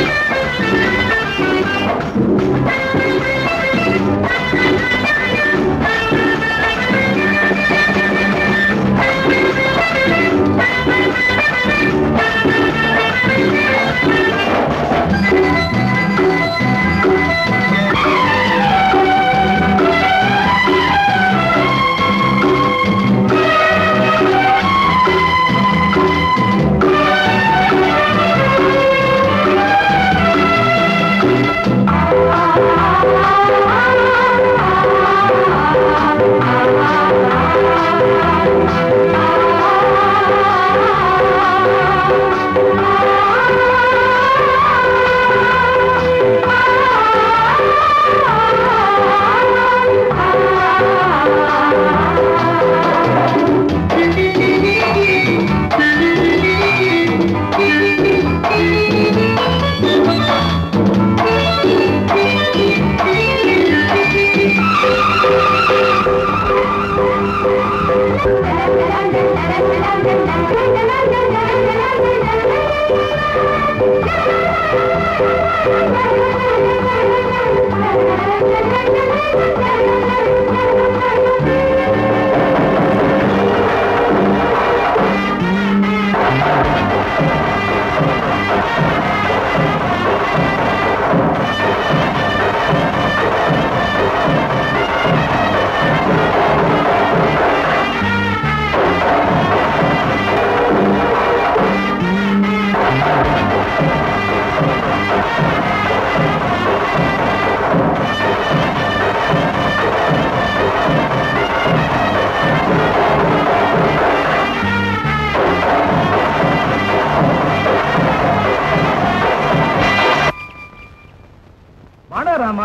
வாடா ராமா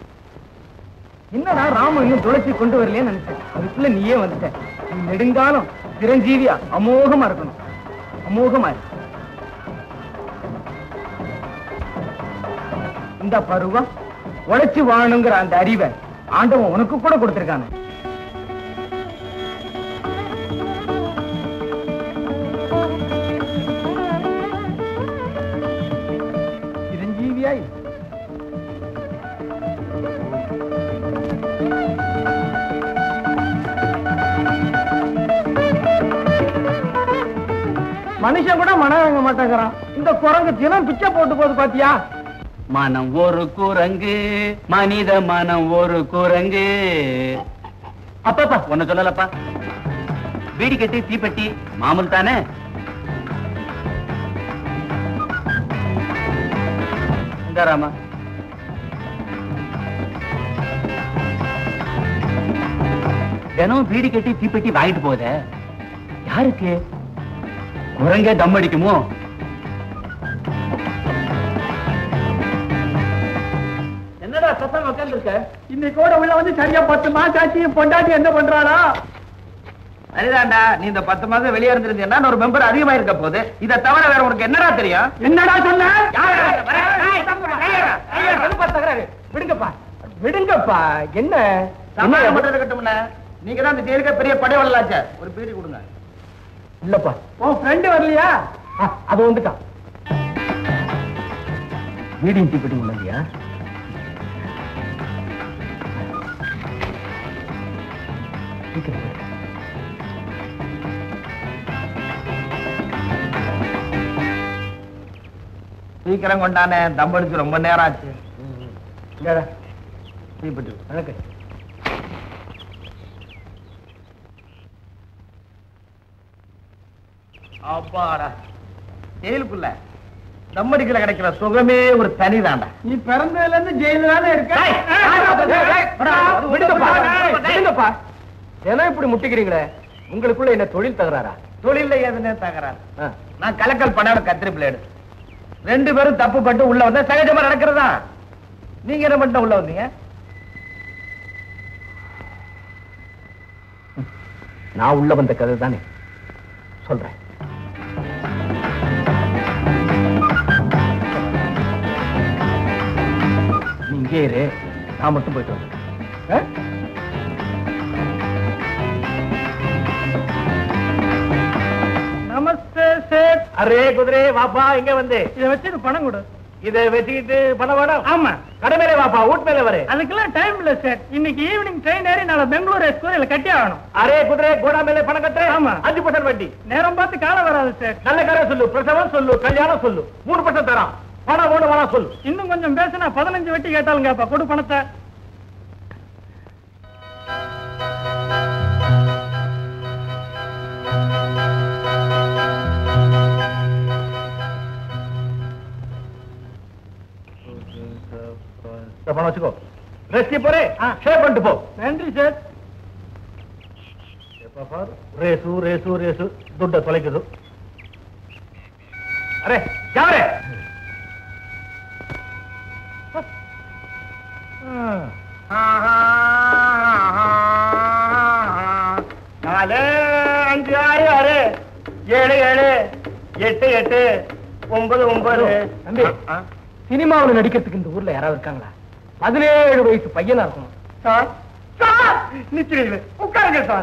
என்னடா ராம இன்னும் துளசி கொண்டு வரலையேன்னு நினைச்சேன் அதுக்குள்ள நீயே வந்துட்ட நீ நெடுங்காலம் சிரஞ்சீவியா அமோகமா இருக்கணும் அமோகமா இரு. இந்த பருவம் உழைச்சு வாழணுங்கிற அந்த அறிவை ஆண்டவன் உனக்கு கூட கொடுத்திருக்கானே சிரஞ்சீவியா இரு. மனுஷன் கூட மனம் வாங்க மாட்டேங்கிறான் இந்த குரங்கு தினம் பிச்சை போட்டு போகுது பாத்தியா மனம் ஒரு குரங்கு மனித மனம் ஒரு குரங்கு அப்பப்பா ஒண்ணு சொல்லலப்பா வீடி கட்டி தீப்பெட்டி மாமூல் தானே இந்த ராமா தினம் வீடு கட்டி தீப்பெட்டி வாங்கிட்டு போத யாருக்கு குரங்கே தம் அடிக்குமோ என்னடா சத்தம் உட்கார்ந்து இருக்க இன்னைக்கு கூட உள்ள வந்து சரியா பத்து மாசம் ஆச்சு பொண்டாட்டி என்ன பண்றாளா சரிதான்டா நீ இந்த பத்து மாசம் வெளியே இருந்திருந்தீங்கன்னா ஒரு மெம்பர் அதிகமா இருக்க போகுது இதை தவிர வேற உனக்கு என்னடா தெரியும் என்னடா சொன்ன யாரு? ஏய், கையேறா, கையேறா. விடுப்பா தகராறு விடுங்கப்பா விடுங்கப்பா என்ன சமாதானம் பண்றது கட்டும்ல நீங்க தான் இந்த ஜெயிலுக்கு பெரிய படைவலாச்ச ஒரு பீடி கொடுங்க இல்லப்பா உன் ஃப்ரெண்டு வரலையா ஆ, அது வந்துட்டான் வீடியும் தீப்பெட்டி இல்லையா சீக்கிரம் கொண்டானே தம் அடிச்சு ரொம்ப நேரம் ஆச்சு இல்லடா தீப்பெட்டி வணக்கம் அப்பாடா ஜெயிலுக்குள்ள தம் அடிக்கல கிடைக்கிற சுகமே ஒரு தனிதான்டா நீ பிறந்ததுல இருந்து ஜெயில தானே இருக்க ஏய், ஏய், ஏய், விடுங்கப்பா ஏய், விடுங்கப்பா தினம் இப்படி முட்டிக்கிறீங்களே உங்களுக்குள்ள என்ன தொழில் தகராறா தொழில எதுனே தகராறு ஆ. நான் கலக்கல் பண்ணோட கத்திரி பிளேடு ரெண்டு பேரும் தப்பு பண்ணிட்டு உள்ள வந்தா சகஜமா நடக்கிறதா நீங்க என்ன பண்ணிட்டு உள்ள வந்தீங்க நான் உள்ள வந்த கதை தானே சொல்றேன் நீ இங்கே இரு நான் மட்டும் போயிட்டு வரேன் ஆ? நமஸ்தே சேட் அரே குதிரை வாப்பா இங்க வந்து இத வச்சு பணம் கொடு இதை வச்சுக்கிட்டு பண்ண வேணும் ஆமா கடை மேலே வாப்பா வீட்டு மேலே வரு அதுக்கெல்லாம் டைம் இல்ல சார் இன்னைக்கு ஈவினிங் ட்ரெயின் ஏறி நாளை பெங்களூர் எக்ஸ்போர்ட்ல கட்டி ஆகணும் அரே குதிரை கோடா மேலே பணம் கட்டு ஆமா. அஞ்சு பர்சன்ட் வட்டி நேரம் பார்த்து காலம் வராது சார் நல்ல காரம் சொல்லு பிரசவம் சொல்லு கல்யாணம் சொல்லு மூணு பர்சன்ட் தரான் பணம் ஒண்ணு வேணா சொல்லு இன்னும் கொஞ்சம் பேசினா பதினஞ்சு வட்டி கேட்டாலுங்க அப்ப கொடு பணத்தை இந்த பணம் வச்சுக்கோ ரெஸ்டி போறே ஆ. ஷேர் பண்ணிட்டு போ நன்றி சார் எப்ப பாரு ரேசு ரேசு ரேசு துட்ட தொலைக்குது அரே யாரே நாலு அஞ்சு ஆறு ஆறு ஏழு ஏழு எட்டு எட்டு ஒன்பது ஒன்பது தம்பி. சினிமாவில் நடிக்கிறதுக்கு இந்த ஊர்ல யாராவது இருக்காங்களா பதினேழு வயசு பையனா இருக்கணும் சார் சார் நிச்சயம் உட்காருங்க சார்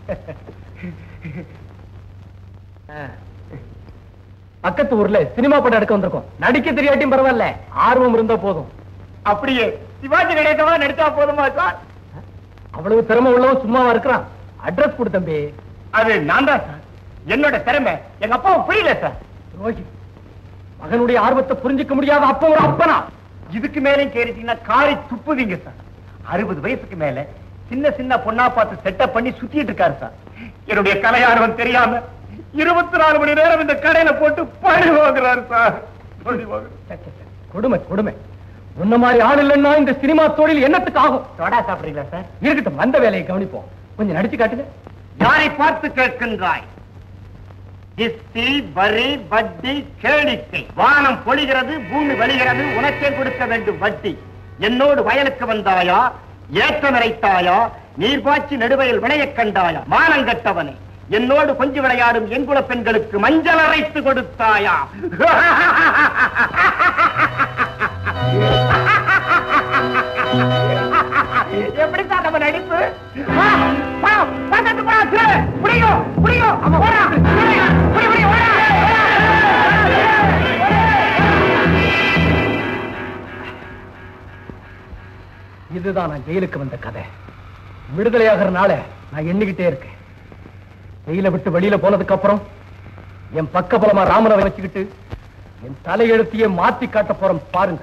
பக்கத்து ஊர்ல சினிமா படம் எடுக்க வந்திருக்கோம் நடிக்க தெரியாட்டியும் பரவாயில்ல ஆர்வம் இருந்தா போதும் அப்படியே சிவாஜி கணேசமா நடிச்சா போதுமா சார் அவ்வளவு திறமை உள்ளவன் சும்மாவா இருக்கிறான் அட்ரஸ் கொடு தம்பி அது நான் தான் சார் என்னோட திறமை எங்க அப்பாவும் புரியல சார் ரோஹி மகனுடைய ஆர்வத்தை புரிஞ்சுக்க முடியாத அப்ப ஒரு அப்பனா இதுக்கு மேலே கேட்டீங்கன்னா காரி துப்புவீங்க சார் அறுபது வயசுக்கு மேல சின்ன சின்ன பொண்ணா பார்த்து செட்டப் பண்ணி சுத்திட்டு இருக்காரு சார் என்னுடைய கலையார்வம் தெரியாம இருபத்தி நாலு மணி நேரம் இந்த கடையில போட்டு பழி வாங்குறாரு சார் பழி வாங்குறாரு கொடுமை கொடுமை உன்ன மாதிரி ஆள் இல்லைன்னா இந்த சினிமா தொழில் என்னத்துக்கு ஆகும் தொடா சாப்பிடுறீங்களா சார் இருக்கட்டும் வந்த வேலையை கவனிப்போம் கொஞ்சம் நடிச்சு காட்டுங்க யாரை பார்த்து கேட்கின்றாய் திஸ்தி வரி வட்டி கேளிக்கை வானம் பொழிகிறது பூமி வழிகிறது உனக்கே கொடுக்க வேண்டும் வட்டி என்னோடு வயலுக்கு வந்தாயா ஏற்ற நிறைத்தாயா நீர் பாய்ச்சி நெடுவயல் விளையக் கண்டாயா மானங்கட்டவனே என்னோடு கொஞ்சி விளையாடும் எங்குல பெண்களுக்கு மஞ்சள் அரைத்து கொடுத்தாயா எப்படித்தான் நம்ம நடிப்பு ஆ, வா, பக்கத்து போடா, திரு. புடியும், புடியும். ஓடா, புடி, புடி, புடி, ஓடா, ஓடா. இதுதான் நான் ஜெயிலுக்கு வந்த கதை விடுதலையாகிற நாள நான் எண்ணிக்கிட்டே இருக்கேன் ஜெயில விட்டு வெளியில போனதுக்கு அப்புறம் என் பக்க பலமா ராமனை வச்சுக்கிட்டு என் தலையெழுத்தையே மாத்தி காட்ட போறேன் பாருங்க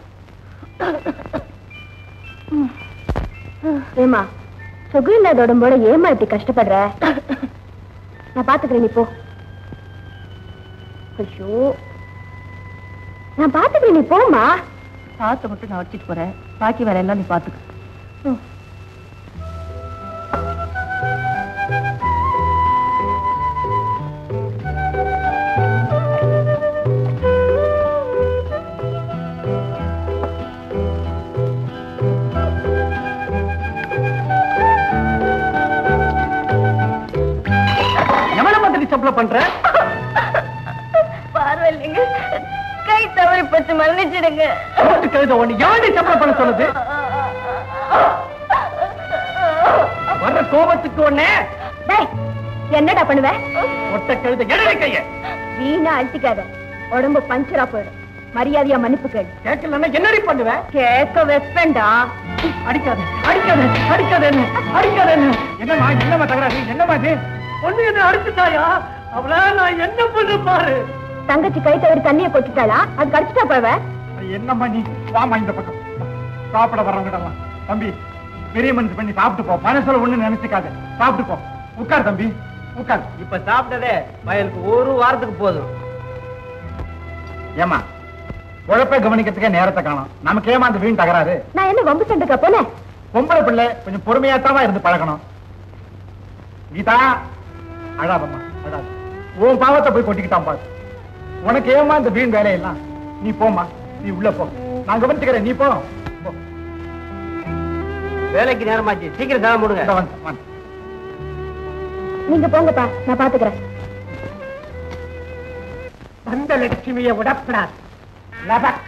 ஏமா சுகம் இல்லாத உடம்போட ஏமா இப்படி கஷ்டப்படுற நான் பாத்துக்கிறேன் நீ போ ஐயோ நான் பாத்துக்கிறேன் நீ போமா சாத்தை மட்டும் நான் வச்சுட்டு போறேன் பாக்கி வேற எல்லாம் நீ பாத்துக்க எவ்வளவு மாதிரி சப்ளை பண்ற பார்வையில்லைங்க கை தவறி பச்சு மன்னிச்சிடுங்க போட்டு கழுத ஒண்ணு எவண்டி சப்ளை பண்ண சொன்னது வர்ற கோபத்துக்கு ஒண்ணே டேய், என்னடா பண்ணுவ ஒட்ட கழுத எடலை கைய வீணா அழுத்திக்காத உடம்பு பஞ்சரா போயிடும் மரியாதையா மன்னிப்பு கேளு கேட்கலன்னா என்னடி பண்ணுவேன் கேட்க வெப்பேன்டா அடிக்காத அடிக்காத அடிக்காத என்ன அடிக்காத என்ன என்னம்மா என்னம்மா தகராறு என்னம்மா இது பொண்ணு என்ன அடிச்சுட்டாயா அவள நான் என்ன பண்ண பாரு தங்கச்சி கை தவறி தண்ணியை கொட்டிட்டாளா அது கடிச்சிட்டா போவ என்னம்மா நீ வாமா இந்த பக்கம் சாப்பிட வரவங்கிட்டலாம் தம்பி பெரிய மனசு பண்ணி சாப்பிட்டு போ மனசுல ஒண்ணு நினைச்சுக்காத சாப்பிட்டு போ உட்கார் தம்பி உட்கார் இப்ப சாப்பிட்டதே வயலுக்கு ஒரு வாரத்துக்கு போதும் ஏமா உழப்ப கவனிக்கிறதுக்கே நேரத்தை காணும் நமக்கு ஏமா அந்த வீண் தகராறு நான் என்ன வம்பு சண்டைக்கா போனேன் பொம்பளை பிள்ளை கொஞ்சம் பொறுமையாத்தாவா இருந்து பழகணும் கீதா அழாதம்மா அழாத உன் பாவத்தை போய் கொட்டிக்கிட்டான் பாரு உனக்கு ஏமா இந்த வீண் வேலையெல்லாம் நீ போம்மா நீ உள்ள போ நான் கவனிச்சுக்கிறேன் நீ போ போ. வேலைக்கு நேரமாச்சு சீக்கிரம் சாக இதோ முடுங்க வந்து, வந்து. நீங்க போங்கப்பா நான் பாத்துக்கிறேன் வந்த லட்சுமியை விடப்படாது லபக்.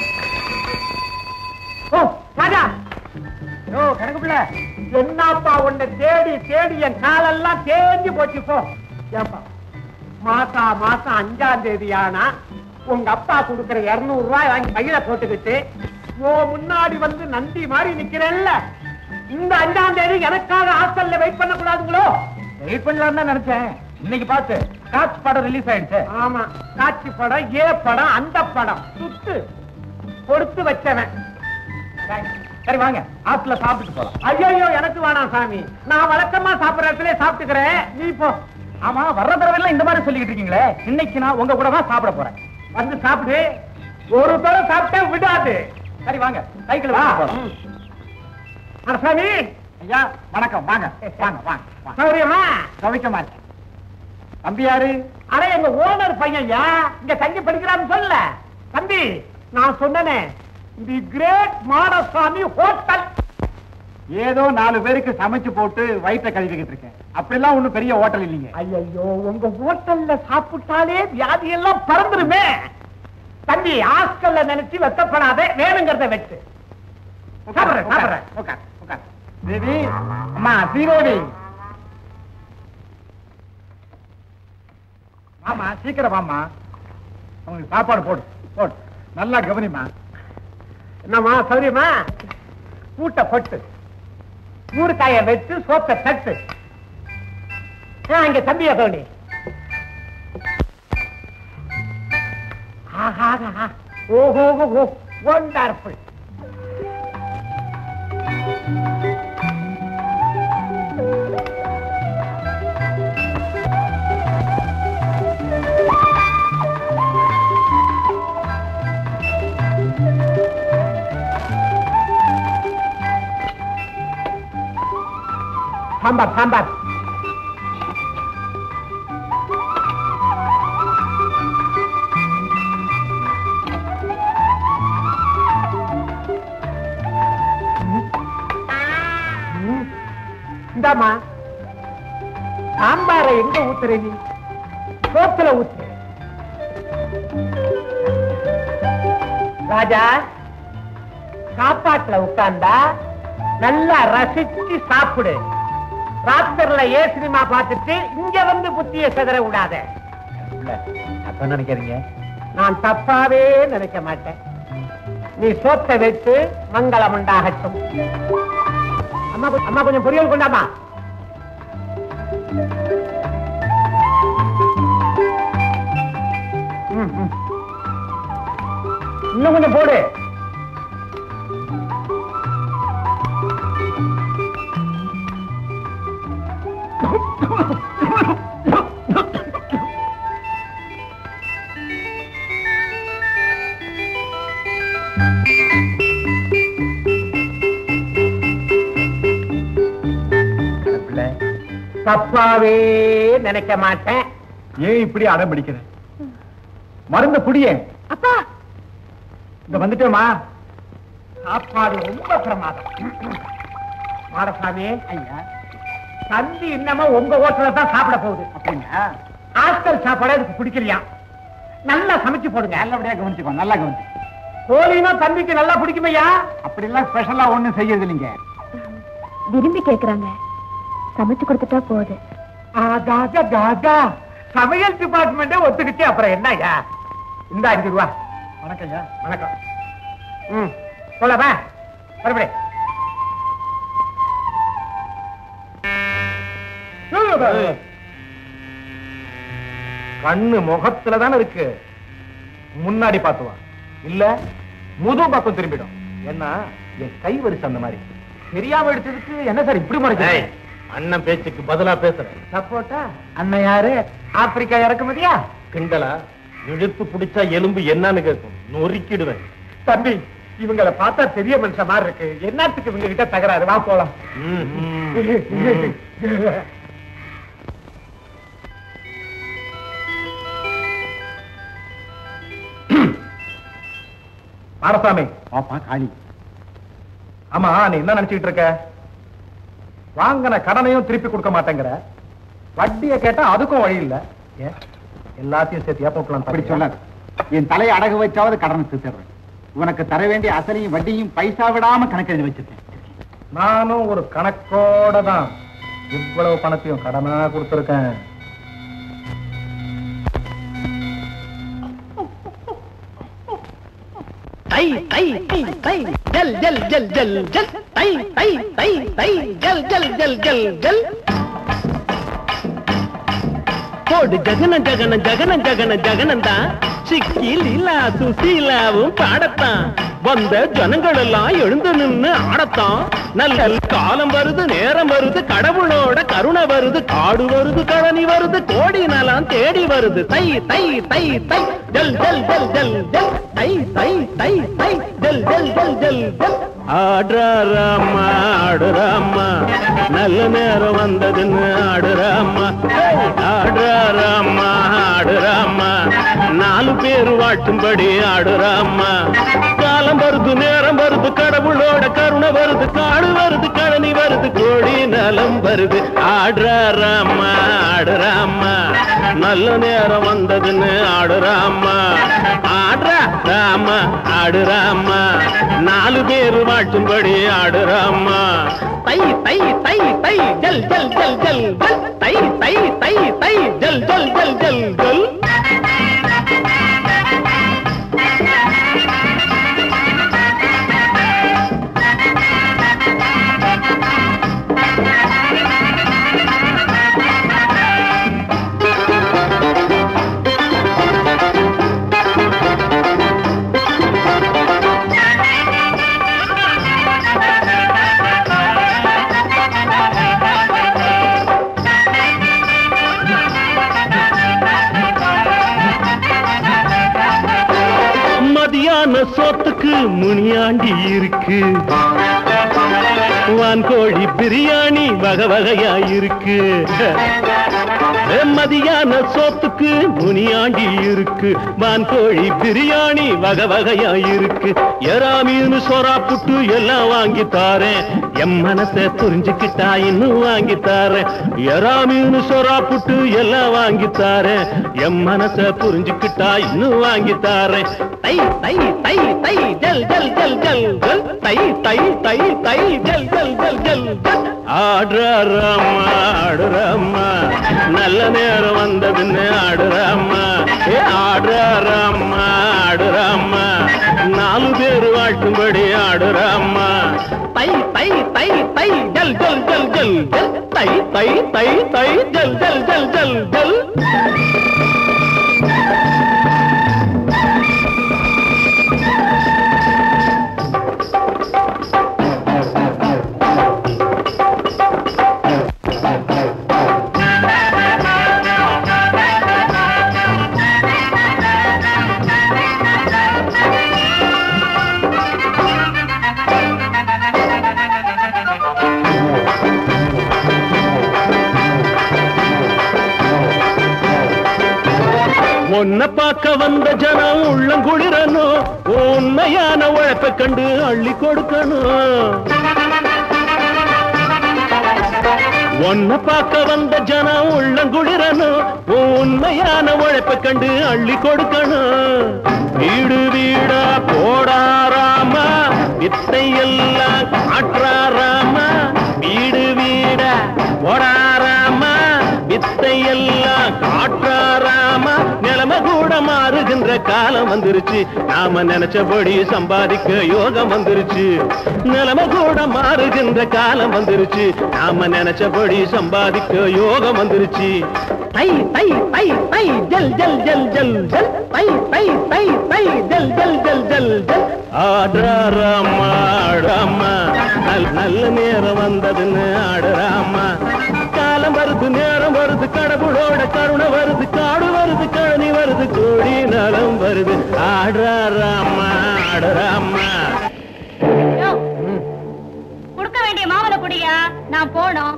ஓ ராஜா ஓ கணக்கு பிள்ளை என்னப்பா உன்னை தேடி தேடி என் காலெல்லாம் தேஞ்சு போச்சு போ ஏப்பா மாசா மாசம் அஞ்சாம் தேதி ஆனா உங்க அப்பா கொடுக்கிற இருநூறு ரூபாய் வாங்கி பையில போட்டுக்கிட்டு ஓ முன்னாடி வந்து நந்தி மாதிரி நிக்கிறேன்ல இந்த அஞ்சாம் தேதி எனக்காக ஹாஸ்டல்ல வெயிட் பண்ண கூடாதுங்களோ வெயிட் பண்ணலாம் தான் நினைச்சேன் இன்னைக்கு பார்த்து காட்சி படம் ரிலீஸ் ஆயிடுச்சு ஆமா காட்சி படம் ஏ படம் அந்த படம் சுத்து கொடுத்து வச்சவன் சரி வாங்க ஹாஸ்டல்ல சாப்பிட்டுட்டு போலாம் ஐயோ எனக்கு வேணாம் சாமி நான் வழக்கமா சாப்பிடுற இடத்துல சாப்பிட்டுக்கிறேன் நீ போ ஆமா வர்ற தடவை இந்த மாதிரி சொல்லிக்கிட்டு இருக்கீங்களே இன்னைக்கு நான் உங்க கூட தான் சாப்பிட போறேன் வந்து சாப்பிடு ஒரு தடவை சாப்பிட்டே விடாது சரி வாங்க சைக்கிள் வா சாமி ஐயா வணக்கம் வாங்க வாங்க வாங்க சௌரியமா கவிக்க மாட்டேன் தம்பி யாரு அட எங்க ஓனர் பையன் யா இங்க தங்கி படிக்கிறான்னு சொல்ல தம்பி நான் சொன்னனே தி கிரேட் மாடசாமி ஹோட்டல் ஏதோ நாலு பேருக்கு சமைச்சு போட்டு வயிற்ற கழுவிக்கிட்டு இருக்கேன் அப்படிலாம் ஒண்ணும் பெரிய ஹோட்டல் இல்லைங்க ஐயோ உங்க ஹோட்டல்ல சாப்பிட்டாலே வியாதி எல்லாம் பறந்துருமே தம்பி ஹாஸ்டல்ல நினைச்சு வெத்தப்படாதே வேணுங்கிறத வச்சு சாப்பிடுறேன் சாப்பிடுறேன் உட்கார் உட்கார் தேவி அம்மா ஸ்ரீதேவி வாமா சீக்கிரம் வாமா அவங்களுக்கு சாப்பாடு போடு போடு நல்லா கவனிமா என்னம்மா சௌரியமா கூட்ட பொட்டு ஊறுகாய வச்சு சோத்த தட்டு ஆ, இங்க தம்பிய கவனி ஆஹா ஆஹா. ஓஹோ ஓஹோ ஒண்டர்ஃபுல் சாம்பார் சாம்பார் இந்தாமா சாம்பாரை எங்க ஊத்துற நீ சோத்துல ஊத்து ராஜா சாப்பாட்டுல உட்கார்ந்தா நல்லா ரசிச்சு சாப்பிடு ராத்திரில ஏ சினிமா பார்த்துட்டு இங்க வந்து புத்திய செதற விடாத அப்ப நினைக்கிறீங்க நான் தப்பாவே நினைக்க மாட்டேன் நீ சோத்தை வச்சு மங்களம் உண்டாகட்டும் அம்மா கொ- அம்மா கொஞ்சம் பொரியல் கொண்டாமா ம், ம். இன்னும் கொஞ்சம் போடு தப்பாவே நினைக்க மாட்டேன் ஏன் இப்படி அடம் பிடிக்கிற மருந்து புடியே அப்பா இந்த வந்துட்டேமா சாப்பாடு ரொம்ப பிரமாதம் மாடசாமி ஐயா தந்தி இன்னமும் உங்க ஹோட்டல்ல தான் சாப்பிட போகுது அப்படிங்க ஹாஸ்டல் சாப்பாடு அதுக்கு பிடிக்கலையா நல்லா சமைச்சு போடுங்க நல்லபடியா கவனிச்சுக்கோ நல்லா கவனிச்சு கோழினா தம்பிக்கு நல்லா பிடிக்குமையா அப்படிலாம் ஸ்பெஷலா ஒண்ணும் செய்யறது இல்லைங்க விரும்பி கேக்குறாங்க சமைச்சு கொடுத்துட்டா போகுது தாதா தாதா சமையல் டிபார்ட்மெண்டே ஒத்துக்கிச்சு அப்புறம் என்னய்யா இந்த அஞ்சு ரூபா வணக்கம் ஐயா வணக்கம் ம் சொல்லவா மறுபடி கண்ணு முகத்துல தானே இருக்கு முன்னாடி பார்த்து வா இல்ல முது பக்கம் திரும்பிடும் என்ன என் கை வரிசை அந்த மாதிரி தெரியாம எடுத்ததுக்கு என்ன சார் இப்படி முறைக்க அண்ணன் பேச்சுக்கு பதிலா பேசுறேன் சப்போட்டா அண்ணன் யாரு ஆப்பிரிக்கா இறக்குமதியா கிண்டலா இழுத்து பிடிச்சா எலும்பு என்னன்னு கேட்கும் நொறுக்கிடுவேன் தம்பி இவங்கள பார்த்தா பெரிய மனுஷன் மாதிரி இருக்கு என்னத்துக்கு இவங்க கிட்ட தகராறு வா போலாம் ம், ம். மாடசாமி பாப்பா காளி ஆமா நீ என்ன நினைச்சுக்கிட்டு இருக்க வாங்கின கடனையும் திருப்பி கொடுக்க மாட்டேங்கிற வட்டியை கேட்டா அதுக்கும் வழி இல்ல ஏன் எல்லாத்தையும் சேர்த்து ஏப்ப விட்டலாம் அப்படி சொல்லாது என் தலையை அடகு வச்சாவது கடனை தீர்த்துறேன் உனக்கு தர வேண்டிய அசலையும் வட்டியும் பைசா விடாம கணக்கு எழுதி வச்சிருக்கேன் நானும் ஒரு கணக்கோட தான் இவ்வளவு பணத்தையும் கடனா கொடுத்திருக்கேன் தை தை தை தை ஜல் ஜல் ஜல் ஜல் ஜல் தை தை தை தை ஜல் ஜல் ஜல் ஜல் ஜல் போடு ஜகன ஜகன ஜகன ஜகன ஜகனந்தா சிக்கி லீலா சுசீலாவும் பாடத்தான் வந்த ஜனங்கள் எல்லாம் எழுந்து நின்னு ஆடத்தான் நல்ல காலம் வருது நேரம் வருது கடவுளோட கருணை வருது காடு வருது கழனி வருது கோடி நலம் தேடி வருது தை தை தை தை ஜல் ஜல் ஜல் ஜல் ஜல் தை தை தை தை ஜல் ஜல் ஜல் ஜல் ஜல் ஆடுறாராமா ஆடுறாமா நல்ல நேரம் வந்ததுன்னு ஆடுறாமா ஆடுறாராமா ஆடுறாமா நாலு பேர் வாட்டும்படி ஆடுறாமா காலம் வருது நேரம் வருது கடவுளோட கருணை வருது காடு வருது கழனி வருது கோடி நலம் வருது ஆடுறாராமா ஆடுறாமா நல்ல நேரம் வந்ததுன்னு ஆடுறாமா ஆடுறா ராமா ஆடுறாமா நாலு பேர் வாட்டும்படி ஆடுறாமா தை தை தை தை ஜல் ஜல் ஜல் ஜல் ஜல் தை தை தை தை ஜல் ஜல் ஜல் ஜல் ஜல் மதியான சோத்துக்கு முனியாண்டி இருக்கு வான்கோழி பிரியாணி வகை வகையா இருக்கு மதியான சோத்துக்கு முனியாண்டி இருக்கு வான்கோழி பிரியாணி வகை வகையா இருக்கு எறா மீன் சொரா புட்டு எல்லாம் வாங்கி தாரேன் என் மனசை புரிஞ்சுக்கிட்டா இன்னும் வாங்கி தாரேன் எறா மீன் சொரா புட்டு எல்லாம் வாங்கி தாரேன் என் மனசை புரிஞ்சுக்கிட்டா இன்னும் வாங்கி தாரேன் தை தை தை தை ஜல் ஜல் ஜல் ஜல் ஜல் தை தை தை தை ஜல் ஜல் ஜல் ஜல் ஜல் ஆடுறாமா ஆடுறாமா நல்ல நேரம் வந்ததுன்னு ஆடுறாமா ஏ ஆடுறாமா ஆடுறாமா நாலு பேர் வாழ்த்தும்படி ஆடுறாமா தை தை தை தை ஜல் ஜல் ஜல் ஜல் ஜல் தை தை தை தை ஜல் ஜல் ஜல் ஜல் ஜல் உன்னை பார்க்க வந்த ஜனம் உள்ளங்குளிரணும் உண்மையான உழைப்பை கண்டு அள்ளி கொடுக்கணும் உன்னை பார்க்க வந்த ஜனம் உள்ளங்குளிரணும் உண்மையான உழைப்பை கண்டு அள்ளி கொடுக்கணும் வீடு வீடா போடாராமா வித்தை எல்லாம் காட்டுறாராமா வீடு வீடா போடாராமா வித்தை எல்லாம் காட்டுறாராமா நிலைமை கூட மாறுகின்ற காலம் வந்துருச்சு நாம நினைச்சபடி சம்பாதிக்க யோகம் வந்துருச்சு நிலைமை கூட மாறுகின்ற காலம் வந்துருச்சு நாம நினைச்சபடி சம்பாதிக்க யோகம் வந்துருச்சு தை தை தை தை ஜல் ஜல் ஜல் ஜல் ஜல் தை தை தை தை ஜல் ஜல் ஜல் ஜல் ஜல் ஆடுறாராமா ஆடாமா நல்- நல்ல நேரம் வந்ததுன்னு ஆடுறாமா காலம் வருது நேரம் வருது கடவுளோட கருணை வருது காடு வருது கழனி வருது கோடி நலம் வருது ஆடுறாராமா ஆடுறாமா கொடுக்க வேண்டிய மாவளை குடியா நான் போனோம்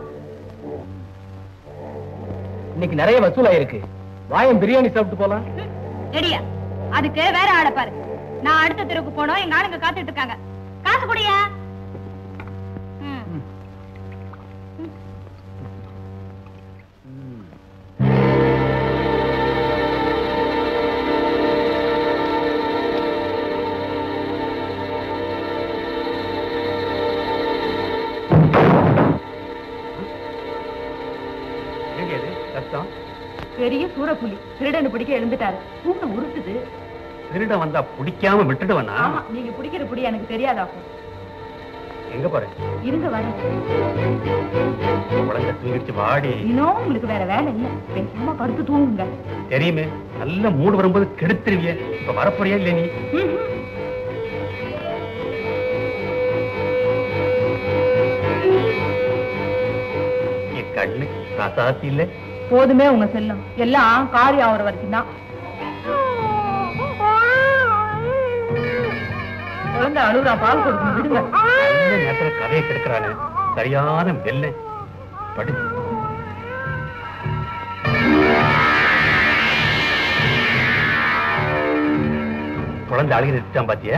இன்னைக்கு நிறைய வசூலாயிருக்கு வாயம் பிரியாணி சாப்பிட்டு போலாம் ரெடியா அதுக்கு வேற ஆளை பாரு நான் அடுத்த தெருவுக்கு போனோம் எங்க ஆளுங்க காத்துட்டு இருக்காங்க காசு குடியா ம். எங்க இது கஷ்டம் பெரிய சூரப்புலி திருடனை பிடிக்க எழுந்துட்டாரு கூண்டு உருட்டுது திருட வந்தா பிடிக்காம விட்டுடுவனா ஆமா நீங்க பிடிக்கிற புடி எனக்கு தெரியாதாக்கும் எங்க போறேன் இருங்க வரேன் குழந்தை தூங்கிடுச்சு வாடி இன்னும் உங்களுக்கு வேற வேலை இல்ல பேசாம படுத்து தூங்குங்க தெரியுமே நல்ல மூடு வரும்போது கெடுத்துருவிய இப்ப வரப்போறியா இல்ல நீ ம்ஹும். என் கண்ணு ராசாத்தி இல்ல போதுமே உங்க செல்லம் எல்லாம் காரியம் ஆகுற வரைக்கும் தான் குழந்தை அழுகுறா பால் கொடுக்கணும் விடுங்க நல்ல நேரத்துல கதையை கெடுக்கிறானே சரியான வெள்ளை படு குழந்தை அழுகி நிறுத்தான் பாத்தியா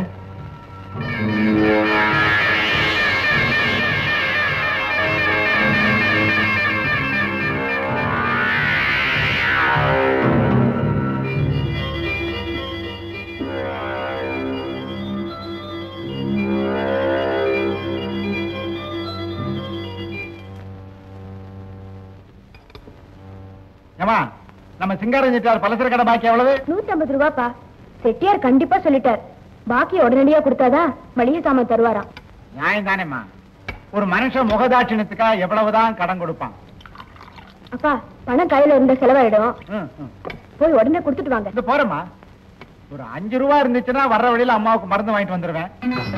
ஏமா நம்ம சிங்காரம் செட்டியார் பலசர கடை பாக்கி எவ்வளவு நூத்தி ஐம்பது ரூபாப்பா செட்டியார் கண்டிப்பா சொல்லிட்டார் பாக்கி உடனடியா கொடுத்தாதான் மளிகை சாமான் தருவாராம் நியாயம் தானேம்மா ஒரு மனுஷன் முகதாட்சிணத்துக்கா எவ்வளவுதான் கடன் கொடுப்பான் அப்பா பணம் கையில இருந்த செலவாயிடும் ம், ம். போய் உடனே கொடுத்துட்டு வாங்க இந்த போறேம்மா ஒரு அஞ்சு ரூபா இருந்துச்சுன்னா வர்ற வழியில அம்மாவுக்கு மருந்து வாங்கிட்டு வந்துருவேன்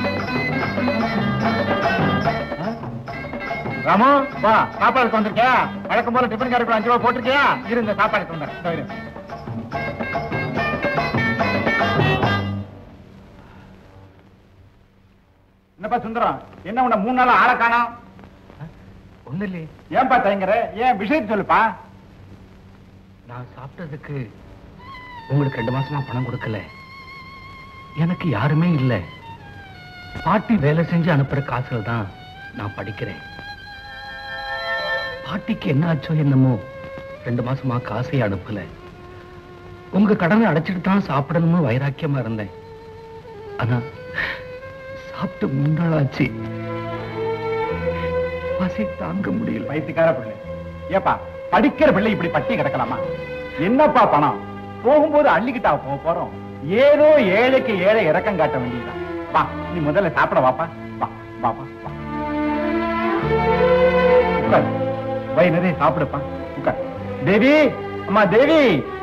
ஆ? ராமு வா சாப்பாடுக்கு வந்திருக்கியா வழக்கம் போல டிஃபன் காரக்குள்ள அஞ்சு ரூபா போட்டிருக்கியா இரு இந்த சாப்பாடுக்கு வந்துடுறேன் இதோ இரு. என்னப்பா சுந்தரம் என்ன உன்னை மூணு நாள் ஆளை காணோம் ஒண்ணு இல்லையே ஏன்பா தயங்குற ஏன் விஷயத்தை சொல்லுப்பா நான் சாப்பிட்டதுக்கு உங்களுக்கு ரெண்டு மாசமா பணம் கொடுக்கல எனக்கு யாருமே இல்ல பாட்டி வேலை செஞ்சு அனுப்புற காசுகள் தான் நான் படிக்கிறேன் பாட்டிக்கு என்ன ஆச்சோ என்னமோ ரெண்டு மாசமா காசையே அனுப்பல உங்க கடனை அடைச்சிட்டு தான் சாப்பிடணும்னு வைராக்கியமா இருந்தேன் ஆனா சாப்பிட்டு மூணு நாள் ஆச்சு பசி தாங்க முடியல பைத்தியக்கார பிள்ளை ஏப்பா படிக்கிற பிள்ளை இப்படி பட்டி கிடக்கலாமா என்னப்பா பணம் போகும்போது அள்ளிக்கிட்டா போக போறோம் ஏதோ ஏழைக்கு ஏழை இறக்கம் காட்ட வேண்டியதுதான் வா நீ முதல்ல சாப்பிட வாப்பா வா வா வா வா உட்கார் வயிறு நிறைய சாப்பிடுப்பா உட்கார் தேவி அம்மா தேவி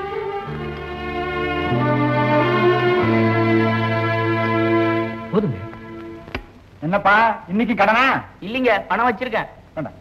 போதுமே என்னப்பா இன்னைக்கு கடனா இல்லீங்க பணம் வச்சிருக்கேன் வேண்டாம்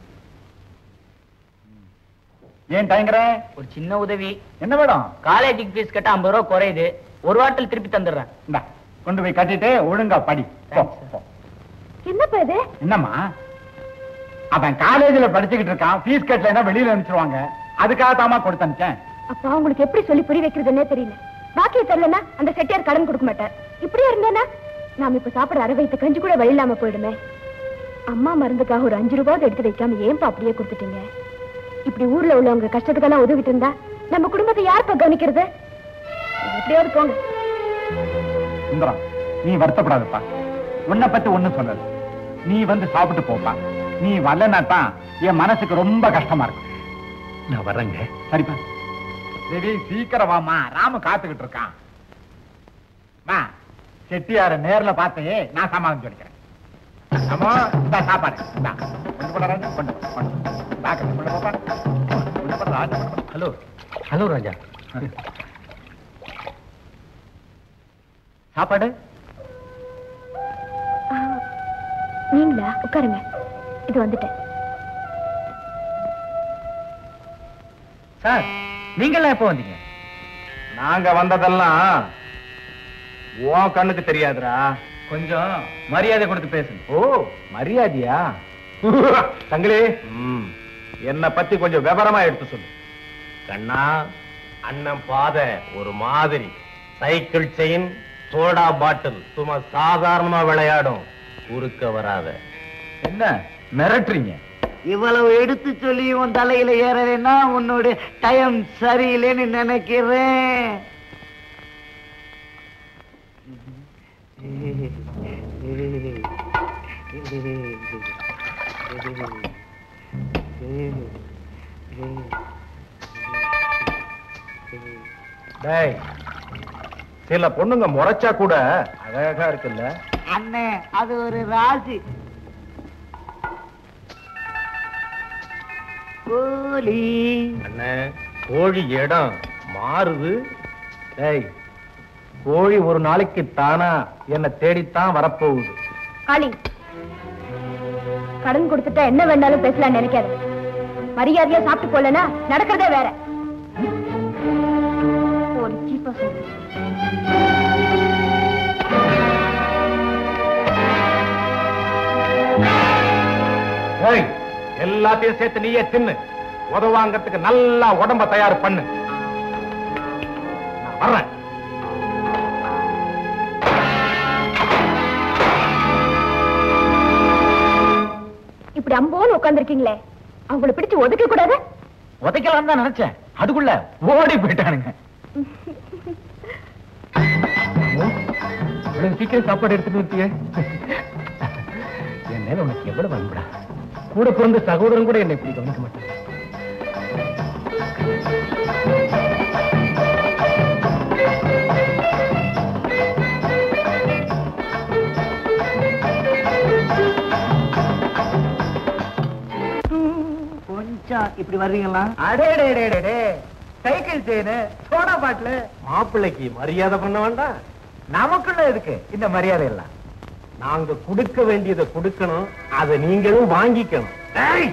ஏன் தயங்குற ஒரு சின்ன உதவி என்ன வேணும் காலேஜுக்கு ஃபீஸ் கட்ட ஐம்பது ரூபா குறையுது ஒரு வாரத்தில் திருப்பி தந்துடுறேன் இந்தா கொண்டு போய் கட்டிட்டு ஒழுங்கா படி போ, Thanks, sir. போ. என்னப்பா இது என்னம்மா அவன் காலேஜ்ல படிச்சுக்கிட்டு இருக்கான் ஃபீஸ் கட்டலைன்னா வெளியில அனுப்பிச்சிருவாங்க அதுக்காக தாமா கொடுத்து அனுப்பிச்சேன் அப்பா உங்களுக்கு எப்படி சொல்லி புரிய வைக்கிறதுன்னே தெரியல பாக்கிய தரலன்னா அந்த செட்டியார் கடன் கொடுக்க மாட்டார் இப்படியே இருந்தேன்னா நாம இப்ப சாப்பிட அரை வயிற்று கஞ்சி கூட வழி இல்லாம போயிடுமே அம்மா மருந்துக்காக ஒரு அஞ்சு ரூபாய் எடுத்து வைக்காம ஏன்பா அப்படியே கொடுத்துட்டீங்க இப்படி ஊர்ல உள்ளவங்க கஷ்டத்துக்கெல்லாம் உதவிட்டு இருந்தா நம்ம குடும்பத்தை யார்ப்பா கவனிக்கிறது நீங்க எப்படியாவது போங்க சுந்தரம் நீ வருத்தப்படாதப்பா உன்னை பத்தி ஒண்ணும் சொல்லாது நீ வந்து சாப்பிட்டு போப்பா நீ வரலன்னா தான் என் மனசுக்கு ரொம்ப கஷ்டமா இருக்கு நான் வரேங்க சரிப்பா தேவி சீக்கிரம் வாமா ராமு காத்துக்கிட்டு இருக்கான் வா செட்டியார நேர்ல பார்த்தே நான் சமாதானம் சொல்லிக்கிறேன் அம்மா இந்த சாப்பாடு இந்தா. கொண்டு போடா ராஜா, கொண்டு போ, கொண்டு போ. வா, கொண்டு போடா பாப்பா. கொண்டு போடா ராஜா, கொண்டு போடா. ஹலோ ஹலோ ராஜா சாப்பாடு ஆ, நீங்களா உட்காருங்க இது வந்துட்டேன் சார் நீங்களாம் எப்போ வந்தீங்க நாங்க வந்ததெல்லாம் உன் கண்ணுக்கு தெரியாதுடா கொஞ்சம் மரியாதை கொடுத்து பேசுங்க ஓ மரியாதையா தங்களே என்ன பத்தி கொஞ்சம் விவரமா எடுத்து சொல்லு கண்ணா அண்ணன் பாத ஒரு மாதிரி சைக்கிள் செயின் சோடா பாட்டில் சும்மா சாதாரணமா விளையாடும் குறுக்க வராத என்ன மிரட்டுறீங்க இவ்வளவு எடுத்து சொல்லி உன் தலையில ஏறலைன்னா உன்னோட டைம் சரியில்லைன்னு நினைக்கிறேன் டேய் சில பொண்ணுங்க முறைச்சா கூட அழகா இருக்குல்ல அண்ணே அது ஒரு ராசி கோழி அண்ணே கோழி இடம் மாறுது டேய் கோழி ஒரு நாளைக்கு தானா என்ன தேடித்தான் வரப்போகுது காளி கடன் கொடுத்துட்டா என்ன வேணாலும் பேசலாம் நினைக்காத மரியாதையா சாப்பிட்டு போலனா நடக்கிறதே வேற ஒரு சீப்பா சொல்லு ஏய் எல்லாத்தையும் சேர்த்து நீயே தின்னு உதவாங்கிறதுக்கு நல்லா உடம்ப தயார் பண்ணு நான் வர்றேன் இப்படி அம்போன்னு உட்கார்ந்திருக்கீங்களே அவங்கள பிடிச்சு ஒதுக்க கூடாது உதைக்கலாம் தான் நினைச்சேன் அதுக்குள்ள ஓடி போயிட்டானுங்க இவ்வளவு சீக்கிரம் சாப்பாடு எடுத்துட்டு வந்துட்டியே என் மேல உனக்கு எவ்வளவு அன்புடா கூட பிறந்த சகோதரன் கூட என்னை இப்படி கவனிக்க மாட்டேன் கொஞ்சம் இப்படி வர்றீங்களா அடே டே டே டே டே சைக்கிள் செயின் சோடா பாட்டில் மாப்பிள்ளைக்கு மரியாதை பண்ண வேண்டாம் நமக்குள்ள இருக்கு இந்த மரியாதை எல்லாம் நாங்க கொடுக்க வேண்டியதை கொடுக்கணும் அதை நீங்களும் வாங்கிக்கணும் ஏய்!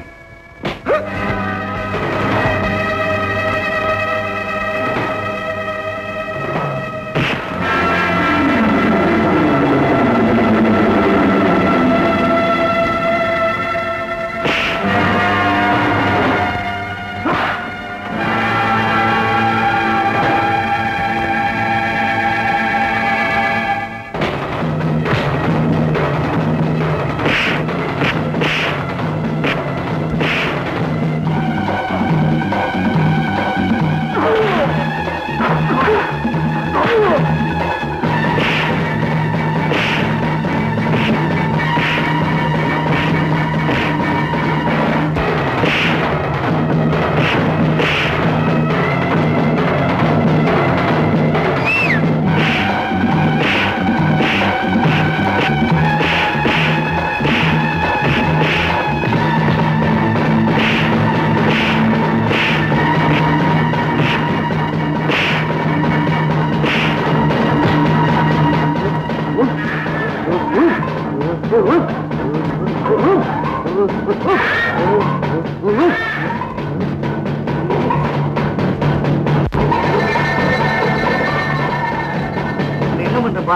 என்ன பண்றப்பா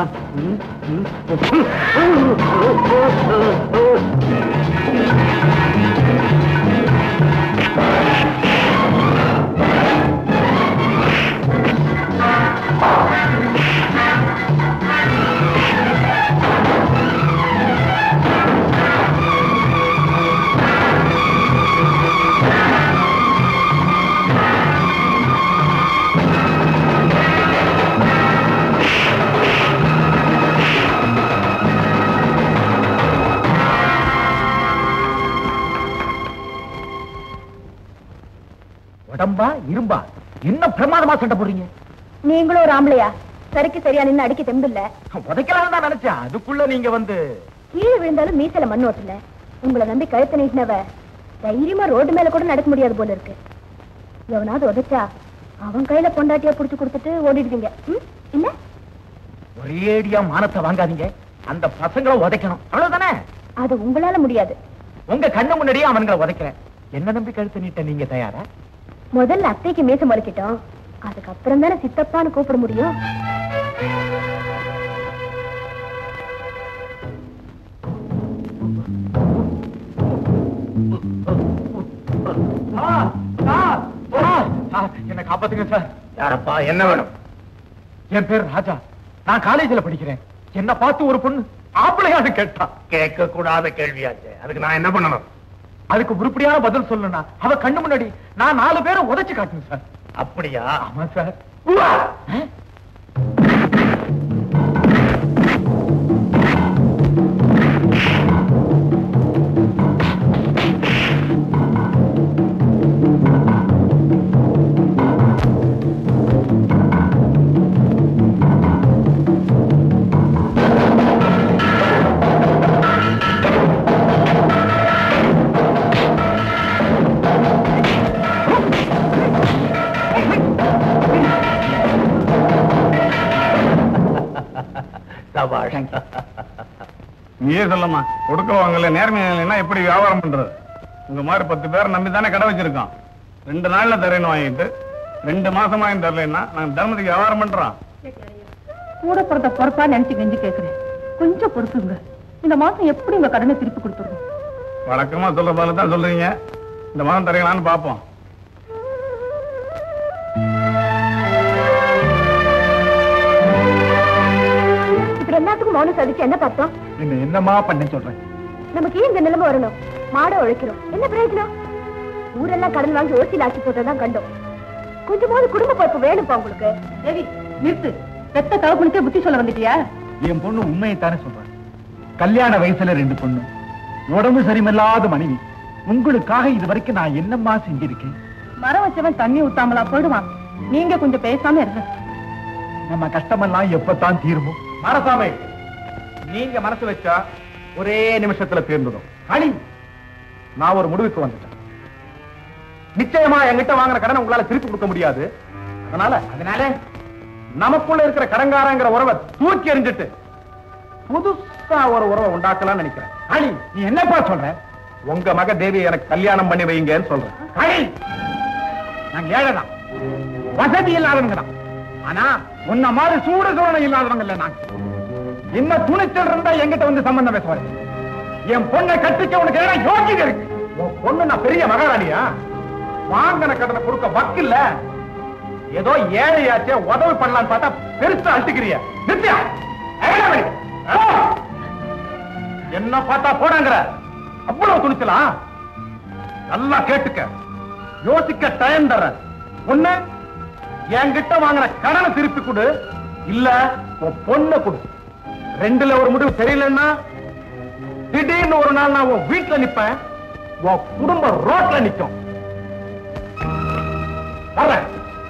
உடம்பா இரும்பா என்ன பிரமாதமா சண்டை போடுறீங்க நீங்களும் ஒரு ஆம்பளையா சரிக்கு சரியா நின்னு அடிக்க தெம்பில்ல உதைக்கலாம் தான் நினைச்சேன் அதுக்குள்ள நீங்க வந்து கீழே விழுந்தாலும் மீசல மண் ஓட்டல உங்களை நம்பி கழுத்தை நீட்டினவ தைரியமா ரோடு மேல கூட நடக்க முடியாது போல இருக்கு எவனாவது உதைச்சா அவன் கையில பொண்டாட்டியா புடிச்சு கொடுத்துட்டு ஓடிடுவீங்க ம்? இல்ல ஒரேடியா மானத்தை வாங்காதீங்க அந்த பசங்களை உதைக்கணும் அவ்வளவுதானே அது உங்களால முடியாது உங்க கண்ணு முன்னாடியே அவன்களை உதைக்கிறேன் என்ன நம்பி கழுத்து நீட்ட நீங்க தயாரா முதல்ல அத்தைக்கு மீச முளைக்கிட்டோம் அதுக்கப்புறம் தானே சித்தப்பான்னு கூப்பிட முடியும் சார், சார், சார், சார், என்னை காப்பாத்துங்க சார் யாரப்பா என்ன வேணும் என் பேர் ராஜா நான் காலேஜ்ல படிக்கிறேன் என்ன பார்த்து ஒரு பொண்ணு ஆப்பிளையான்னு கேட்டா கேட்க கூடாத கேள்வியாச்சே அதுக்கு நான் என்ன பண்ணணும் அதுக்கு உருப்படியான பதில் சொல்லணும்னா அவ கண்ணு முன்னாடி நான் நாலு பேரை உதைச்சு காட்டணும் சார் அப்படியா ஆமா சார் ஆ? நீயே சொல்லம்மா கொடுக்க வாங்கல நேர்மை இல்லைன்னா எப்படி வியாபாரம் பண்றது உங்க மாதிரி பத்து பேர் நம்பி தானே கடை வச்சிருக்கோம் ரெண்டு நாள்ல தரேன்னு வாங்கிட்டு ரெண்டு மாசம் வாங்கி தரலைன்னா நாங்க தர்மத்துக்கு வியாபாரம் பண்றோம் கூட பிறந்த பொறுப்பா நினைச்சு கெஞ்சி கேக்குறேன் கொஞ்சம் பொறுத்துங்க இந்த மாசம் எப்படி உங்க கடனை திருப்பி கொடுத்துருவோம் வழக்கமா சொல்ற போல தான் சொல்றீங்க இந்த மாதம் தரீங்களான்னு பார்ப்போம் இப்படி எல்லாத்துக்கும் மௌனம் சாதிச்சு என்ன பார்த்தோம் என்ன என்னமா பண்ண சொல்றேன் நமக்கு ஏன் இந்த நிலைமை வரணும் மாட உழைக்கிறோம் என்ன பிரயோஜனம் ஊரெல்லாம் கடன் வாங்கி ஓசியில் ஆக்கி போட்டதான் கண்டோம் கொஞ்சமாவது குடும்ப பொறுப்பு வேணும்ப்பா உங்களுக்கு தேவி நிறுத்து பெத்த தவப்புனுக்கே புத்தி சொல்ல வந்துட்டியா என் பொண்ணு உண்மையைத்தானே சொல்றேன் கல்யாண வயசுல ரெண்டு பொண்ணு உடம்பு சரிமில்லாத மனைவி உங்களுக்காக இது வரைக்கும் நான் என்னம்மா செஞ்சிருக்கேன் மரம் வச்சவன் தண்ணி ஊத்தாமலா போயிடுவான் நீங்க கொஞ்சம் பேசாம இருங்க நம்ம கஷ்டமெல்லாம் எப்பத்தான் தீருமோ மரசாமை நீங்க மனசு வச்சா ஒரே நிமிஷத்துல தீர்ந்துடும் அழி நான் ஒரு முடிவுக்கு வந்துட்டேன் நிச்சயமா என்கிட்ட வாங்குற கடனை உங்களால திருப்பி கொடுக்க முடியாது அதனால அதனால நமக்குள்ள இருக்கிற கடங்காரங்கிற உறவை தூக்கி எறிஞ்சிட்டு புதுசா ஒரு உறவை உண்டாக்கலாம்னு நினைக்கிறேன் அழி நீ என்னப்பா சொல்ற உங்க மக தேவி எனக்கு கல்யாணம் பண்ணி வைங்கன்னு சொல்றேன் அழி நாங்க ஏழைதான் வசதி இல்லாதவங்க தான் ஆனா உன்ன மாதிரி சூடு சோழனை இல்லாதவங்க இல்ல நாங்க இன்னும் துணிச்சல் இருந்தா என்கிட்ட வந்து சம்பந்தம் பேசுவாரு என் பொண்ணை கட்டிக்க உனக்கு என்ன யோகிதை இருக்கு உன் பொண்ணு நான் பெரிய மகாராணியா வாங்கின கடனை கொடுக்க வக்கில்ல ஏதோ ஏழையாச்சே உதவி பண்ணலான்னு பார்த்தா பெருசா அழுத்துக்கிறிய நித்யா எங்கடா வெளிய? ஆ! என்ன பார்த்தா போடாங்கிற அவ்வளவு துணிச்சலாம் நல்லா கேட்டுக்க யோசிக்க டைம் தர்றேன் ஒண்ணு என்கிட்ட வாங்கின கடனை திருப்பி கொடு இல்ல உன் பொண்ணை கொடு ரெண்டுல ஒரு முடிவு தெரியலன்னா திடீர்னு ஒரு நாள் நான் உன் வீட்டுல நிப்பேன் உன் குடும்பம் ரோட்ல நிக்கும் வர்றேன்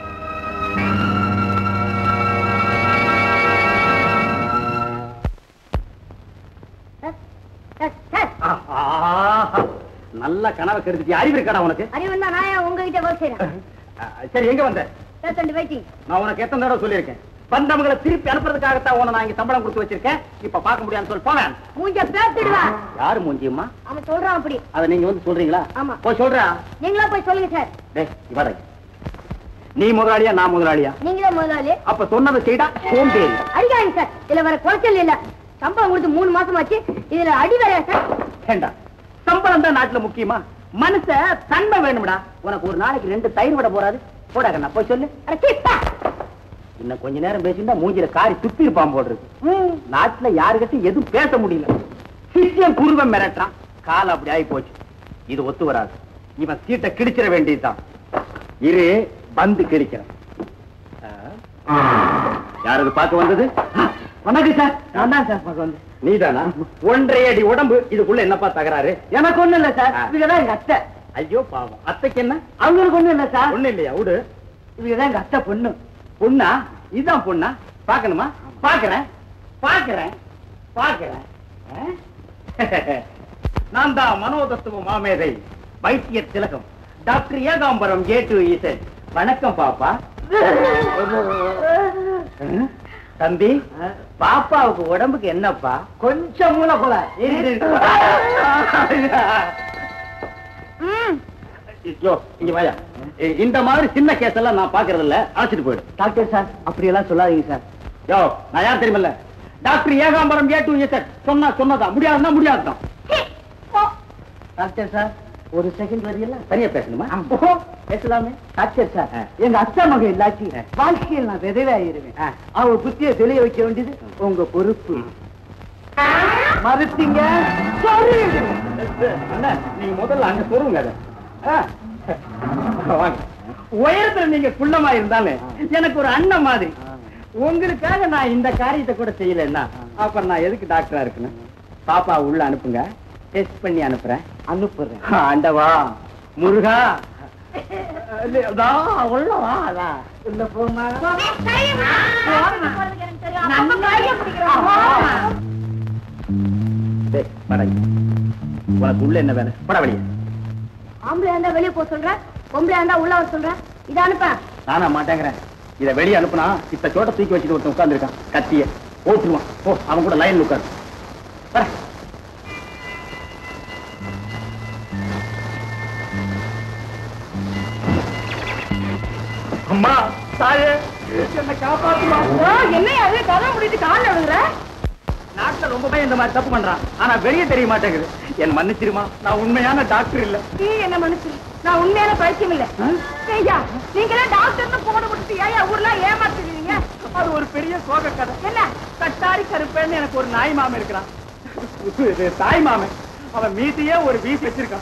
நல்ல கனவை கெடுத்துட்டு அறிவு இருக்கடா உனக்கு அறிவன் தான் நான் உங்ககிட்ட வேலை செய்யறேன் சரி எங்க வந்த வெயிட்டிங் நான் உனக்கு எத்தனை தடவை சொல்லியிருக்கேன் வந்தவங்களை திருப்பி அனுப்புறதுக்காகத்தான் உன நான் இங்க சம்பளம் கொடுத்து வச்சிருக்கேன் இப்ப பார்க்க முடியாதுன்னு சொல்லி போவேன் மூஞ்ச பேசிடுவேன் யாரு மூஞ்சியம்மா அவன் சொல்றான் அப்படி அத நீங்க வந்து சொல்றீங்களா ஆமா. போய் சொல்றா நீங்களா போய் சொல்லுங்க சார் டேய் இவரை நீ முதலாளியா நான் முதலாளியா நீங்களே முதலாளி அப்ப சொன்னதை செய்தா சோம்பேறி அடிக்காதீங்க சார் இதுல வர குறைச்சல் இல்ல சம்பளம் கொடுத்து மூணு மாசம் ஆச்சு இதுல அடி வேற சார் வேண்டாம் சம்பளம் தான் நாட்டுல முக்கியமா மனுஷ தன்மை வேணும்டா உனக்கு ஒரு நாளைக்கு ரெண்டு தயிர் விட போறாது போடா கண்ணா போய் சொல்லு அட சீப்பா. இன்னும் கொஞ்ச நேரம் பேசியிருந்தா மூஞ்சில காரி துப்பி இருப்பான் போடுறது நாட்டுல யாருக்கிட்டும் எதுவும் பேச முடியல சித்தியம் குருவன் மிரட்டுறான் காலம் அப்படி ஆகி போச்சு இது ஒத்து வராது இவன் சீட்டை கிழிச்சிட வேண்டியதுதான் இரு பந்து கிழிக்கிறேன் ஆ. யார் அது பார்க்க வந்தது வணக்கம் சார் நான் தான் சார் பார்க்க வந்தேன் நீதானா ஒன்றரை அடி உடம்பு இதுக்குள்ள என்னப்பா தகராறு எனக்கு ஒண்ணு இல்ல சார் இதுதான் எங்க அத்தை ஐயோ பாவம் அத்தைக்கு என்ன அவங்களுக்கு ஒண்ணு இல்ல சார் ஒண்ணு இல்லையா விடு இதுதான் எங்க அத்தை பொண்ணு பொண்ணா இதுதான் பொண்ணா பாக்கணுமா பாக்குறேன் பாக்குறேன் பாக்குறேன் ஆ? நான் தான் மனோதத்துவ மாமேதை வைத்திய திலகம் doctor Ekambaram A to Z வணக்கம் பாப்பா தம்பி பாப்பாவுக்கு உடம்புக்கு என்னப்பா கொஞ்சம் மூல போல ஐயோ, இங்க வாயா இ- இந்த மாதிரி சின்ன கேஸ் எல்லாம் நான் பாக்குறது இல்ல அழைச்சிட்டு போயிடு டாக்டர் சார் அப்படி எல்லாம் சொல்லாதீங்க சார் யோ நான் யார் தெரியுமில்ல doctor Ekambaram A to Z சொன்னா சொன்னதா முடியாதுன்னா முடியாதுதான் டாக்டர் சார் ஒரு செகண்ட் வரையில சரியா பேசணுமா ஓ, பேசலாமே டாக்டர் சார் எங்க அத்தா மகன் இல்லாச்சி வாழ்க்கையில் நான் விதவாயிருவேன் அவ புத்திய தெளிய வைக்க வேண்டியது உங்க பொறுப்பு மறுத்தீங்க sorry. அண்ணா, நீங்க முதல்ல அங்க சொல்லுங்க அதை ஆ. வாங்க. உயரத்துல நீங்க குள்ளமா இருந்தாலும் எனக்கு ஒரு அண்ணன் மாதிரி உங்களுக்காக நான் இந்த காரியத்தை கூட செய்யலன்னா அப்புறம் நான் எதுக்கு டாக்டரா இருக்கணும் பாப்பா உள்ள அனுப்புங்க டெஸ்ட் பண்ணி அனுப்புறேன் அனுப்புறேன் ஆண்டவா முருகா அதா, உள்ள வா அதா. உள்ள போமா டேய், வாடா இங்க. உனக்கு உள்ள என்ன வேலை பட வெளியே ஆம்பளை இருந்தா வெளியே போக சொல்ற பொம்பளை இருந்தா உள்ள வர சொல்ற இத அனுப்பேன் நானா மாட்டேங்கிறேன் இத வெளியே அனுப்புனா இத்த சோட்ட தூக்கி வச்சுட்டு ஒருத்தன் உட்கார்ந்திருக்கான் கத்திய ஓட்டுருவான் ஓ அவன் கூட லைன் உட்காரு வர. என்ன காப்பாத்துமா என்ன அது கதை முடிட்டு காலில் விழுகுற நாட்டுல ரொம்ப பேர் இந்த மாதிரி தப்பு பண்றான் ஆனா வெளியே தெரிய மாட்டேங்குது என் மன்னிச்சிருமா நான் உண்மையான டாக்டர் இல்ல நீ என்ன மனுஷன் நான் உண்மையான பைத்தியம் இல்ல ஐயா நீங்க எல்லாம் டாக்டர்னு போன கொடுத்து ஏயா ஊர்ல ஏமாத்துறீங்க அது ஒரு பெரிய சோக கதை என்ன கட்டாரி கருப்பேன்னு எனக்கு ஒரு நாய் மாமன் இருக்கிறான் இது தாய் மாமன் அவன் மீதியே ஒரு வீசி வச்சிருக்கான்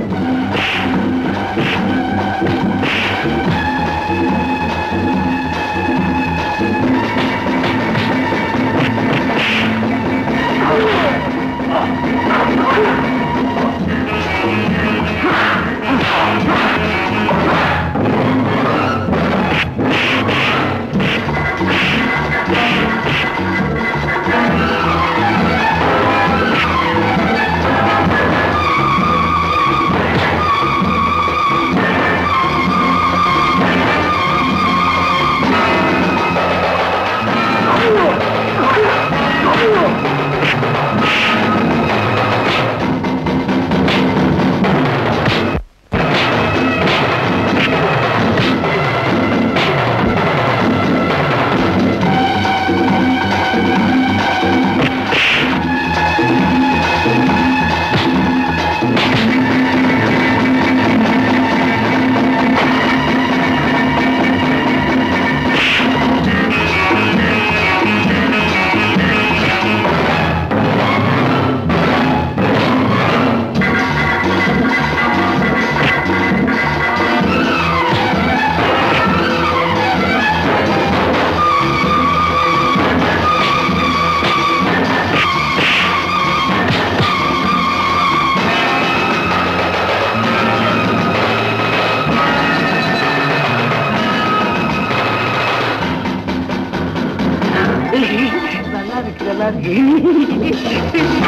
நல்லா இருக்கு நல்லா இருக்கு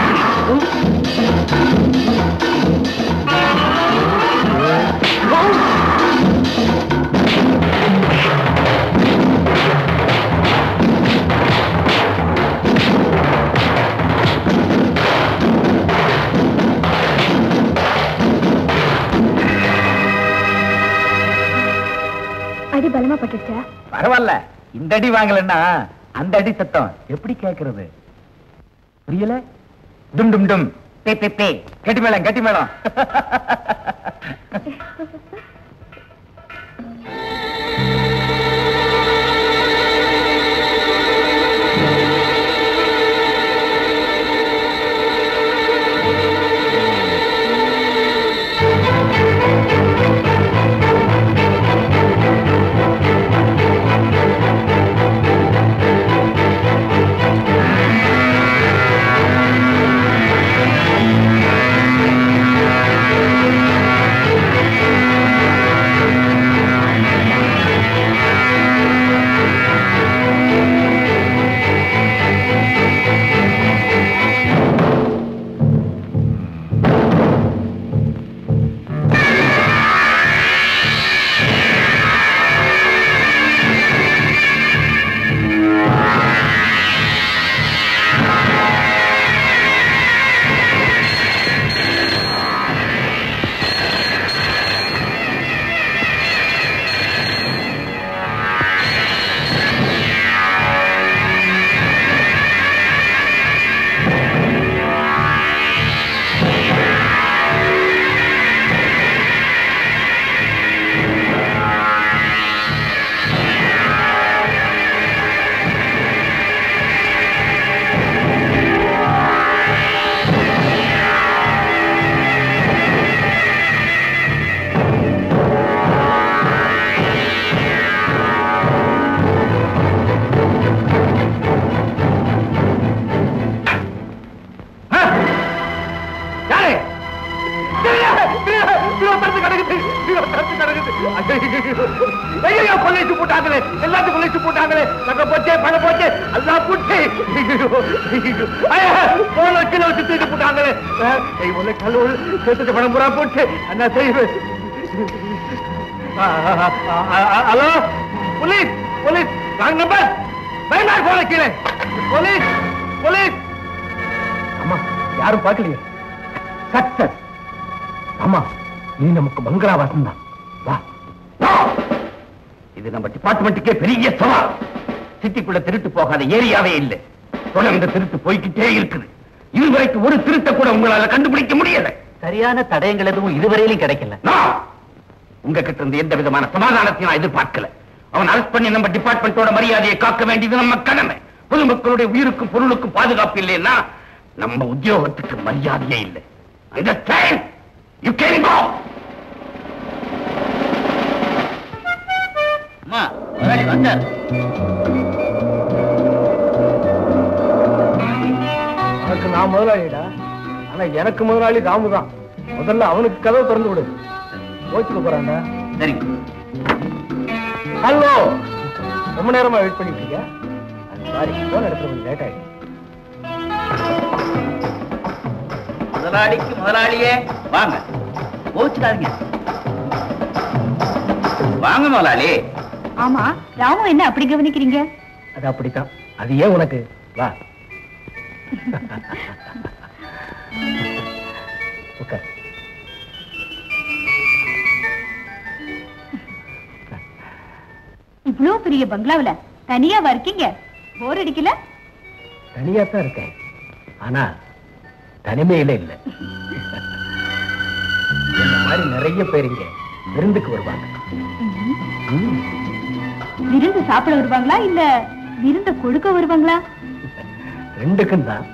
அடி பலமா பட்டுச்சா பரவாயில்ல இந்த அடி வாங்கலன்னா அந்த அடி சத்தம் எப்படி கேக்குறது புரியல டும் டும் டும் பே பே பே கட்டி மேளம் கட்டி மேளம் யாரு கொள்ளைச்சு போட்டாங்களே எல்லாத்தையும் கொள்ளைச்சு போட்டாங்களே நகை போச்சே பணம் போச்சே எல்லாம் போச்சு போன கிலோ வச்சு தூக்கி போட்டாங்களே கை உள்ள கல்லூர் சேர்த்து பணம் பூரா போச்சு என்ன செய்வேன் hello police police wrong number பயனார் போல கீழே போலீஸ் போலீஸ் அம்மா யாரும் பார்க்கலையே சக்சஸ் அம்மா நீ நமக்கு பங்களா வாசம் தான் வா வா. இது நம்ம டிபார்ட்மெண்ட்டுக்கே பெரிய சவால் சிட்டிக்குள்ள திருட்டு போகாத ஏரியாவே இல்லை தொடர்ந்து திருட்டு போய்க்கிட்டே இருக்குது இதுவரைக்கும் ஒரு திருத்த கூட உங்களால கண்டுபிடிக்க முடியல சரியான தடயங்கள் எதுவும் இதுவரையிலும் கிடைக்கல நான் உங்ககிட்ட இருந்து எந்த விதமான சமாதானத்தையும் நான் எதிர்பார்க்கல அவன் அரெஸ்ட் பண்ணி நம்ம டிபார்ட்மெண்டோட மரியாதையை காக்க வேண்டியது நம்ம கடமை பொதுமக்களுடைய உயிருக்கும் பொருளுக்கும் பாதுகாப்பு இல்லைன்னா நம்ம உத்தியோகத்துக்கு மரியாதையே இல்லை Understand? You can go. அம்மா முதலாளி வந்தார் உனக்கு நான் முதலாளிடா ஆனா எனக்கு முதலாளி ராமு தான் முதல்ல அவனுக்கு கதவு திறந்து விடு போச்சுக்க போறான்டா சரிங்க ஹலோ ரொம்ப நேரமா வெயிட் பண்ணிட்டு இருக்கியா சாரி போன் எடுத்து கொஞ்சம் லேட் ஆயிடுச்சு முதலாளிக்கு முதலாளியே வாங்க கோச்சுக்காதீங்க வாங்க முதலாளி ஆமா ராமு என்ன அப்படி கவனிக்கிறீங்க அது அப்படித்தான் அது ஏன் உனக்கு வா உட்கார் இவ்வளவு பெரிய பங்களாவுல தனியாவா இருக்கீங்க போர் அடிக்கல தனியா தான் இருக்கேன் ஆனா தனிமையில இல்ல இந்த மாதிரி நிறைய பேர் இங்க விருந்துக்கு வருவாங்க ம், விருந்து சாப்பிட வருவாங்களா இல்ல விருந்த கொடுக்க வருவாங்களா ரெண்டுக்கும் தான்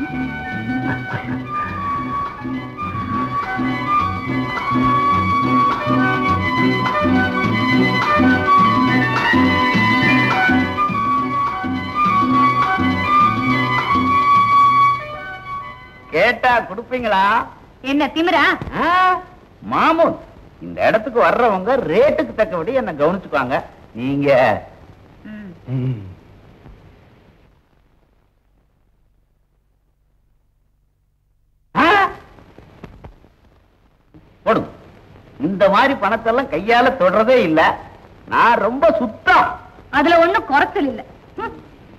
கேட்டா கொடுப்பீங்களா என்ன திமிரா ஆ, மாமூல் இந்த இடத்துக்கு வர்றவங்க ரேட்டுக்கு தக்கபடி என்ன கவனிச்சுக்குவாங்க நீங்க ம். ஆ? போடுங்க இந்த மாதிரி பணத்தெல்லாம் கையால தொடறதே இல்ல நான் ரொம்ப சுத்தம் அதுல ஒண்ணும் குறைச்சல் இல்ல ம்.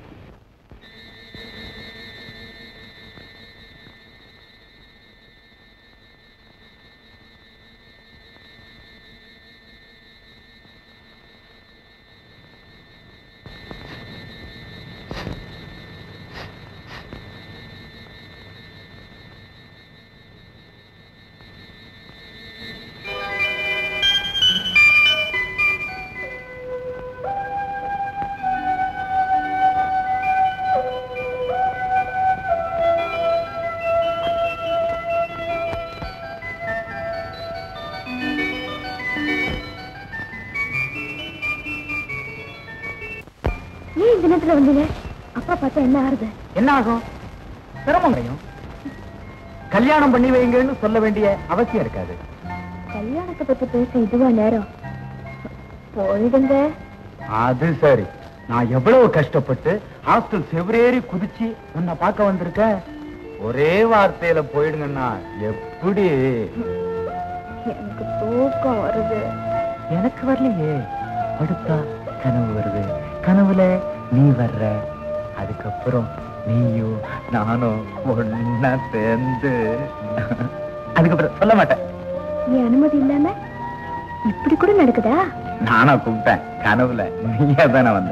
ஏன் இந்த நேரத்துல வந்தீங்க அப்பா பார்த்தா என்ன ஆறுது என்ன ஆகும் சிரமம் கிடையும் கல்யாணம் பண்ணி வைங்கன்னு சொல்ல வேண்டிய அவசியம் இருக்காது கல்யாணத்தை பத்தி பேச இதுவா நேரம் போயிடுங்க அது சரி நான் எவ்வளவு கஷ்டப்பட்டு ஹாஸ்டல் செவரேறி குதிச்சு உன்னை பார்க்க வந்திருக்கேன் ஒரே வார்த்தையில போயிடுங்கன்னா எப்படி எனக்கு தூக்கம் வருது எனக்கு வரலையே படுத்தா கனவு வருது கனவுல நீ வர்ற அதுக்கப்புறம் நீயும் நானும் ஒன்னா சேர்ந்து அதுக்கப்புறம் சொல்ல மாட்டேன் நீ அனுமதி இல்லாம இப்படி கூட நடக்குதா நானா கூப்பிட்டேன் கனவுல நீயா தானே வந்த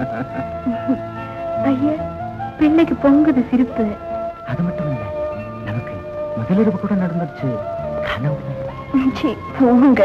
ஐயா பிள்ளைக்கு பொங்குது சிரிப்பு அது மட்டும் இல்ல நமக்கு முதலிரவு கூட நடந்துருச்சு கனவுல சீ, போங்க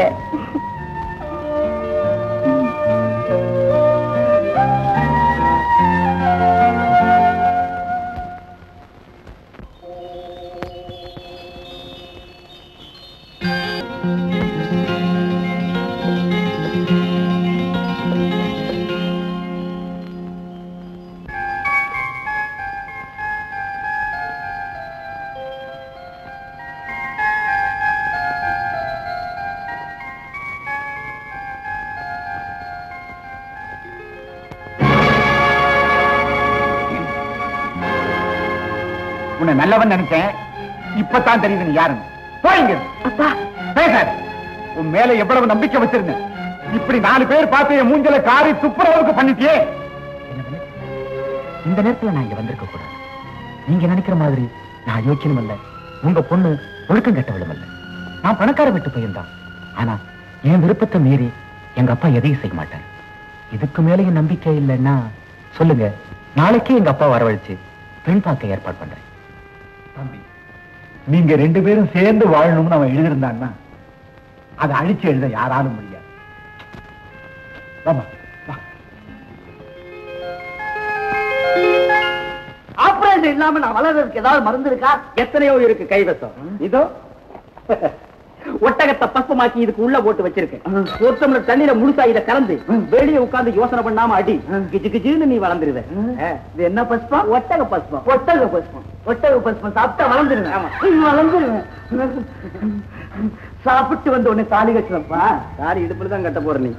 உன்னை நல்லவன் நினைச்சேன் இப்பதான் தெரியுது நீ யாருன்னு போயிங்க அப்பா பேசாத உன் மேல எவ்வளவு நம்பிக்கை வச்சிருந்தேன் இப்படி நாலு பேர் பார்த்து என் மூஞ்சல காரி துப்புரவுக்கு பண்ணிட்டியே என்ன பண்ணு? இந்த நேரத்துல நான் இங்க வந்திருக்க கூடாது நீங்க நினைக்கிற மாதிரி நான் யோக்கியனும் இல்ல உங்க பொண்ணு ஒழுக்கம் கெட்டவளும் இல்ல நான் பணக்கார விட்டு பையன்தான் ஆனா என் விருப்பத்தை மீறி எங்க அப்பா எதையும் செய்ய மாட்டார் இதுக்கு மேல என் நம்பிக்கை இல்லைன்னா சொல்லுங்க நாளைக்கே எங்க அப்பா வரவழைச்சு பெண் பார்க்க ஏற்பாடு பண்றேன் தம்பி நீங்க ரெண்டு பேரும் சேர்ந்து வாழணும்னு அவன் எழுதியிருந்தான்னா அதை அழிச்சு எழுத யாராலும் முடியாது வாம்மா, வா ஆபரேஷன் இல்லாம நான் வளர்றதுக்கு ஏதாவது மருந்து இருக்கா எத்தனையோ இருக்கு கைவசம் இதோ ஒட்டகத்தை பஸ்பமாக்கி இதுக்கு உள்ள போட்டு வச்சிருக்கேன் ஒரு டம்ளர் தண்ணியில முழுசா இத கலந்து வெளியே உட்கார்ந்து யோசனை பண்ணாம அடி கிச்சு கிச்சுன்னு நீ வளர்ந்துருவ இது என்ன பஸ்பம் ஒட்டக பஸ்பம் ஒட்டக பஸ்பம் ஒட்டக பஸ்பம் சாப்பிட்டா வளர்ந்துருவேன் வளர்ந்துருவேன் சாப்பிட்டு வந்து உடனே தாலி கட்டுறப்பா சாரி இடுப்புல தான் கட்ட போற நீ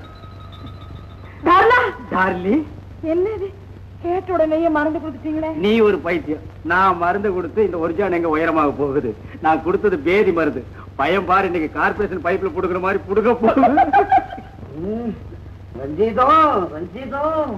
டார்லி என்னது கேட்ட உடனேயே மறந்து கொடுத்துட்டீங்களே நீ ஒரு பைத்தியம் நான் மருந்து கொடுத்து இந்த ஒரிஜினல் எங்க உயரமாக போகுது நான் கொடுத்தது பேதி மருந்து பயம் பாரு இன்னைக்கு கார்பரேஷன் பைப்ல புடுக்குற மாதிரி புடுக்க போகுது ரஞ்சிதம் ரஞ்சிதம்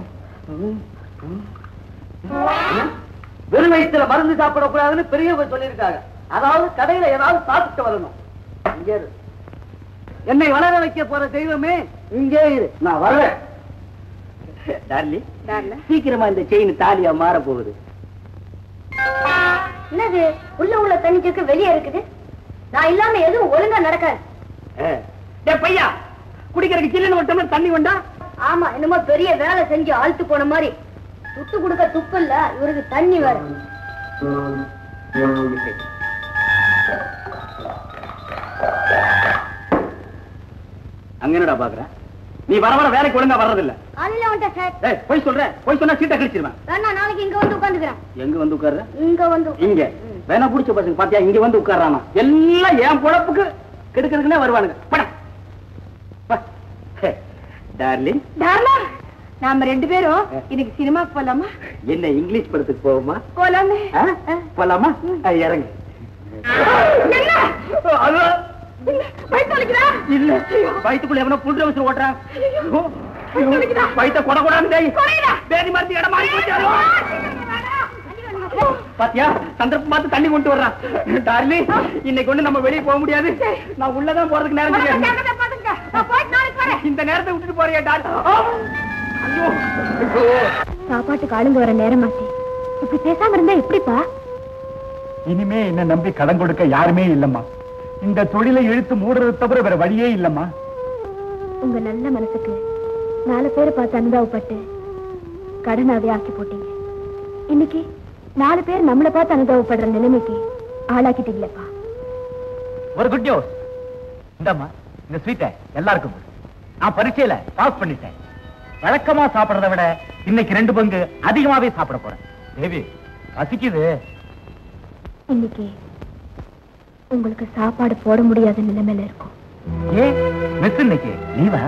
வெறும் வயிற்றுல மருந்து சாப்பிடக்கூடாதுன்னு பெரியவங்க சொல்லியிருக்காங்க அதாவது கடையில ஏதாவது சாப்பிட்டு வரணும் இங்கே இரு. என்னை வளர வைக்க போற தெய்வமே இங்கே இரு நான் வர்றேன் டார்லி சீக்கிரமா இந்த செயின் தாலியா மாற போகுது என்னது உள்ள உள்ள தண்ணிக்கு வெளியே இருக்குது நான் இல்லாம எதுவும் ஒழுங்கா நடக்காது டேய் பையா குடிக்கிறதுக்கு சில்லுன்னு ஒரு டம்ளர் தண்ணி கொண்டா ஆமா என்னமோ பெரிய வேலை செஞ்சு ஆழ்த்து போன மாதிரி துட்டு கொடுக்க துப்பு இல்ல இவருக்கு தண்ணி வேற அங்க என்னடா பாக்குற நீ வர வர வேலைக்கு ஒழுங்கா வர்றதில்ல அதுல வந்துட்டேன் சார் டேய் போய் சொல்றேன் போய் சொன்னா சீட்டை கிழிச்சிருவேன் வேணா நாளைக்கு இங்க வந்து உட்காந்துக்கிறேன் எங்க வந்து உட்கார்ற இங்க வந்து இங்க வேணா புடிச்ச பசங்க பாத்தியா இங்க வந்து உட்கார்றானா எல்லாம் என் பொழப்புக்கு கெடுக்கிறதுக்குனே வருவானுங்க பட டார்லிங் டார்லா நாம ரெண்டு பேரும் இன்னைக்கு சினிமாக்கு போலாமா என்ன இங்கிலீஷ் படத்துக்கு போவோமா போலாமே ஆ? போலாமா ஆ, இறங்கு அது வயிற்று இல்ல வயிற்றுக்குள்ள எவனோ புல் வச்சு ஓட்டுறான் வயிற்ற கொட கொடான்னு பேதி மருந்து இடம் மாறி போச்சு அது. பாத்தியா சந்தர்ப்பம் பார்த்து தண்ணி கொண்டு வர்றான் டார்லி இன்னைக்கு ஒண்ணு நம்ம வெளியே போக முடியாது நான் உள்ளதான் போறதுக்கு நேரம் தெரியாது இந்த நேரத்தை விட்டுட்டு போறியா டார் ஐயோ சாப்பாட்டுக்கு ஆளுங்க வர நேரமாச்சு இப்படி பேசாம இருந்தா எப்படிப்பா இனிமே என்ன நம்பி கடன் கொடுக்க யாருமே இல்லம்மா இந்த தொழிலை இழுத்து மூடுறது தவிர வேற வழியே இல்லம்மா உங்க நல்ல மனசுக்கு நாலு பேரை பார்த்து அனுபவப்பட்டு கடனாவே ஆக்கி போட்டீங்க இன்னைக்கு நாலு பேர் நம்மளை பார்த்து அனுபவப்படுற நிலைமைக்கு ஆளாக்கிட்டீங்களேப்பா ஒரு குட் நியூஸ் இந்தம்மா இந்த ஸ்வீட்டை எல்லாருக்கும் கொடு. நான் பரீட்சையில பாஸ் பண்ணிட்டேன் வழக்கமா சாப்பிடுறத விட இன்னைக்கு ரெண்டு பங்கு அதிகமாவே சாப்பிட போறேன் தேவி பசிக்குது இன்னைக்கு உங்களுக்கு சாப்பாடு போட முடியாத நிலைமையில இருக்கும் ஏ மிஸ் இன்னைக்கு லீவா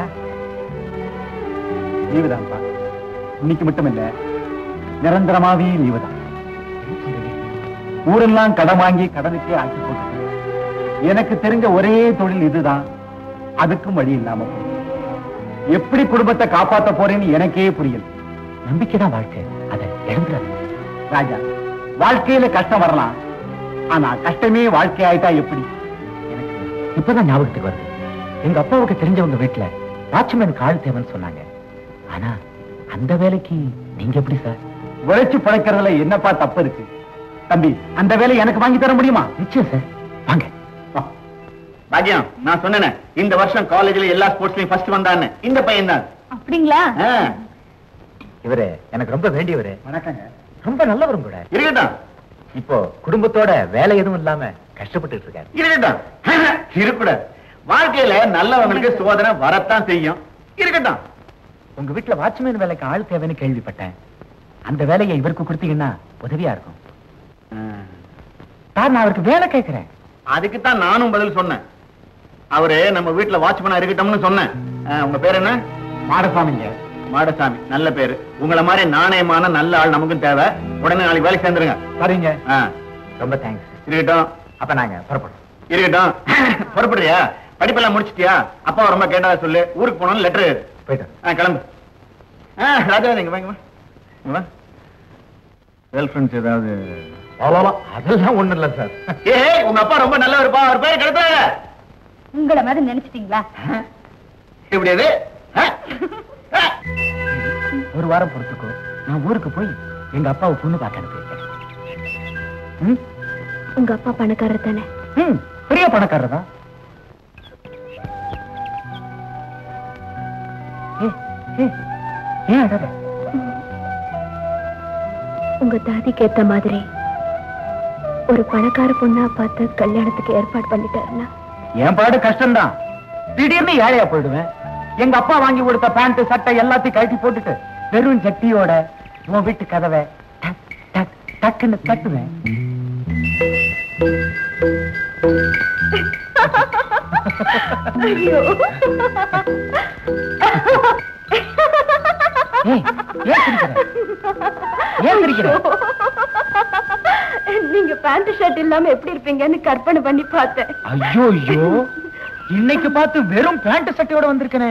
லீவு தான்ப்பா இன்னைக்கு மட்டும் இல்ல நிரந்தரமாவே லீவு தான் ஊரெல்லாம் கடன் வாங்கி கடனுக்கே ஆக்கி போட்டு எனக்கு தெரிஞ்ச ஒரே தொழில் இதுதான் அதுக்கும் வழி இல்லாம போச்சு. எப்படி குடும்பத்தை காப்பாத்த போறேன்னு எனக்கே புரியல நம்பிக்கை தான் வாழ்க்கை அதை இழந்துடாது ராஜா வாழ்க்கையில கஷ்டம் வரலாம் ஆனா கஷ்டமே வாழ்க்கை ஆயிட்டா எப்படி எனக்கு இப்பதான் ஞாபகத்துக்கு வருது எங்க அப்பாவுக்கு தெரிஞ்சவங்க வீட்டுல வாட்ச்மேனுக்கு ஆள் தேவைன்னு சொன்னாங்க ஆனா அந்த வேலைக்கு நீங்க எப்படி சார் உழைச்சு பிழைக்கிறதுல என்னப்பா தப்பு இருக்கு தம்பி அந்த வேலை எனக்கு வாங்கி தர முடியுமா நிச்சயம் சார் வாங்க பாக்கியம் நான் சொன்னேனே இந்த வருஷம் காலேஜ்ல எல்லா ஸ்போர்ட்ஸ்லயும் ஃபர்ஸ்ட் வந்தான்னு இந்த பையன் தான் அப்படிங்களா இவரு எனக்கு ரொம்ப வேண்டியவரு வணக்கங்க ரொம்ப நல்லவரும் கூட இருக்கட்டும் இப்போ குடும்பத்தோட வேலை எதுவும் இல்லாம கஷ்டப்பட்டுட்டு இருக்காரு இருக்கட்டும் இருக்கக்கூடாது வாழ்க்கையில நல்லவங்களுக்கு சோதனை வரத்தான் செய்யும் இருக்கட்டும் உங்க வீட்டுல வாட்ச்மேன் வேலைக்கு ஆள் தேவைன்னு கேள்விப்பட்டேன் அந்த வேலையை இவருக்கு கொடுத்தீங்கன்னா உதவியா இருக்கும் சார் நான் அவருக்கு வேலை கேட்கிறேன் அதுக்கு தான் நானும் பதில் சொன்னேன் அவரு நம்ம வீட்டுல வாட்ச்மேனா இருக்கட்டும்னு சொன்னேன் ஆ, உங்க பேர் என்ன மாடசாமிங்க மாடசாமி நல்ல பேரு உங்களை மாதிரி நாணயமான நல்ல ஆள் நமக்கும் தேவை உடனே நாளைக்கு வேலைக்கு சேர்ந்துருங்க சரிங்க ஆ, ரொம்ப தேங்க்ஸ் இருக்கட்டும் அப்ப நாங்க புறப்படுறோம் இருக்கட்டும் புறப்படுறியா படிப்பெல்லாம் முடிச்சிட்டியா அப்பா ரொம்ப கேட்டதா சொல்லு ஊருக்கு போனோம் லெட்டர் போயிட்டு ஆ கிளம்பு ஆ ராஜா நீங்க வாங்க வா கேர்ள் ஃப்ரெண்ட்ஸ் ஏதாவது அதெல்லாம் ஒண்ணு இல்ல சார் ஏ உங்க அப்பா ரொம்ப நல்லவருப்பா அவர் பேர் கெடுத்தாங்க உங்களை மாதிரி நினைச்சிட்டீங்களா இப்படி அது ஆ? ஆ? ஒரு வாரம் பொறுத்துக்கோ நான் ஊருக்கு போய் எங்க அப்பாவை பொண்ணு பார்க்க அனுப்பி வைக்கிறேன் ம்? உங்க அப்பா பணக்காரர் தானே ம், பெரிய பணக்காரர் தான் ஏய், ஏய், ஏன் அழற உங்க தாதிக்கு ஏத்த மாதிரி ஒரு பணக்கார பொண்ணா பார்த்து கல்யாணத்துக்கு ஏற்பாடு பண்ணிட்டாருன்னா என் பாடு கஷ்டம்தான் திடீர்னு ஏழையா போயிடுவேன் எங்க அப்பா வாங்கி கொடுத்த பேண்ட் சட்டை எல்லாத்தையும் கழட்டி போட்டுட்டு வெறும் ஜட்டியோட உன் வீட்டு கதவை டக், டக், டக்குன்னு தட்டுவேன் ஐயோ ஏய், ஏன் சிரிக்கிற? ஏன் சிரிக்கிற? நீங்க பேண்ட் ஷர்ட் இல்லாம எப்படி இருப்பீங்கன்னு கற்பனை பண்ணி பார்த்தேன் ஐயோ ஐயோ இன்னைக்கு பார்த்து வெறும் பேண்ட் சட்டையோட வந்திருக்கனே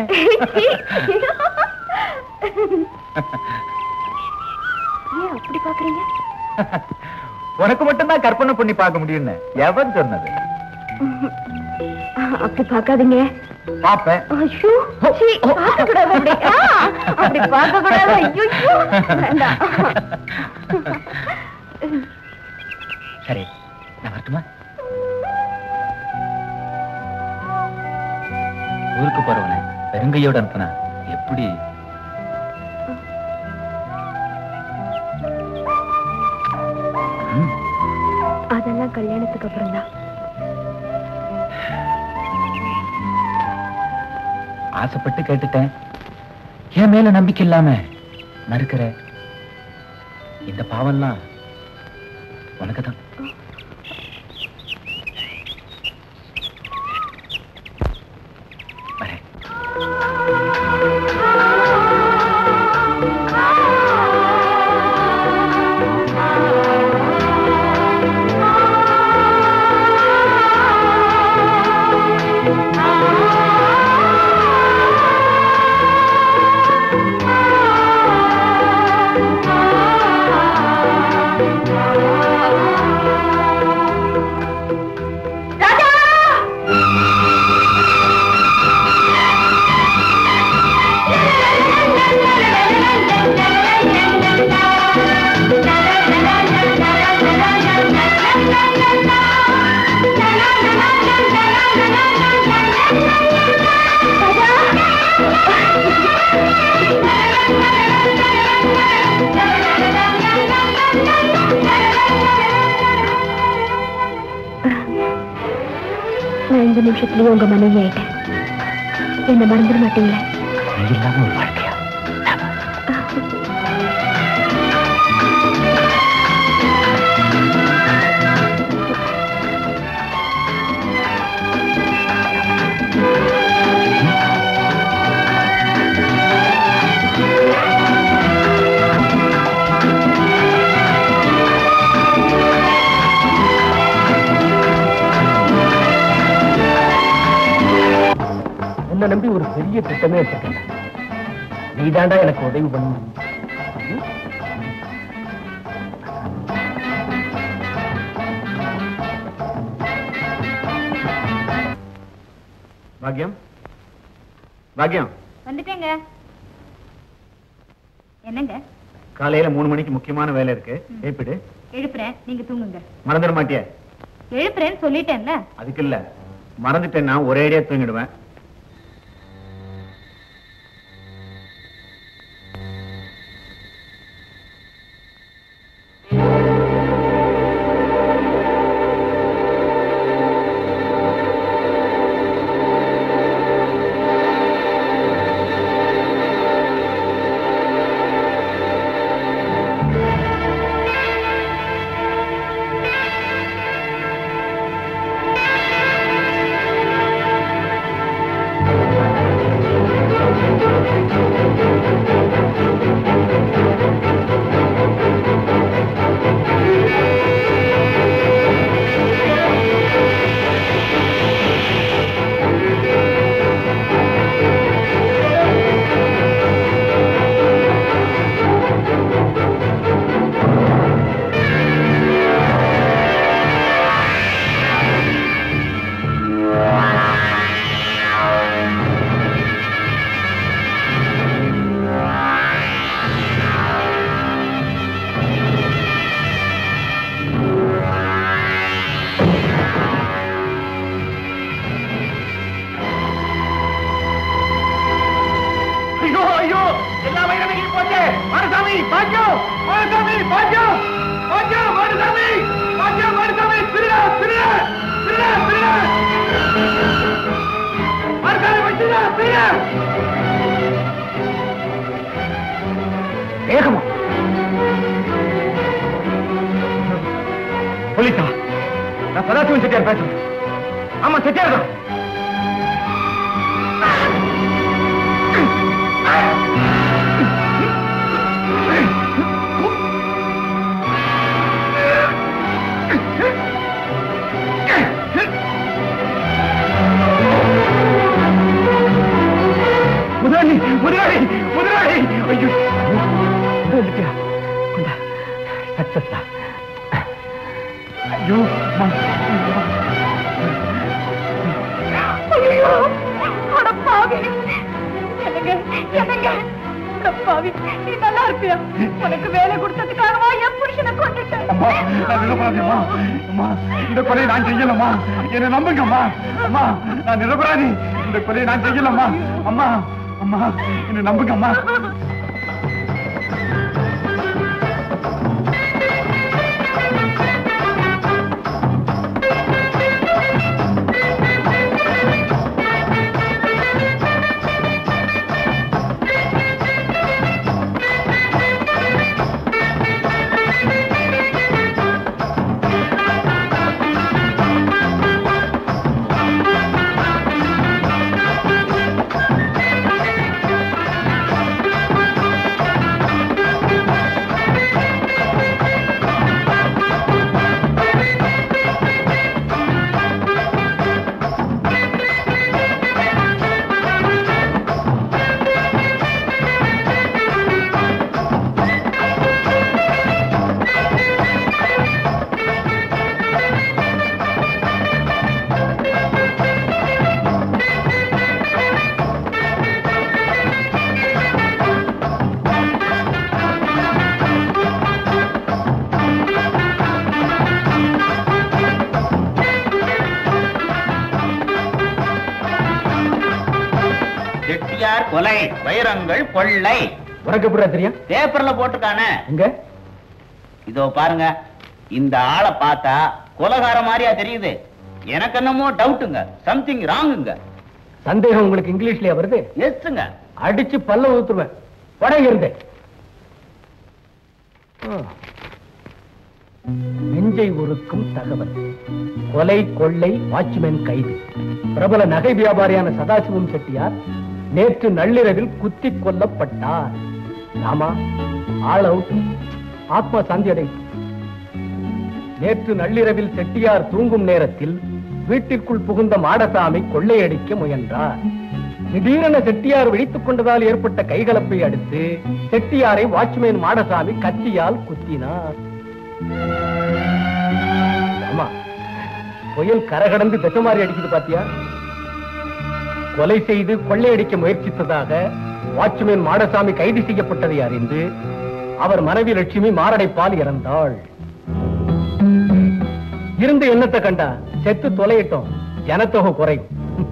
ஏன் அப்படி பாக்குறீங்க உனக்கு மட்டும்தான் கற்பனை பண்ணி பார்க்க முடியும்னு எவன் சொன்னது அப்படி பார்க்காதீங்க பாப்பேன் ஐயோ சீ, பார்க்கக்கூடாது அப்படி ஆ, அப்படி பார்க்கக்கூடாது ஐயோ வேண்டாம் சரி நான் வரட்டுமா ஊருக்கு போறவன பெருங்கையோட அனுப்புனா எப்படி ம், அதெல்லாம் கல்யாணத்துக்கு அப்புறம் தான் ஆசைப்பட்டு கேட்டுட்டேன் என் மேல நம்பிக்கை இல்லாம மறுக்கிற இந்த பாவம்லாம் உனக்கு தான் வரேன் நான் இந்த நிமிஷத்துலயே உங்க மனைவி ஆயிட்டேன் என்ன மறந்துட மாட்டீங்களே நீ இல்லாம ஒரு வாழ்க்கையா உன்னை நம்பி ஒரு பெரிய திட்டமே வச்சிருக்கேன் நீதாண்டா எனக்கு உதவி பண்ணணும் பாக்யம் பாக்யம் வந்துட்டேங்க என்னங்க காலையில மூணு மணிக்கு முக்கியமான வேலை இருக்கு ஏப்பிடு எழுப்புறேன் நீங்க தூங்குங்க மறந்துட மாட்டிய எழுப்புறேன்னு சொல்லிட்டேன்ல அதுக்கு இல்ல மறந்துட்டேன்னா ஒரே அடியா தூங்கிடுவேன் ஆ வேகமா போலீஸா நான் சதாசிவன் செட்டியார் பேசுறேன் ஆமா செட்டியார் தான் முதலாளி முதலாளி முதலாளி ஐயோ வந்துட்டியா கொண்டா சக்சஸ் தான் ஐயோ அம்மா, அம்மா. ஐயோ, அட பாவி. என்னங்க, என்னங்க? அட பாவி, நீ நல்லா இருப்பியா? உனக்கு வேலை கொடுத்ததுக்காகவா என் புருஷனை கொன்னுட்ட? அம்மா நான் நிரபராதிம்மா அம்மா இந்த கொலையை நான் செய்யலம்மா என்னை நம்புங்கம்மா அம்மா நான் நிரபராதி இந்த கொலையை நான் செய்யலம்மா அம்மா அம்மா என்னை நம்புங்கம்மா செட்டியார் கொலை வைரங்கள் கொள்ளை உனக்கு எப்படி தெரியும் பேப்பர்ல போட்டிருக்கானே எங்க இதோ பாருங்க இந்த ஆளை பார்த்தா கொலகார மாதிரியா தெரியுது எனக்கு என்னமோ டவுட்டுங்க சம்திங் ராங்குங்க சந்தேகம் உங்களுக்கு இங்கிலீஷ்லயா வருது எஸ்ங்க அடிச்சு பல்ல ஊத்துருவேன் படம் இருந்தேன் நெஞ்சை உருக்கும் தகவல் கொலை கொள்ளை வாட்ச்மேன் கைது பிரபல நகை வியாபாரியான சதாசிவம் செட்டியார் நேற்று நள்ளிரவில் குத்தி கொல்லப்பட்டார் ராமா ஆள் அவுட் ஆத்மா சாந்தி அடை நேற்று நள்ளிரவில் செட்டியார் தூங்கும் நேரத்தில் வீட்டிற்குள் புகுந்த மாடசாமி கொள்ளையடிக்க முயன்றார் திடீரென செட்டியார் விழித்துக் கொண்டதால் ஏற்பட்ட கைகலப்பை அடுத்து செட்டியாரை வாட்ச்மேன் மாடசாமி கத்தியால் குத்தினார் ஆமா புயல் கரகடந்து திசமாரி அடிக்குது பாத்தியா கொலை செய்து கொள்ளையடிக்க முயற்சித்ததாக வாட்ச்மேன் மாடசாமி கைது செய்யப்பட்டதை அறிந்து அவர் மனைவி லட்சுமி மாரடைப்பால் இறந்தாள் இருந்து என்னத்தை கண்டா செத்து தொலையிட்டோம் ஜனத்தொகை குறையும்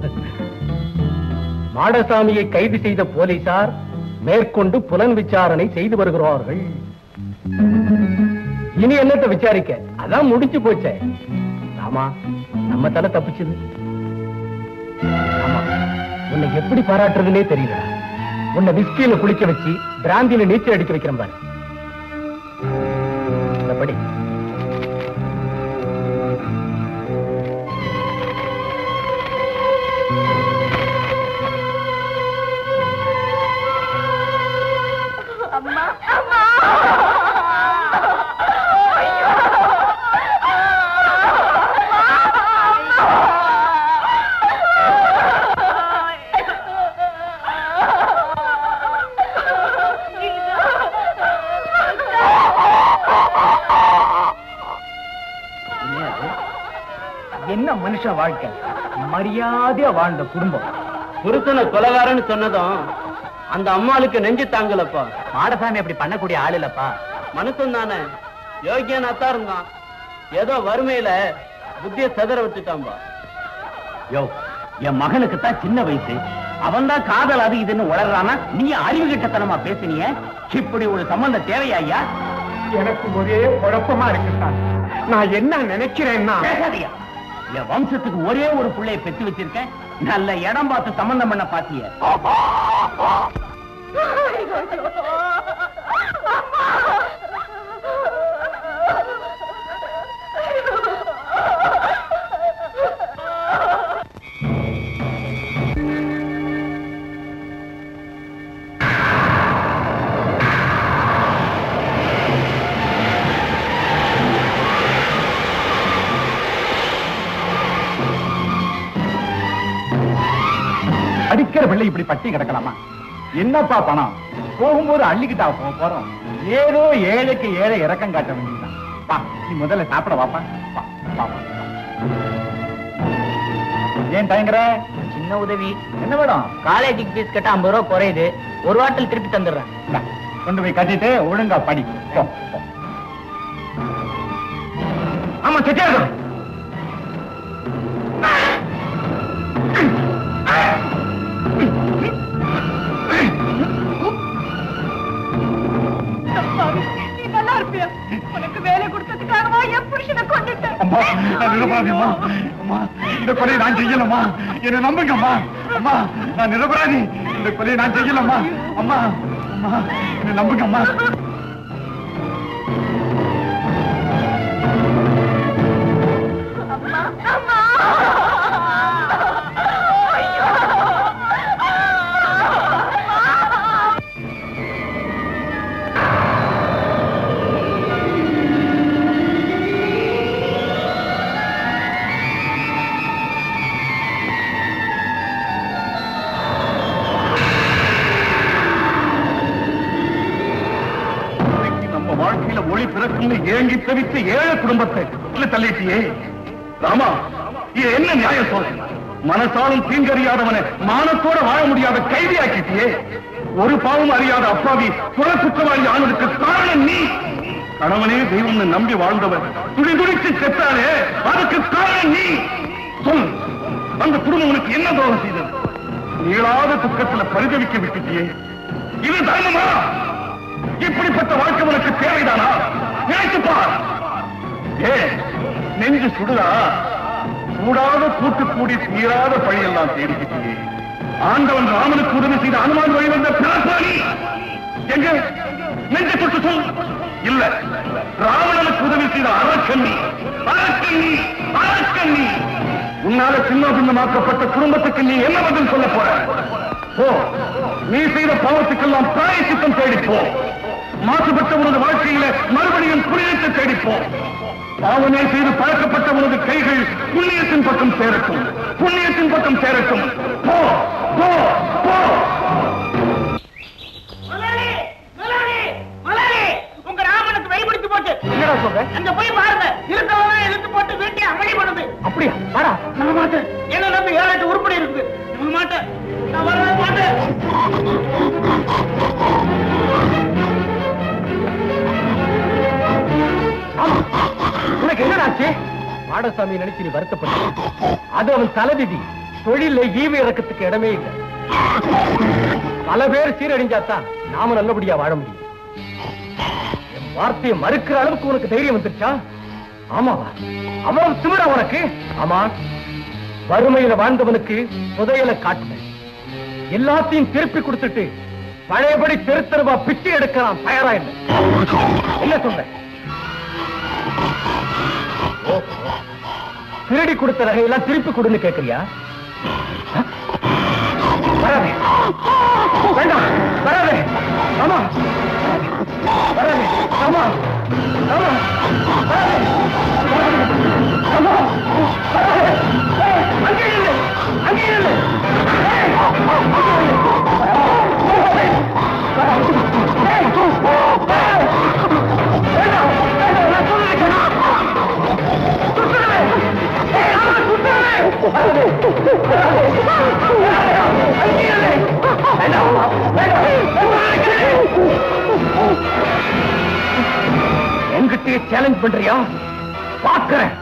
மாடசாமியை கைது செய்த போலீசார் மேற்கொண்டு புலன் விசாரணை செய்து வருகிறார்கள் இனி என்னத்தை விசாரிக்க அதான் முடிஞ்சு போச்சே ஆமா நம்ம தலை தப்பிச்சது ஆமா உன்னை எப்படி பாராட்டுறதுனே தெரியல உன்னை விஸ்கியில குளிக்க வச்சு பிராந்தியில நீச்சல் அடிக்க வைக்கிறேன் பாரு இத படி அம்மா அம்மா ஐயோ என்ன மனுஷ வாழ்க்கை மரியாதையா வாழ்ந்த குடும்பம் புருஷனை கொலகாரன்னு சொன்னதும் அந்த அம்மாளுக்கு நெஞ்சு தாங்கலப்பா மாடசாமி அப்படி பண்ணக்கூடிய ஆள் இல்லப்பா மனுஷன் தானே யோகியனாத்தான் இருந்தான் ஏதோ வறுமையில புத்திய செதற விட்டுட்டான்பா யோ என் மகனுக்கு தான் சின்ன வயசு அவன் தான் காதல் அது இதுன்னு உளறானா நீ அறிவு கிட்டத்தனமா பேசினிய இப்படி ஒரு சம்பந்தம் தேவையா ஐயா எனக்கு ஒரே குழப்பமா இருக்கு சார் நான் என்ன நினைக்கிறேன்னா என் வம்சத்துக்கு ஒரே ஒரு பிள்ளைய பெத்து வச்சிருக்கேன் நல்ல இடம் பார்த்து சம்பந்தம் பண்ண பாத்திய அடிக்கிற பிள்ளை இப்படி பட்டி கிடக்கலாமா என்னப்பா பணம் போகும்போது அள்ளிக்கிட்டா போக போறோம் ஏதோ ஏழைக்கு ஏழை இறக்கம் காட்ட வேண்டியதுதான் வா நீ முதல்ல சாப்பிட வாப்பா வா, வா, வா. ஏன் தயங்குற சின்ன உதவி என்ன வேணும் காலேஜுக்கு ஃபீஸ் கட்ட ஐம்பது ரூபா குறையுது ஒரு வாரத்தில் திருப்பி தந்துடுறேன் இந்தா, கொண்டு போய் கட்டிட்டு ஒழுங்கா படி போ, போ. ஆமா செட்டியாரு அப்பாவி, நீ நல்லா இருப்பியா உனக்கு வேலை கொடுத்ததுக்காகவா என் புருஷனை கொண்டுட்டேன் அம்மா நான் நிரபராதிம்மா அம்மா இந்த கொலையை நான் செய்யலம்மா என்ன நம்புங்கம்மா அம்மா நான் நிரபராதி இந்த கொலையை நான் செய்யலம்மா அம்மா அம்மா என்ன நம்புங்கம்மா இன்னைக்கு நம்ம வாழ்க்கையில ஒளி பிறக்கும்னு ஏங்கி தவித்த ஏழை குடும்பத்தை இல்ல தள்ளிட்டியே ராமா இது என்ன நியாயம் சொல்ற மனசாலும் தீங்கறியாதவனை மானத்தோட வாழ முடியாத கைதியாக்கிட்டியே ஒரு பாவம் அறியாத அப்பாவி புற குற்றவாளி ஆனதுக்கு காரணம் நீ கணவனே தெய்வம்னு நம்பி வாழ்ந்தவன் துடி துடிச்சு செத்தாலே அதுக்கு காரணம் நீ சொல் அந்த குடும்பம் உனக்கு என்ன துரோகம் செய்தது நீளாத துக்கத்துல பரிதவிக்க விட்டுட்டியே இது தர்மமா இப்படிப்பட்ட வாழ்க்கை உனக்கு தேவைதானா நினைத்து பார் ஏ நெஞ்சு சுடுதா கூடாத கூட்டு கூடி தீராத பழியெல்லாம் தேடிக்கிட்டே ஆண்டவன் ராமனுக்கு உதவி செய்த அனுமான் வழி வந்த பிறப்பாணி எங்க நெஞ்சு தொட்டு சொல் இல்ல ராவணனுக்கு உதவி செய்த அரக்கண்ணி அரக்கண்ணி அரக்கண்ணி உன்னால சின்ன பின்னமாக்கப்பட்ட குடும்பத்துக்கு நீ என்ன பதில் சொல்ல போற போ நீ செய்த பாவத்துக்கெல்லாம் பிராயசித்தம் தேடிப்போ மாசுபட்ட உனது வாழ்க்கையில மறுபடியும் புனிதத்தை தேடிப்போ பாவமே செய்து பழக்கப்பட்ட உனது கைகள் புண்ணியத்தின் பக்கம் சேரட்டும் புண்ணியத்தின் பக்கம் சேரட்டும் போ போ போ உங்க ராமனுக்கு வழிபிடித்து போச்சு என்னடா சொல்ற அங்க போய் பாருங்க இருக்கவங்க இழுத்து போட்டு வீட்டை அமளி பண்ணுது அப்படியா வாடா நான் மாட்டேன் என்ன நம்பி ஏழு எட்டு உருப்படி இருக்குது இவங்க மாட்டேன் நான் வரவே மாட்டேன் உனக்கு என்னடாச்சு மாடசாமி நினைச்சு நீ வருத்தப்பட்ட அது அவன் தலைவிதி தொழில ஈவு இறக்கத்துக்கு இடமே இல்லை பல பேர் சீரழிஞ்சாத்தான் நாம நல்லபடியா வாழ முடியும் என் வார்த்தையை மறுக்கிற அளவுக்கு உனக்கு தைரியம் வந்துருச்சா ஆமாவா அவ்வளவு திமிரா உனக்கு ஆமா வறுமையில வாழ்ந்தவனுக்கு புதையலை காட்டுவேன் எல்லாத்தையும் திருப்பி கொடுத்துட்டு பழையபடி தெருத்தருவா பிச்சை எடுக்கலாம் தயாரா இல்லை என்ன சொல்ற ஓஹோ. திருடி கொடுத்த நகையெல்லாம் திருப்பி கொடுன்னு கேக்குறியா ஆ? வராதே வேண்டாம் வராதே ஆமா வராதே ஆமா ஆமா வராதே ஆமா வராதே ஏய், அங்கே இல்லை அங்கே இல்லை ஏய், அங்கே இல்லை. ஏய், ஏய், வேண்டாம் வேண்டாம் நான் சொல்லுறேன் என்கிட்டயே சேலஞ்ச் பண்றியா பாக்குறேன்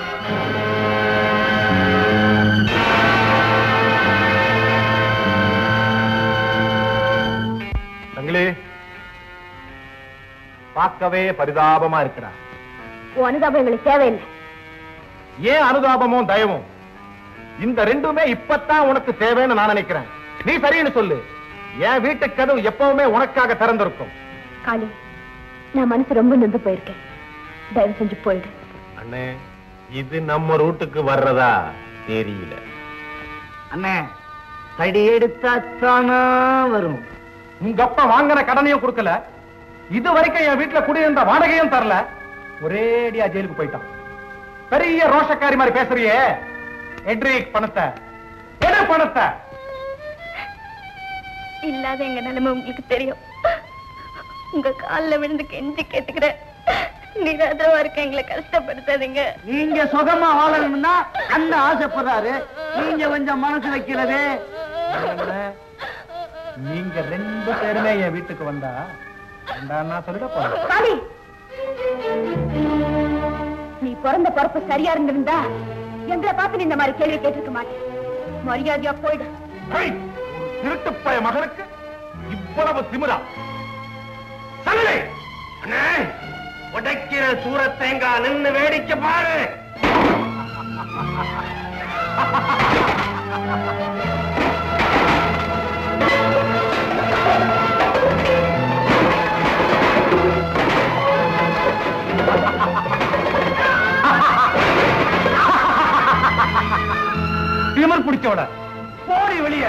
தங்களே பார்க்கவே பரிதாபமா இருக்கிறா உன் அனுதாபம் எங்களுக்கு தேவையில்லை ஏன் அனுதாபமும் தயவும் இந்த ரெண்டுமே இப்பத்தான் உனக்கு தேவைன்னு நான் நினைக்கிறேன் நீ சரின்னு சொல்லு என் வீட்டு கதவு எப்பவுமே உனக்காக திறந்திருக்கும் காளி நான் மனசு ரொம்ப நொந்து போயிருக்கேன் தயவு செஞ்சு போயிடு அண்ணே இது நம்ம ரூட்டுக்கு வர்றதா தெரியல அண்ணே தடி எடுத்தாத்தானா வரும் உங்க அப்பா வாங்கின கடனையும் கொடுக்கல இது வரைக்கும் என் வீட்டுல குடியிருந்த வாடகையும் தரல ஒரேடியா ஜெயிலுக்கு போயிட்டான் பெரிய ரோஷக்காரி மாதிரி பேசுறியே எட்ரிக் பணத்தை எடு பணத்தை இல்லாத எங்க நிலைமை உங்களுக்கு தெரியும் உங்க கால்ல விழுந்து கெஞ்சி கேட்டுக்கிறேன் நிராதரவா இருக்க எங்களை கஷ்டப்படுத்தாதீங்க நீங்க சுகமா வாழணும்னா அண்ணன் ஆசைப்படுறாரு நீங்க கொஞ்சம் மனசு வைக்கிறது நீங்க ரெண்டு பேருமே என் வீட்டுக்கு வந்தா வேண்டாம்னா சொல்லிட போறேன் காளி நீ பிறந்த பிறப்பு சரியா இருந்திருந்தா எங்களை பார்த்து நீ இந்த மாதிரி கேள்வி கேட்டிருக்க மாட்டேன் மரியாதையா போயிடு ஐ! ஒரு திருட்டு பய மகனுக்கு இவ்வளவு திமிரா சொல்லலே அண்ணே உடைக்கிற சூரத்தேங்கா நின்னு வேடிக்கை பாரு திமிர் பிடிச்சவட போடி வெளிய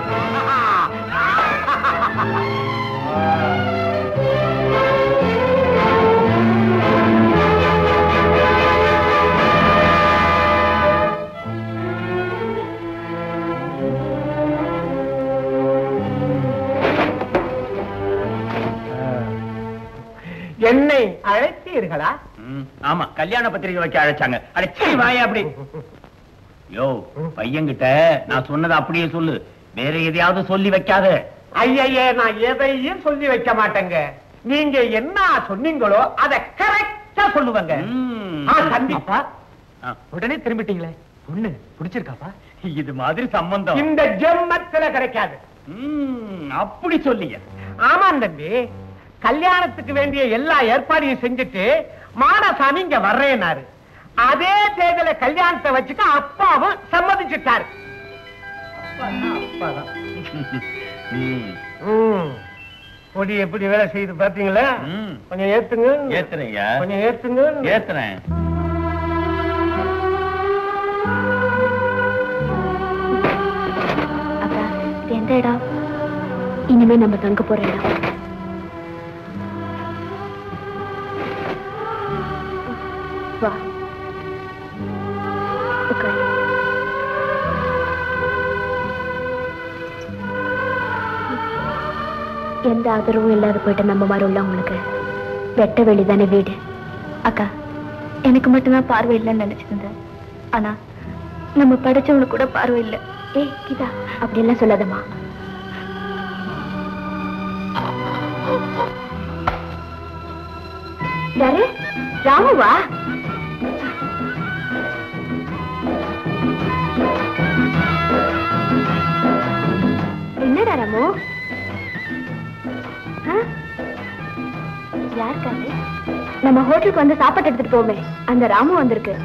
என்னை அழைத்தீர்களா ம், ஆமா கல்யாண பத்திரிகை வைக்க அழைச்சாங்க அழைச்சி வாய அப்படி யோ பையன்கிட்ட நான் சொன்னதை அப்படியே சொல்லு வேற எதையாவது சொல்லி வைக்காத ஐயையே நான் எதையும் சொல்லி வைக்க மாட்டேங்க நீங்க என்ன சொன்னீங்களோ அத கரெக்டா சொல்லுவாங்க ம். ஆ, கண்டிப்பா ஆ. உடனே திரும்பிட்டீங்களே பொண்ணு பிடிச்சிருக்காப்பா இது மாதிரி சம்பந்தம் இந்த ஜென்மத்துல கிடைக்காது ம், அப்படி சொல்லிய ஆமா தம்பி கல்யாணத்துக்கு வேண்டிய எல்லா ஏற்பாடையும் செஞ்சுட்டு மாடசாமி இங்க வர்றேனாரு அதே தேதியில கல்யாணத்தை வச்சுக்க அப்பாவும் சம்மதிச்சுட்டாரு அப்பாதான். ம், ம். பொடி எப்படி வேலை செய்து பாத்தீங்களா ம். கொஞ்சம் ஏத்துங்க ஏத்துறேன்யா கொஞ்சம் ஏத்துங்க ஏத்துறேன் அப்பா இது எந்த இடம் இனிமே நம்ம தங்க போற இடம் வா உட்காரு. எந்த ஆதரவும் இல்லாத போயிட்ட நம்ம மாதிரி உள்ளவங்களுக்கு வெட்ட வெளிதானே வீடு அக்கா எனக்கு மட்டும்தான் பார்வை இல்லைன்னு நினைச்சிருந்தேன் ஆனா நம்ம படிச்சவனுக்கு கூட பார்வை இல்லை ஏய் கீதா அப்படி எல்லாம் சொல்லாதம்மா யாரு ராமுவா என்னடா ராமு ஆ? யார் காரு நம்ம ஹோட்டலுக்கு வந்து சாப்பாடு எடுத்துட்டு போவே அந்த ராமு வந்திருக்கு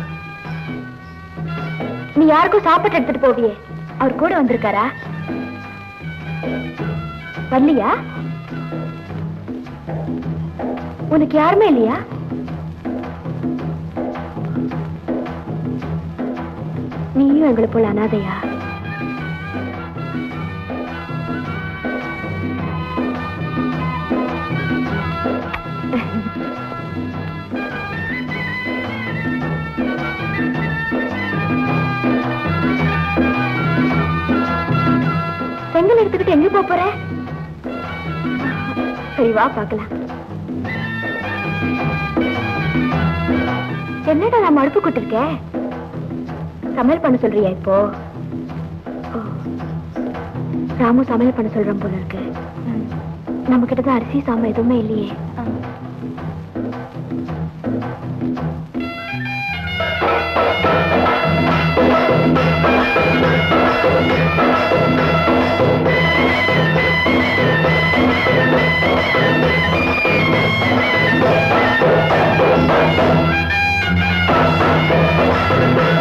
நீ யாருக்கும் சாப்பாடு எடுத்துட்டு போவியே அவர் கூட வந்திருக்காரா வரலையா உனக்கு யாருமே இல்லையா நீயும் எங்களை போல அனாதையா செங்கல் எடுத்துக்கிட்டு எங்க போப் போற சரி வா பார்க்கலாம் என்னடா நான் அடுப்பு கூட்டிருக்க சமையல் பண்ண சொல்றியா இப்போ ஓ. ராமு சமையல் பண்ண சொல்றேன் போல இருக்கு நம்ம கிட்ட தான் அரிசி சாமான் எதுவுமே இல்லையே ஆ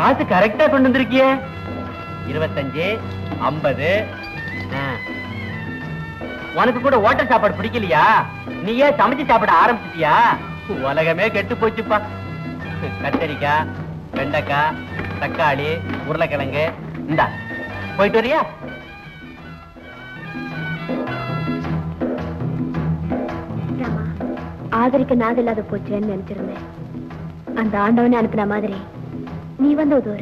காசு கரெக்டா கொண்டு வந்திருக்கியே இருபத்தஞ்சு ஐம்பது உனக்கு கூட ஹோட்டல் சாப்பாடு பிடிக்கலையா நீயே சமைச்சு சாப்பிட ஆரம்பிச்சிட்டியா உலகமே கெட்டு போச்சுப்பா கத்தரிக்காய் வெண்டைக்காய் தக்காளி உருளைக்கிழங்கு இந்தா போயிட்டு வரியா ராமா ஆதரிக்க நாது இல்லாத போச்சேன்னு நினைச்சிருந்தேன் அந்த ஆண்டவனே அனுப்பின மாதிரி நீ வந்து உதவுற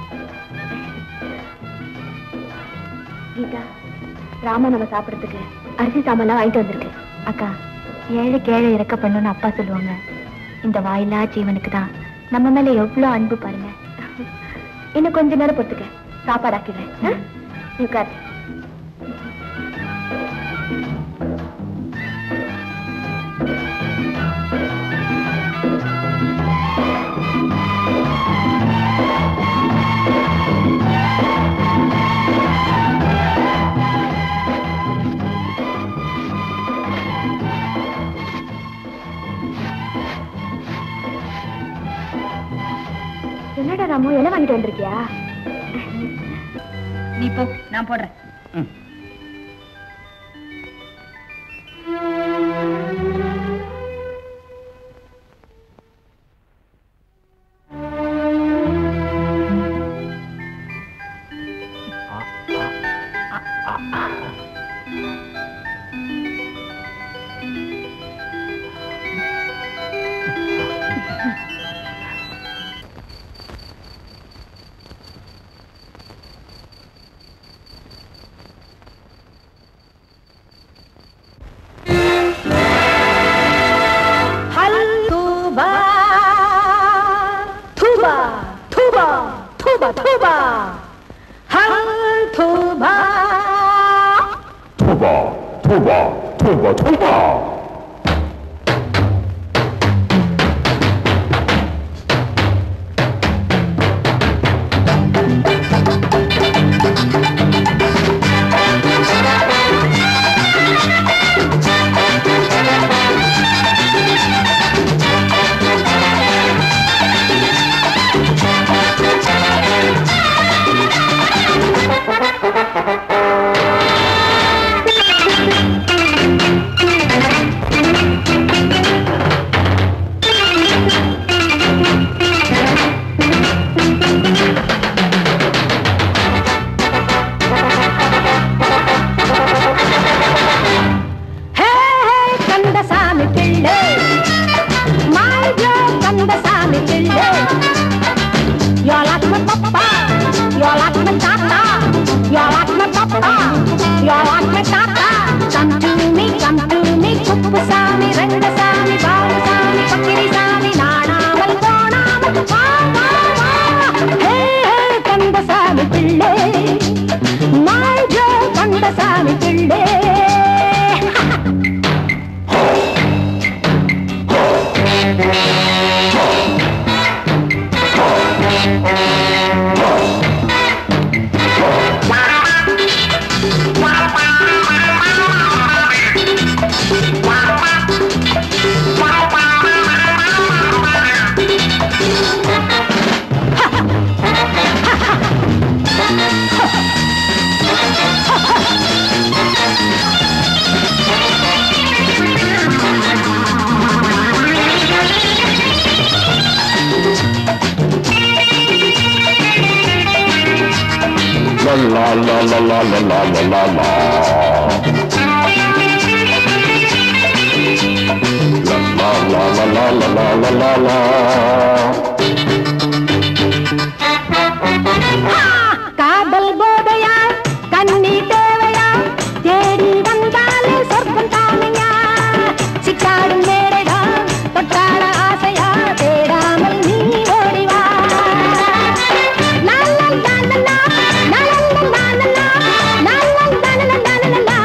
கீதா ராமா நம்ம சாப்பிடறதுக்கு அரிசி சாமான்லாம் வாங்கிட்டு வந்திருக்கு அக்கா ஏழைக்கு ஏழை இறக்க பண்ணுன்னு அப்பா சொல்லுவாங்க இந்த வாயிலா ஜீவனுக்கு தான் நம்ம மேல எவ்வளவு அன்பு பாருங்க இன்னும் கொஞ்ச நேரம் பொறுத்துக்க சாப்பாடு ஆக்கிடுறேன் ஆ? நீ உட்காரு என்னடா ராமு இலை வாங்கிட்டு வந்திருக்கியா நீ போ நான் போடுறேன் Tuba, tuba, tuba, tuba, tuba. Hal tuba. tuba, tuba, tuba, tuba. Hey, hey, Kandasamy பிள்ளை மாய்ஜோ கந்தசாமி பிள்ளை You like my papa, you like my tata, you like my papa, you like my tata. Come to me, come to me, Kuppusamy, Rangasamy, Balusamy, Pakkirisamy, நாணாமல் போனாமல் வா, வா, வா. Hey, hey, Kandasamy பிள்ளை மாய்ஜோ கந்தசாமி பிள்ளை La la la la la la la la la la. La la la la la la la la la la. காதல் போதையா கண்ணி தேவையா தேடி வந்தாலே சொர்க்கம் தானையா சிக்காடும் மேடைதா தொட்டாட ஆசையா தேடாமல் நீ ஓடிவா லாலல் லாலலா, லாலல் லாலலா, லாலல் லாலலா, லாலலா.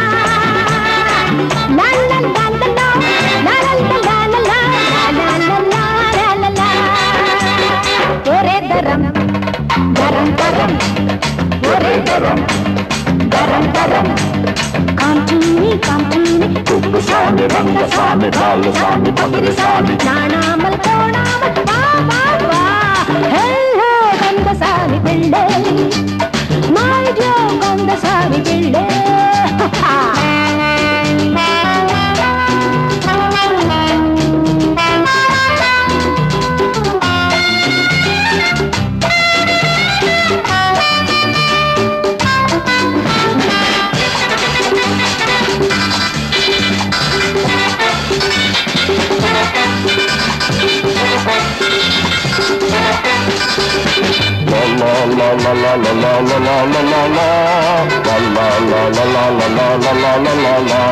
லாலல் லாலலா, லாலல் லாலலா, லாலலா, லாலலா. ஒரே தரம் தரம் தரம் ஒரே தரம் தரம் தரம் காஞ்சூனி காஞ்சூனி குப்புசாமி, ரங்கசாமி, பாலுசாமி, பக்கிரிசாமி. நாணாமல் போனாமல் வா வா வா ஹே ஹே கந்தசாமி பிள்ளை மாய்ஜோ கந்தசாமி பிள்ளை La la la la la la la la la la la la La la la la la la la la la la la la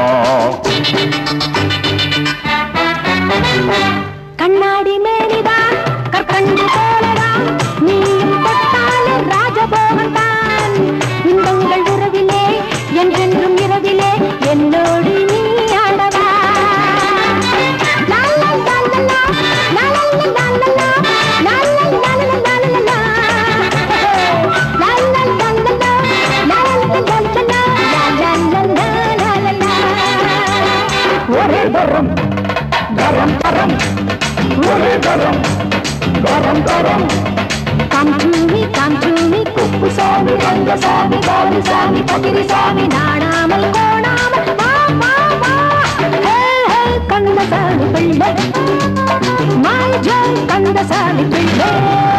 கண்ணாடி மேனிதான் கற்கண்டு போலதான் நீயும் தொட்டாலே ராஜபோகன் தான் இன்பங்கள் உறவிலே என்றென்றும் இரவிலே என்னோடு நீ ஆடவா லா, லா, லா, லா, லா, லா, லா, லா, லா, லா, லா, லா, லா, லா, லா, லா, லா, லா, லா. லா, லா, லா, லா, லா, லா, லா, லா, லா, லா, லா, லா, லா, லா, லா, லா. ஒரே தரம் தரம் தரம் ஒரே தரம் தரம் தரம் கம்பூமி கம்பூமி குப்புசாமி ரங்கசாமி பாலுசாமி பகிரிசாமி நாடாமல் கோணாமல் வா வா வா ஹே ஹே கந்தசாமி பிள்ளை மை ஜெய் கந்தசாமி பிள்ளை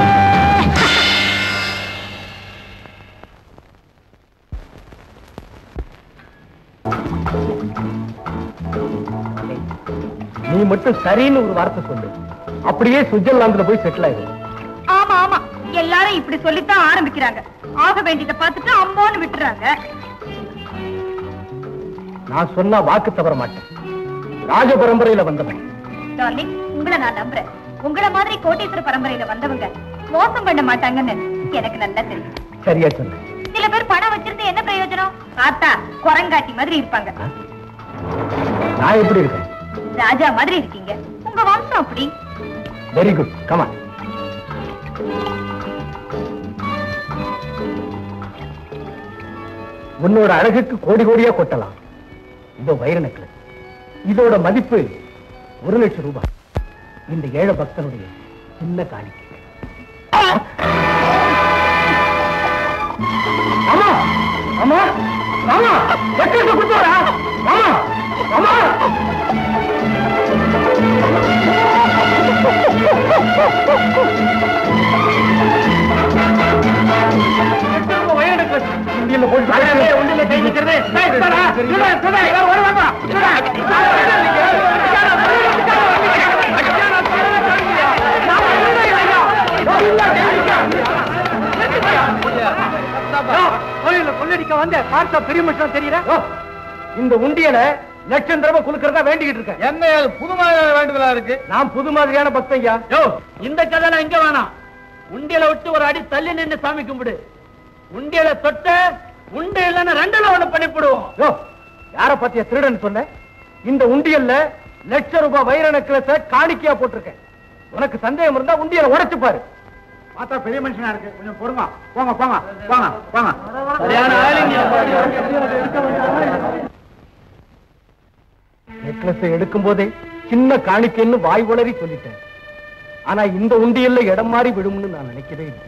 நீ மட்டும் சரின்னு ஒரு வார்த்தை சொல்லு அப்படியே சுவிட்சர்லாந்துல போய் செட்டில் ஆயிடும் ஆமா ஆமா எல்லாரும் இப்படி சொல்லித்தான் ஆரம்பிக்கிறாங்க ஆக வேண்டியதை பார்த்துட்டு அம்மோன்னு விட்டுறாங்க நான் சொன்னா வாக்கு தவற மாட்டேன் ராஜ பரம்பரையில வந்தவன் டார்லிங் உங்களை நான் நம்புறேன் உங்களை மாதிரி கோட்டீஸ்வர பரம்பரையில வந்தவங்க மோசம் பண்ண மாட்டாங்கன்னு எனக்கு நல்லா தெரியும் சரியா சொன்ன சில பேர் பணம் வச்சிருந்து என்ன பிரயோஜனம் பார்த்தா குரங்காட்டி மாதிரி இருப்பாங்க நான் எப்படி இருக்கேன் ராஜா மாதிரி இருக்கீங்க உங்க வம்சம் அப்படி வெரி குட் கமா உன்னோட அழகுக்கு கோடி கோடியா கொட்டலாம் இதோ வைர நெக்லஸ் இதோட மதிப்பு ஒரு லட்சம் ரூபாய் இந்த ஏழை பக்தனுடைய சின்ன காணிக்கை ஆமா ஆமா ஆமா நெக்லஸ் கொடுத்தோரா ஆமா ஆமா கொள்ளடிக்க வந்த பார்த்தா பெரிய மனுஷன் தெரியல இந்த உண்டியல லட்சம் தடவை குலுக்கிறதா வேண்டிக்கிட்டு இருக்கேன் என்ன அது புது மாதிரி வேண்டுதலா இருக்கு நான் புது மாதிரியான பக்தையா யோ இந்த கதைலாம் இங்க வேணாம் உண்டியல விட்டு ஒரு அடி தள்ளி நின்னு சாமி கும்பிடு உண்டியல தொட்ட உண்டு இல்லைன்னா ரெண்டுல ஒண்ணு பண்ணிவிடுவோம் யோ யார பத்திய திருடன் சொன்ன இந்த உண்டியல்ல லட்ச ரூபாய் வைர நெக்லஸ காணிக்கையா போட்டிருக்கேன் உனக்கு சந்தேகம் இருந்தா உண்டியல உடைச்சு பாரு பார்த்தா பெரிய மனுஷனா இருக்கு கொஞ்சம் பொறுமா போங்க போங்க போங்க போங்க சரியான நெக்லஸ் எடுக்கும் போதே சின்ன காணிக்கைன்னு வாய் உளறி சொல்லிட்டேன் ஆனா இந்த உண்டியல்ல இடம் மாறி விடும்னு நான் நினைக்கவே இல்லை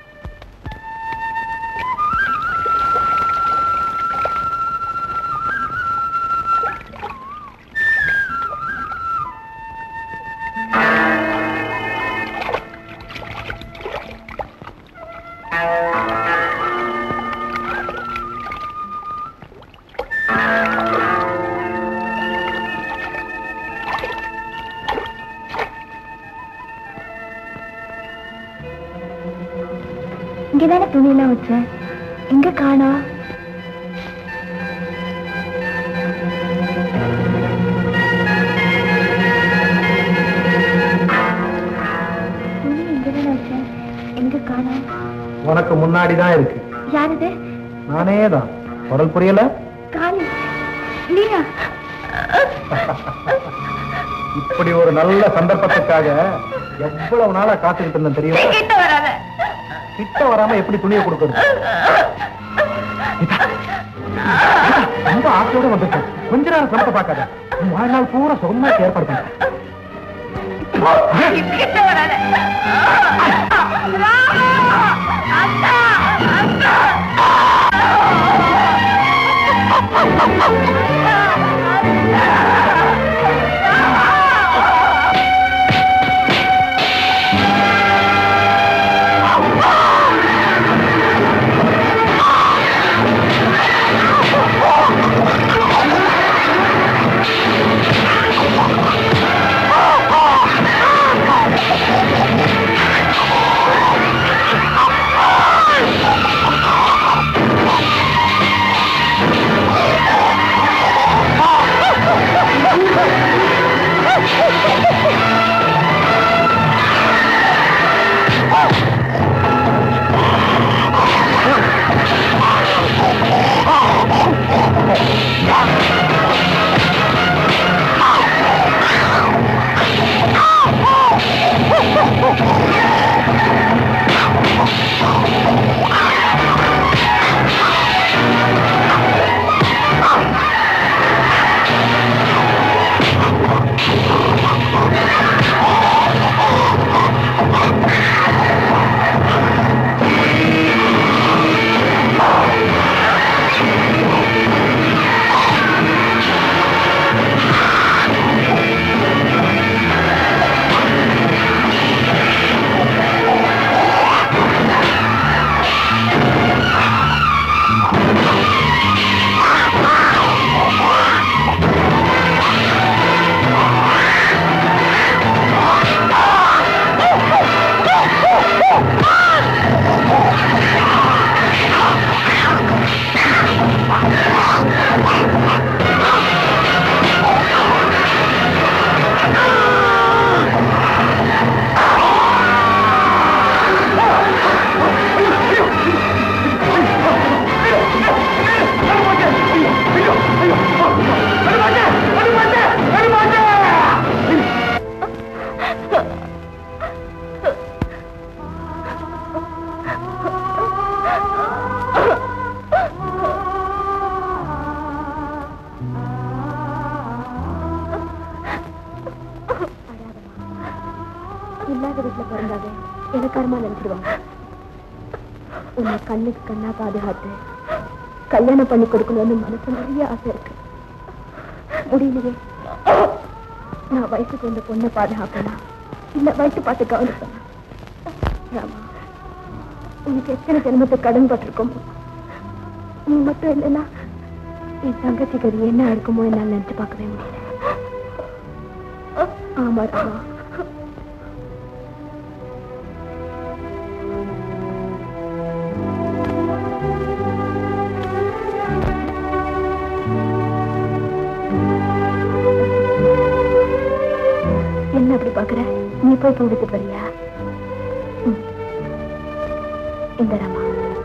இங்கதானே துணியெல்லாம் வச்சேன் எங்க காணோம் துணி இங்கதானே வச்சேன் எங்க காணோம் உனக்கு முன்னாடி தான் இருக்கு யாருது நானே தான் குரல் புரியல காளி நீயா இப்படி ஒரு நல்ல சந்தர்ப்பத்துக்காக எவ்வளவு நாளா காத்துக்கிட்டு இருந்தேன் தெரியுமா கிட்ட வராத கிட்ட வராம எப்படி துணியை கொடுக்கறது ரொம்ப ஆசையோட வந்துட்டேன் கொஞ்ச நேரம் சமத்தை பார்க்காத உன் வாழ்நாள் பூரா சுகமா ஏற்பாடு பண்றேன் கிட்ட வராத ராமா அண்ணா அண்ணா இல்லாத வீட்டுல பிறந்தாவே எனக்காரமா நினைச்சிடுவாங்க உன்னை கண்ணுக்கு கண்ணா பாதுகாத்து கல்யாணம் பண்ணி கொடுக்கணும்னு மனசு நிறைய ஆசை இருக்கு முடியலையே நான் வயசுக்கு வந்த பொண்ணை பாதுகாப்பேனா இல்ல வயசு பார்த்து கவனிப்பேனா ராமா உனக்கு எத்தனை ஜென்மத்தை கடன் பட்டிருக்கோம் நீ மட்டும் இல்லைன்னா என் தங்கச்சி கதி என்ன இருக்குமோ என்னால நினைச்சு பார்க்கவே முடியல ஆமா ராமா என்ன அப்படி பாக்குற நீ போய் தூடிட்டு வரியா ம். இந்த ராமா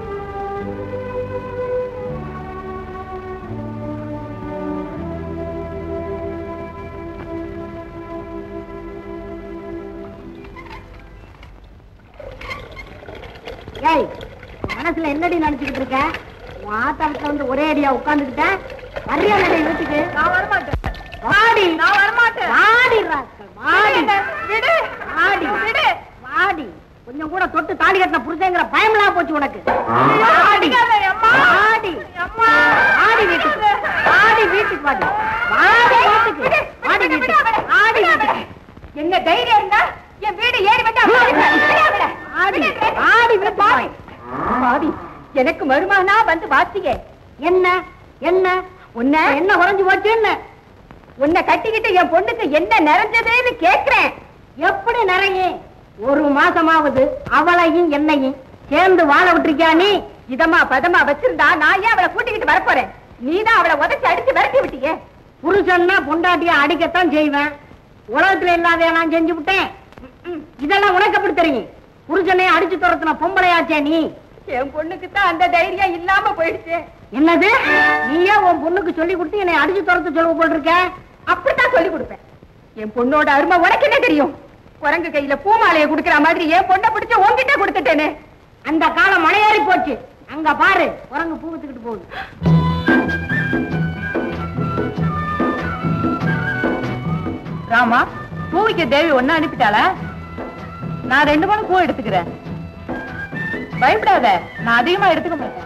ஏய் மனசுல என்னடி நினைச்சுக்கிட்டு இருக்க உன் ஆத்தாளத்துல வந்து ஒரே அடியா உட்கார்ந்துக்கிட்டேன் வரியா நடை வீட்டுக்கு நான் வரமாட்டேன் வாடி நான் வரமாட்டேன் வாடி ராஸ்கல், வாடி விடு வாடி விடு வாடி கொஞ்சம் கூட தொட்டு தாலி கட்டின புருஷங்கிற பயம்லாம் போச்சு உனக்கு வாடி அடிக்காத, அம்மா. வாடி அம்மா. வாடி வீட்டுக்கு வாடி வீட்டுக்கு வாடி வாடி வீட்டுக்கு விடு, வாடி விடு, விடு, வீட்டுக்கு விடு, வாடி விடு, வீட்டுக்கு விடு. என்ன தைரியம் இருந்தா என் வீடு ஏறி வந்து அம்மா கிட்ட விடு, விடு. ஆடி விடு, விடு. ஆடி வீட்டுக்கு பாவி. வாடி பாவி எனக்கு மருமகனா வந்து வாத்திய என்ன என்ன உன்ன என்ன குறைஞ்சு போச்சு என்ன உன்னை கட்டிக்கிட்டு என் பொண்ணுக்கு என்ன நிறைஞ்சதுன்னு கேக்குறேன் எப்படி நிறையும் ஒரு மாசமாவது அவளையும் என்னையும் சேர்ந்து வாழ விட்டுருக்கியா நீ இதமா பதமா வச்சிருந்தா நான் ஏன் அவளை கூட்டிக்கிட்டு வரப்போறேன் நீதான் அவளை உதச்சு அடிச்சு விரட்டி விட்டியே புருஷன்னா பொண்டாட்டிய அடிக்கத்தான் செய்வேன் உலகத்துல இல்லாத நான் செஞ்சு விட்டேன் ம்ம். இதெல்லாம் உனக்கு எப்படி தெரியும் புருஷனை அடிச்சு துரத்துன பொம்பளையாச்சே நீ என் பொண்ணுக்கு தான் அந்த தைரியம் இல்லாம போயிடுச்சு என்னது நீயே உன் பொண்ணுக்கு சொல்லி கொடுத்து என்னை அடிச்சு துரத்து சொல்ல போட்டிருக்க அப்படித்தான் சொல்லி கொடுப்பேன் என் பொண்ணோட அருமை உனக்கு என்ன தெரியும் குரங்கு கையில பூமாலையை குடுக்கற மாதிரி என் பொண்ணை பிடிச்சு உன்கிட்ட கொடுத்துட்டேனே அந்த காலம் மலையேறி போச்சு அங்க பாரு குரங்கு பூ வித்துக்கிட்டு போகுது ராமா பூவிக்க தேவி ஒன்னு அனுப்பிட்டாளா நான் ரெண்டு மணி பூ எடுத்துக்கிறேன் பயப்படாத நான் அதிகமா எடுத்துக்க மாட்டேன்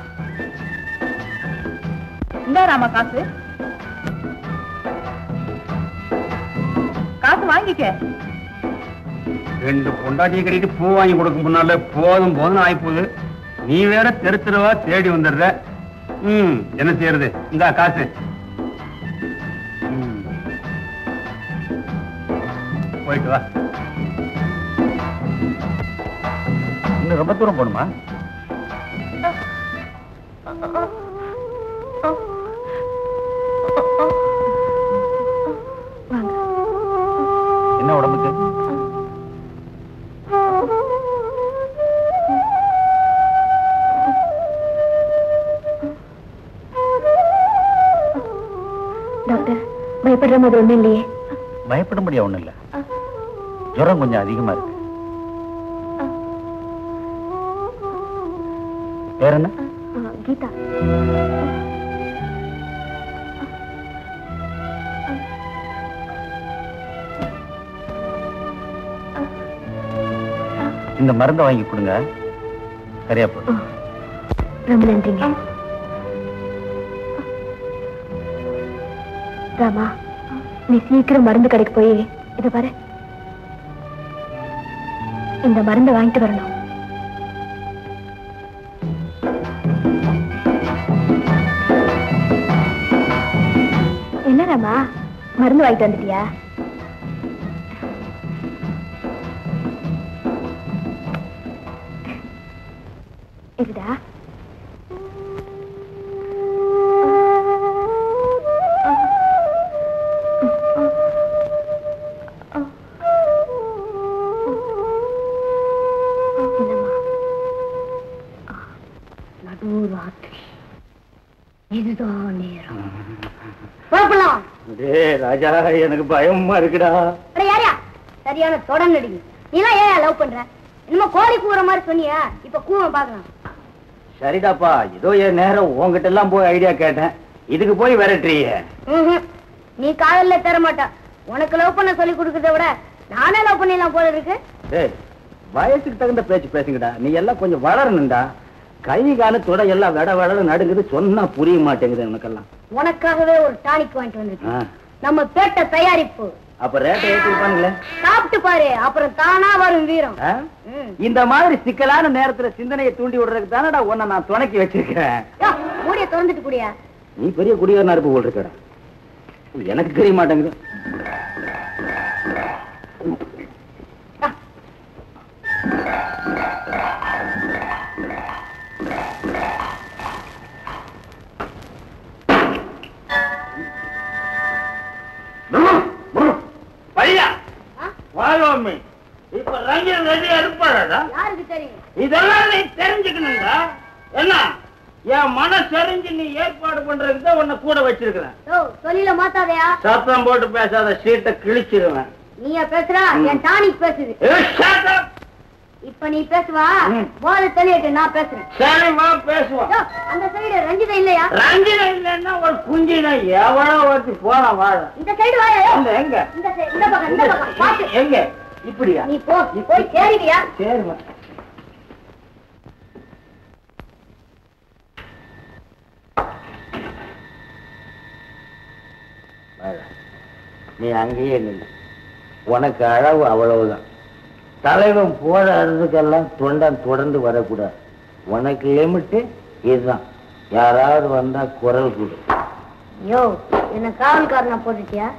இந்தா ராமா காசு காசு வாங்கிக்க ரெண்டு பொண்டாட்டியை கட்டிட்டு பூ வாங்கி கொடுக்க முன்னால போதும் போதும் ஆயிப்போகுது நீ வேற தெரு தெருவா தேடி வந்துடுற ம் என்ன செய்யறது இந்தா காசு ம். போயிட்டு வா இன்னும் ரொம்ப தூரம் போகணுமா என்ன உடம்புக்கு டாக்டர் பயப்படுற மாதிரி ஒண்ணும் இல்லையே பயப்பட முடியாது ஒண்ணும் இல்ல ஜுரம் கொஞ்சம் அதிகமா இருக்கு வேற என்ன ஆ, கீதா இந்த மருந்தை வாங்கி கொடுங்க சரியா போதும் ரொம்ப நன்றிங்க ராமா நீ சீக்கிரம் மருந்து கடைக்கு போய் இத பாரு இந்த மருந்தை வாங்கிட்டு வரணும் என்ன ராமா மருந்து வாங்கிட்டு வந்துட்டியா இதுடா என்னம்மா நடுராத்திரி இதுதான் நேரம் புறப்படலாம் டேய் ராஜா எனக்கு பயமா இருக்குடா அட யாரியா சரியான தொடர் நடிகை நீலாம் ஏன் லவ் பண்ற என்னமோ கோழி கூற மாதிரி சொன்னியா இப்ப கூவம் பாக்கலாம் சரிடாப்பா ஏதோ என் நேரம் உன்கிட்ட எல்லாம் போய் ஐடியா கேட்டேன் இதுக்கு போய் விரட்டுறியே நீ காதல்ல தர மாட்டா உனக்கு லவ் பண்ண சொல்லி கொடுக்கறத விட நானே லவ் பண்ணிடலாம் போல இருக்கு டேய் வயசுக்கு தகுந்த பேச்சு பேசுங்கடா நீ எல்லாம் கொஞ்சம் வளரணும்டா கை கால தொடை எல்லாம் விட விட நடுங்குது சொன்னா புரிய மாட்டேங்குது எனக்கெல்லாம் உனக்காகவே ஒரு டானிக் வாங்கிட்டு வந்திருக்கேன் ஆ, நம்ம பேட்ட தயாரிப்பு அப்ப ரேட்டை ஏற்றி இருப்பானுங்களே சாப்பிட்டு பாரு அப்புறம் தானா வரும் வீரம் ஆ? ம். இந்த மாதிரி சிக்கலான நேரத்துல சிந்தனையை தூண்டி விடுறதுக்கு தானடா உன்னை நான் துணைக்கி வச்சிருக்கிறேன் யோ, மூடிய திறந்துட்டு கூடியா நீ பெரிய குடியாரனா இருப்பு போல் இருக்கடா எனக்கு தெரிய மாட்டேங்குது பையா ஆ? வாழோமே இப்ப ரங்கன் ரெடியா இருப்பாடா யாருக்கு தெரியும் இதெல்லாம் நீ தெரிஞ்சுக்கணுங்க என்ன என் மனசெறிஞ்சு நீ ஏற்பாடு பண்றதுக்கு தான் உன்னை கூட வச்சிருக்கிறேன் யோ, சொல்லில மாத்தாதயா சத்தம் போட்டு பேசாத சீட்டை கிழிச்சிருவேன் நீயா பேசுறா என் டானிக் பேசுது ஏய், shut up. இப்ப நீ பேசுவா ம். போத தெளியட்டு நான் பேசுறேன் சரி வா பேசுவோம் யோ, அந்த சைடு ரஞ்சிதா இல்லையா ரஞ்சினா இல்லைன்னா ஒரு குஞ்சினா எவ்வளோ வச்சு போனா வாழ இந்த சைடு வாயா யோ. இந்த எங்க இந்த side, இந்த பக்கம் இந்த பக்கம் பாத்து எங்க இப்படியா நீ போ போய் சேருவியா சரிம்மா நீ அங்கேயே நில்லு உனக்கு அளவு அவ்வளவுதான் தலைவன் போற அறுதுக்கெல்லாம் தொண்டன் தொடர்ந்து வரக்கூடாது உனக்கு லிமிட்டு இதுதான் யாராவது வந்தா குரல் கொடு யோ என்ன காவல்காரனா போட்டுட்டியா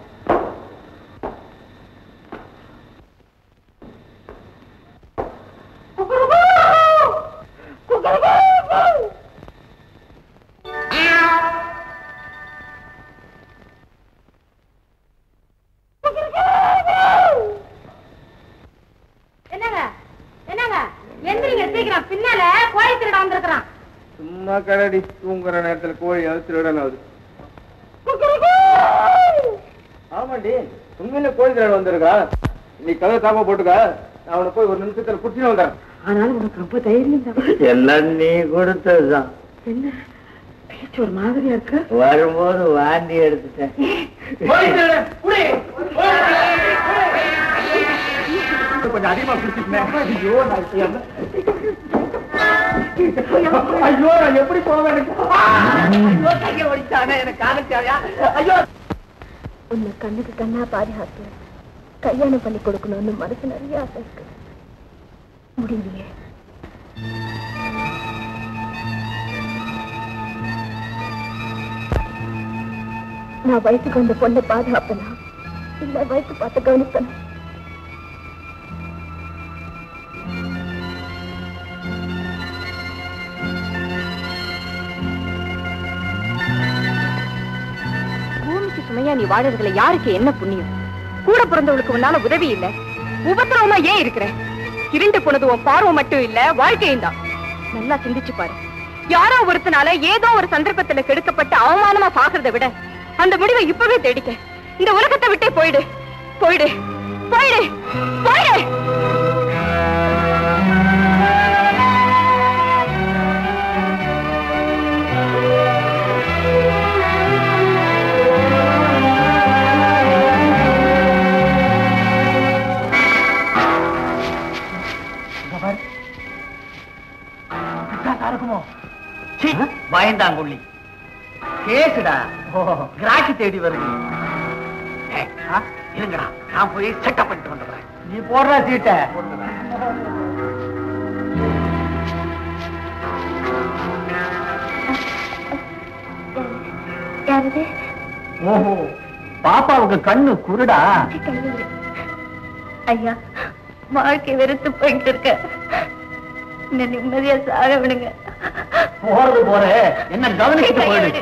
என்னங்க என்னங்க எந்திரிங்க சீக்கிரம் பின்னால கோழி திருட வந்திருக்கிறான் சும்மா கடடி தூங்குற நேரத்துல கோழி அது திருடன் அது ஆமாண்டி உண்மையில கோழி திருடன் வந்திருக்கா நீ கதை தாப்பா போட்டுக்க நான் அவனை போய் ஒரு நிமிஷத்துல குடிச்சுன்னு வந்தேன் ஆனாலும் உனக்கு ரொம்ப தைரியம் தான் எல்லாம் நீ கொடுத்ததுதான் என்ன பேச்சு ஒரு மாதிரியா இருக்கு வரும்போது வாந்தி எடுத்துட்டேன் போய் திருடன், புடி. போய். கொஞ்சம் அதிகமா குடிச்சிட்டேன் ஐயோ நான் இப்ப என்ன- ஐயோ நான் எப்படி போவேன் ஐயோ கையை ஒடிச்சானே எனக்கு காலச்சாயா ஐயோ உன்னை கண்ணுக்கு கண்ணா பாதுகாத்து கல்யாணம் பண்ணி கொடுக்கணும்னு மனசு நிறைய ஆசை இருக்கு முடியலையே நான் வயசுக்கு வந்த பொண்ணை பாதுகாப்பனா இல்ல வயசு பார்த்து கவனிப்பேன் பூமிக்கு சுமையா நீ வாழறதுல யாருக்கு என்ன புண்ணியம் கூட பிறந்தவளுக்கு உன்னால உதவி இல்ல உபத்திரவமா ஏன் இருக்கிற இருண்டு போனது உன் பார்வை மட்டும் இல்ல வாழ்க்கையும் தான் நல்லா சிந்திச்சு பாரு யாரோ ஒருத்தனால ஏதோ ஒரு சந்தர்ப்பத்துல கெடுக்கப்பட்டு அவமானமா பாக்குறதை விட அந்த முடிவை இப்பவே தேடிக்க இந்த உலகத்தை விட்டே போயிடு போயிடு போயிடு போயிடு இருக்குமோ பயந்தாங்குள்ளி கேசுடா கிராக்கி தேடி வருது ஏய், ஆ, இருங்கடா நான் போய் செட்டப் பண்ணிட்டு வந்துடுறேன் நீ போடுற சீட்டை யாரது ஓஹோ பாப்பாவுக்கு கண்ணு குருடா ஐயா வாழ்க்கை வெறுத்து போயிட்டு இருக்க என்ன நிம்மதியா சாக விடுங்க போறது போற என்ன கவனிச்சுட்டு போயிடு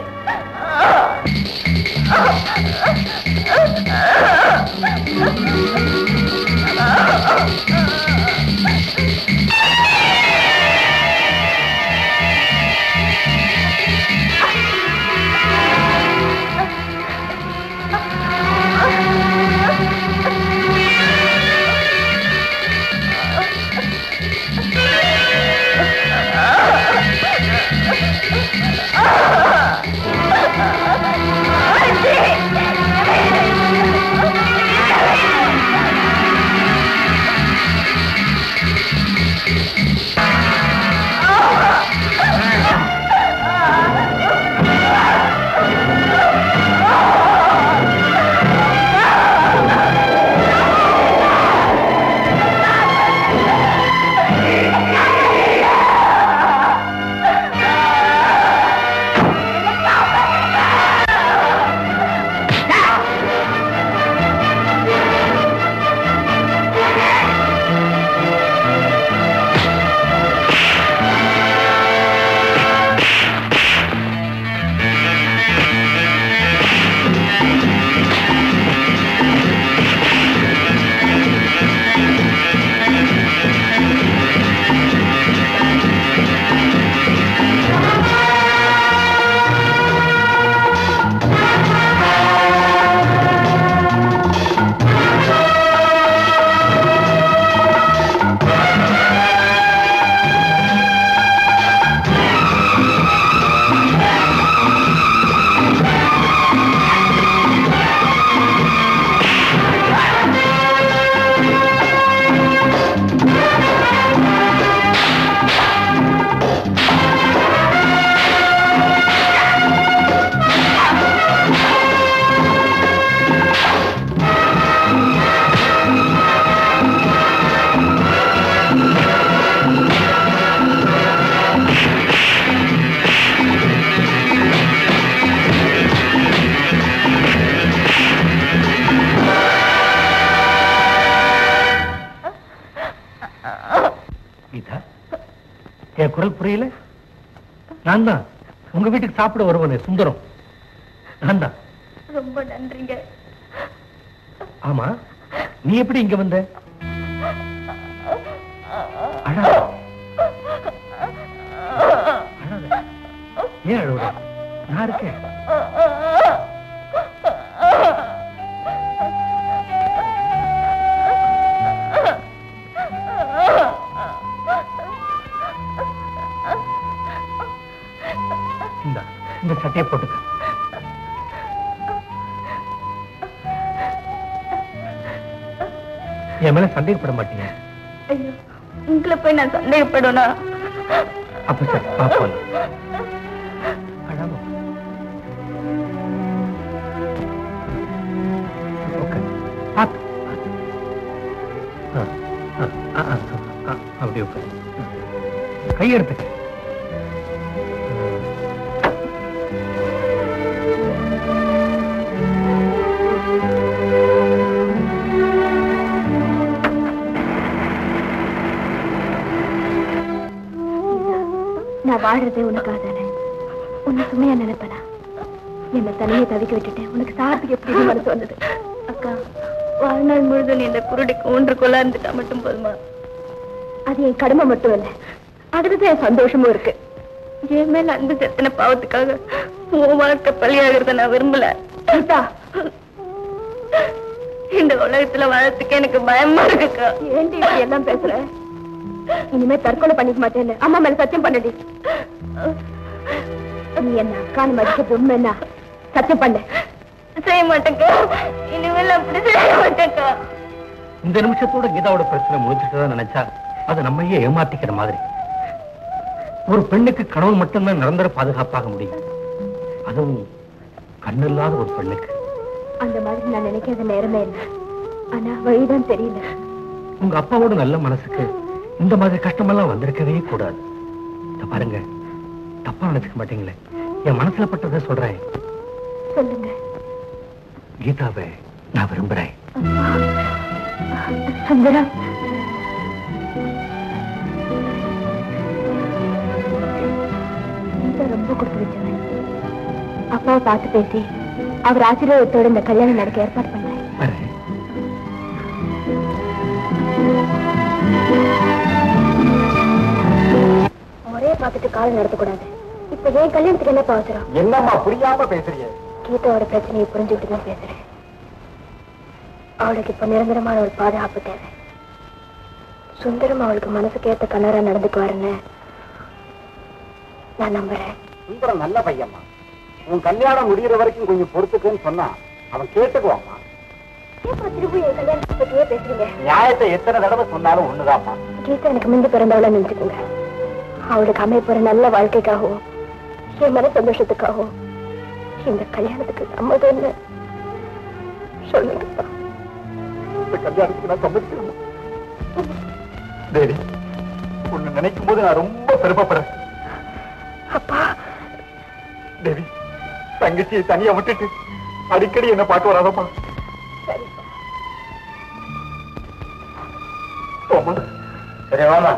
கீதா என் குரல் புரியல நான் தான் உங்க வீட்டுக்கு சாப்பிட வருவனே சுந்தரம் நான் தான் ரொம்ப நன்றிங்க ஆமா நீ எப்படி இங்க வந்த அழாத. அழாத. ஏன் அழுவுற நான் இருக்கேன் இந்தா, இந்த சட்டையை போட்டுக்க என் மேல சந்தேகப்பட மாட்டீங்க ஐயோ உங்களை போய் நான் சந்தேகப்படணும் அப்ப சரி பாப்போம் அழாம உட்காரு. பாத்து. ஆ, ஆ, ஆ, ஆ, ஆ, அப்படியே உட்காரு. கையெடுத்துக்க நான் வாழ்றதே உனக்காக தானே உன்னை சுமையா நினைப்பனா என்னை தனியே தவிக்க விட்டுட்டேன் உனக்கு சாப்பிட்டு எப்படி மனசு வந்தது அக்கா வாழ்நாள் முழுதும் நீ இந்த குருடிக்கு ஒன்று கொள்ளாந்துட்டா மட்டும் போதுமா அது என் கடமை மட்டும் இல்லை அதுலதான் என் சந்தோஷமும் இருக்கு என் மேல அன்பு செத்தன பாவத்துக்காக உன் வாழ்க்கை பலியாகிறத நான் விரும்பல கீதா இந்த உலகத்துல வாழறதுக்கு எனக்கு பயமா இருக்குக்கா ஏன்டி இப்படி எல்லாம் பேசுற இனிமே தற்கொலை பண்ணிக்க மாட்டேன்னு அம்மா மேல சத்தியம் பண்ணடி நீ என்ன அக்கான்னு மதிக்கிறது உண்மை என்ன சத்தியம் பண்ணு செய்ய மாட்டேக்கா இனிமேல் அப்படி செய்ய மாட்டேக்கா இந்த நிமிஷத்தோட கீதாவோட பிரச்சனை முடிஞ்சிட்டதா நினைச்சா அது நம்மையே ஏமாத்திக்கிற மாதிரி ஒரு பெண்ணுக்கு கணவன் மட்டும்தான் நிரந்தர பாதுகாப்பாக முடியும் அதுவும் கண்ணில்லாத ஒரு பெண்ணுக்கு அந்த மாதிரி நான் நினைக்காத நேரமே இல்லை ஆனா வழிதான் தெரியல உங்க அப்பாவோட நல்ல மனசுக்கு இந்த மாதிரி கஷ்டமெல்லாம் வந்திருக்கவே கூடாது இத பாருங்க தப்பா நினைச்சுக்க மாட்டீங்களே என் மனசுல பட்டதை சொல்றேன் சொல்லுங்க கீதாவை நான் விரும்புறேன் சுந்தரம் கீதா ரொம்ப கொடுத்து வச்சவன் அப்பாவை பார்த்து பேசி அவர் ஆசீர்வாதத்தோட இந்த கல்யாணம் நடக்க ஏற்பாடு பண்ணேன் வரேன் ஒரே பார்த்துட்டு காலம் நடத்தக்கூடாது இப்ப ஏன் கல்யாணத்துக்கு என்ன அவசரம் என்னம்மா புரியாம பேசுறீங்க கீதாவோட பிரச்சனையை புரிஞ்சுக்கிட்டு தான் பேசுறேன் அவளுக்கு இப்ப நிரந்தரமான ஒரு பாதுகாப்பு தேவை சுந்தரம் அவளுக்கு மனசுக்கு ஏத்த கணவரா நடந்துக்குவாருன்னு நான் நம்புறேன் சுந்தரம் நல்ல பையம்மா உன் கல்யாணம் முடிகிற வரைக்கும் கொஞ்சம் பொறுத்துக்குன்னு சொன்னா அவன் கேட்டுக்குவாம்மா திரும்ப என் கல்யாணத்தை பத்தியே பேசுறீங்க நியாயத்தை எத்தனை தடவை சொன்னாலும் ஒண்ணுதாம்மா கீதா எனக்கு முந்தி பிறந்தவள நினைச்சுக்கோங்க அவளுக்கு அமைப்புற நல்ல வாழ்க்கைக்காகவும் என் மன சந்தோஷத்துக்காகவும் இந்த கல்யாணத்துக்கு சம்மதம்னு சொல்லுங்கப்பா இந்த கல்யாணத்துக்கு நான் சம்மதிக்கிறேன் தேவி உன்னை நினைக்கும் போது நான் ரொம்ப பெருமைப்படுறேன் அப்பா தேவி தங்கச்சியை தனியா விட்டுட்டு அடிக்கடி என்ன பார்க்க வராதம்மா போம்மா சரி வாமா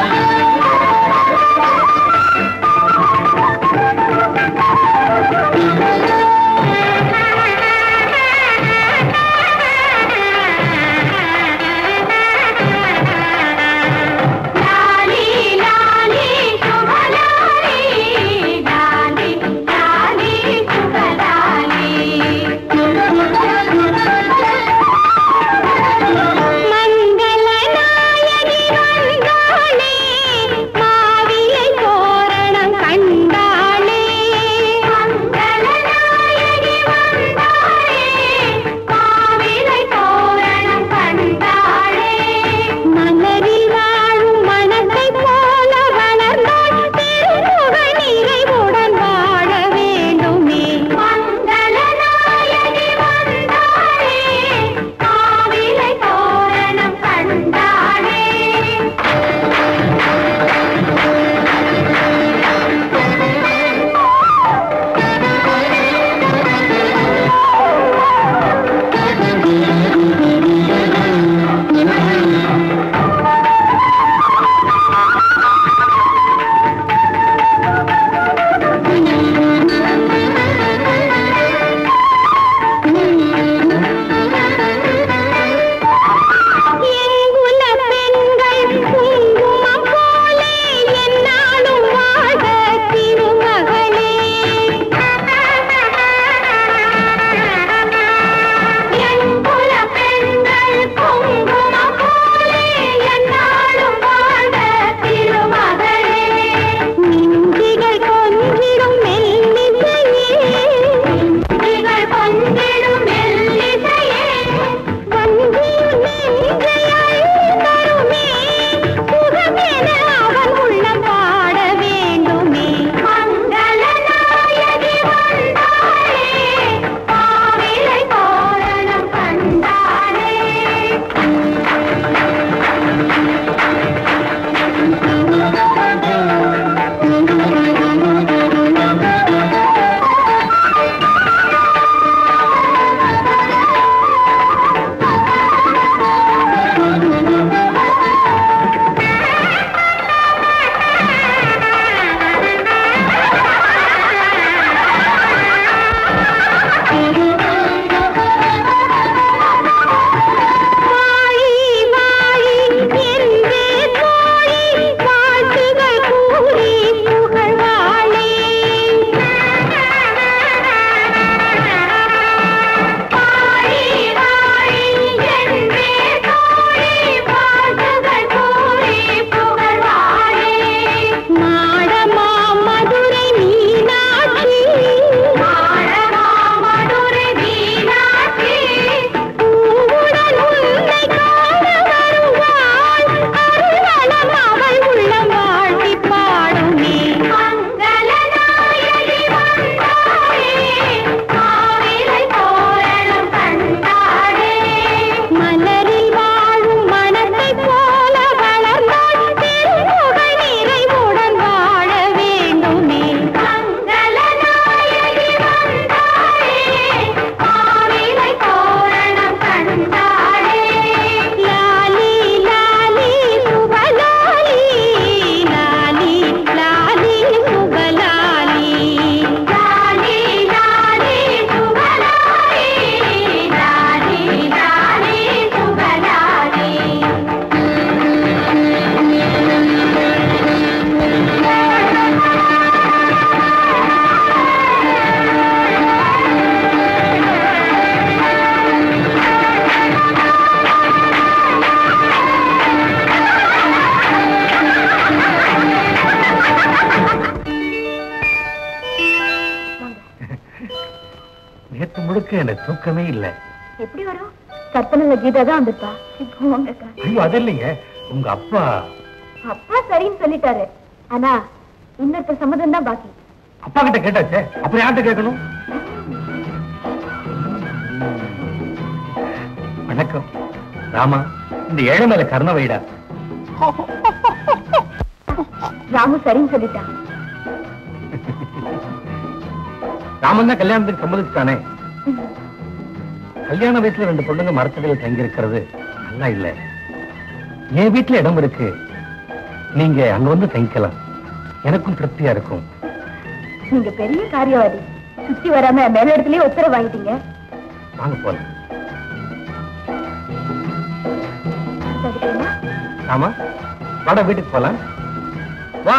Thank you. ராத்திரி முழுக்க எனக்கு தூக்கமே இல்லை எப்படி வரும் கற்பனையில கீதா தான் வந்திருப்பா போங்கக்கா ஐயோ அது இல்லைங்க உங்க அப்பா அப்பா சரின்னு சொல்லிட்டாரு ஆனா இன்னொருத்தர் சம்மதம் தான் பாக்கி அப்பா கிட்ட கேட்டாச்சே அப்புறம் யார்கிட்ட கேட்கணும் வணக்கம் ராமா இந்த ஏழை மேல கருணை வைடா ராமு சரின்னு சொல்லிட்டான் ராமன் தான் கல்யாணத்துக்கு சம்மதிச்சுட்டானே கல்யாண வயசுல ரெண்டு பொண்ணுங்க மரத்தடியில் தங்கி இருக்கிறது நல்லா இல்ல என் வீட்டுல இடம் இருக்கு நீங்க அங்க வந்து தங்கிக்கலாம் எனக்கும் திருப்தியா இருக்கும் நீங்க பெரிய காரியவாதி சுத்தி வராம மேல இடத்துலயே உத்தரவு வாங்கிட்டீங்க வாங்க போலாம் சரிங்களா ஆமா வாடா வீட்டுக்கு போலாம் வா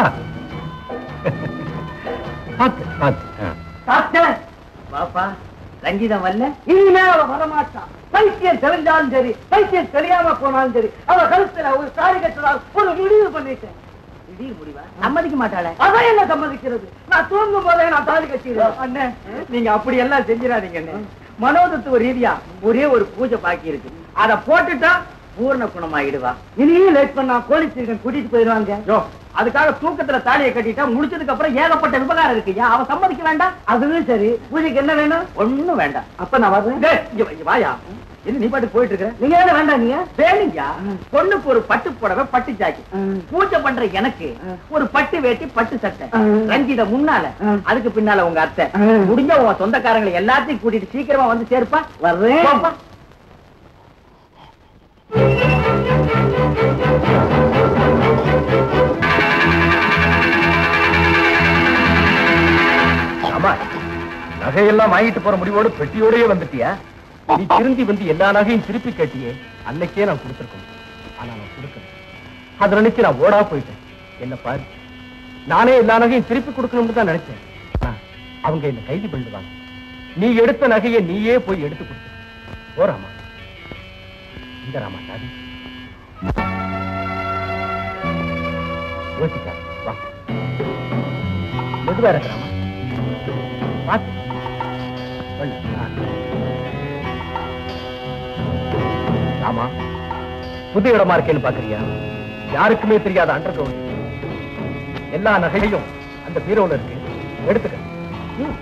பாத்து பாத்து ஆ. சாப்பிட்டேன் வாப்பா ரஞ்சிதம் வரல இனிமே அவ வரமாட்டான் பைத்தியம் தெரிஞ்சாலும் சரி பைத்தியம் தெரியாம போனாலும் சரி அவ கழுத்துல ஒரு தாலி கட்டுறாள் ஒரு முடிவு பண்ணிட்டேன் திடீர் முடிவா சம்மதிக்க மாட்டாளே அதான் என்ன சம்மதிக்கிறது நான் தூங்கும் போதே நான் தாலி கட்டிடுவேன் அண்ணே நீங்க அப்படி எல்லாம் செஞ்சிடாதீங்க அண்ணே மனோதத்துவ ரீதியா ஒரே ஒரு பூஜை பாக்கி இருக்கு அத போட்டுட்டா பூர்ண குணமாயிடுவா இனியும் லேட் பண்ணா கோழி சீக்கிரம் கூட்டிட்டு போயிடுவாங்க அதுக்காக தூக்கத்துல தாலியை கட்டிட்டா முடிச்சதுக்கு அப்புறம் ஏகப்பட்ட விவகாரம் இருக்கு ஏன் அவ சம்மதிக்க வேண்டாம் அதுவும் சரி பூஜைக்கு என்ன வேணும் ஒண்ணும் வேண்டாம் அப்ப நான் வரேன் டேய், இங்க வா, இங்க வாயா என்ன நீ பாட்டு போயிட்டு இருக்க நீங்க என்ன வேண்டாம் நீங்க வேணுங்கயா பொண்ணுக்கு ஒரு பட்டு புடவை பட்டு ஜாக்கி பூஜை பண்ற எனக்கு ஒரு பட்டு வேட்டி பட்டு சட்டை ரஞ்சித முன்னால அதுக்கு பின்னால உங்க அத்தை முடிஞ்ச உங்க சொந்தக்காரங்களை எல்லாத்தையும் கூட்டிட்டு சீக்கிரமா வந்து சேர்ப்பா வர்றேன் ஆமா நகையெல்லாம் வாங்கிட்டு போற முடிவோடு பெட்டியோடயே வந்துட்டியா நீ திரும்பி வந்து எல்லா நகையும் திருப்பி கேட்டியே அன்னைக்கே நான் கொடுத்துருக்கேன் ஆனா நான் கொடுக்கல அது நினைச்சு நான் ஓடா போயிட்டேன் என்ன பாரு நானே எல்லா நகையும் திருப்பி கொடுக்கணும்னு தான் நினைச்சேன் ஆனா, அவங்க என்ன கைது பண்ணிடுவாங்க நீ எடுத்த நகையை நீயே போய் எடுத்து கொடுத்து போறாமா இந்த ராமா சாதி யோசிக்கா வா மெதுவா இருக்கிறாமா பார்த்து சொல்லு. ஆ. ஆமா புது இடமா இருக்கேன்னு பாக்குறியா யாருக்குமே தெரியாத அண்டர் கிரவுண்ட் எல்லா நகையும் அந்த பீரோல இருக்கு எடுத்துக்க ம்.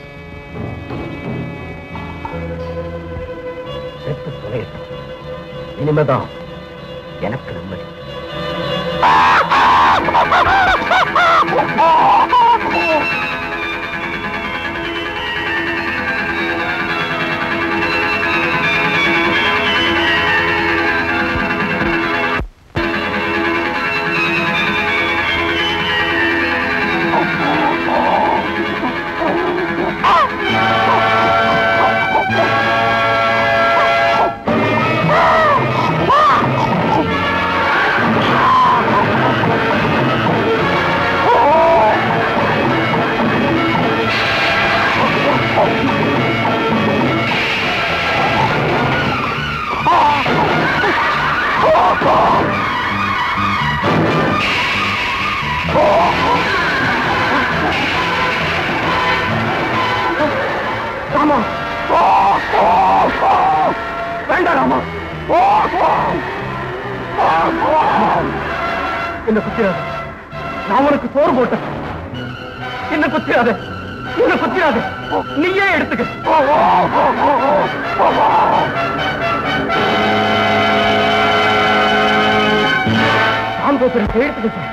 செத்து தொலையட்டும் இனிமேதான் எனக்கு நிம்மதி ராமா வேண்டாம் ராமா என்ன குத்திராத நான் உனக்கு சோறு போட்டேன் என்ன குத்திராத என்ன குத்திராத நீயே எடுத்துக்க நான் பேசுறேன் எடுத்துக்க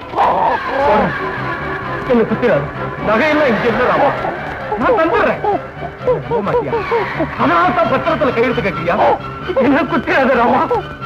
என்ன குத்திராத நகையெல்லாம் இங்க இல்ல ராமா நான் தந்துடுறேன் போக மாட்டியா அதனால தான் பத்திரத்துல கையெழுத்து கேட்கிறியா என்ன குத்திராத ராமா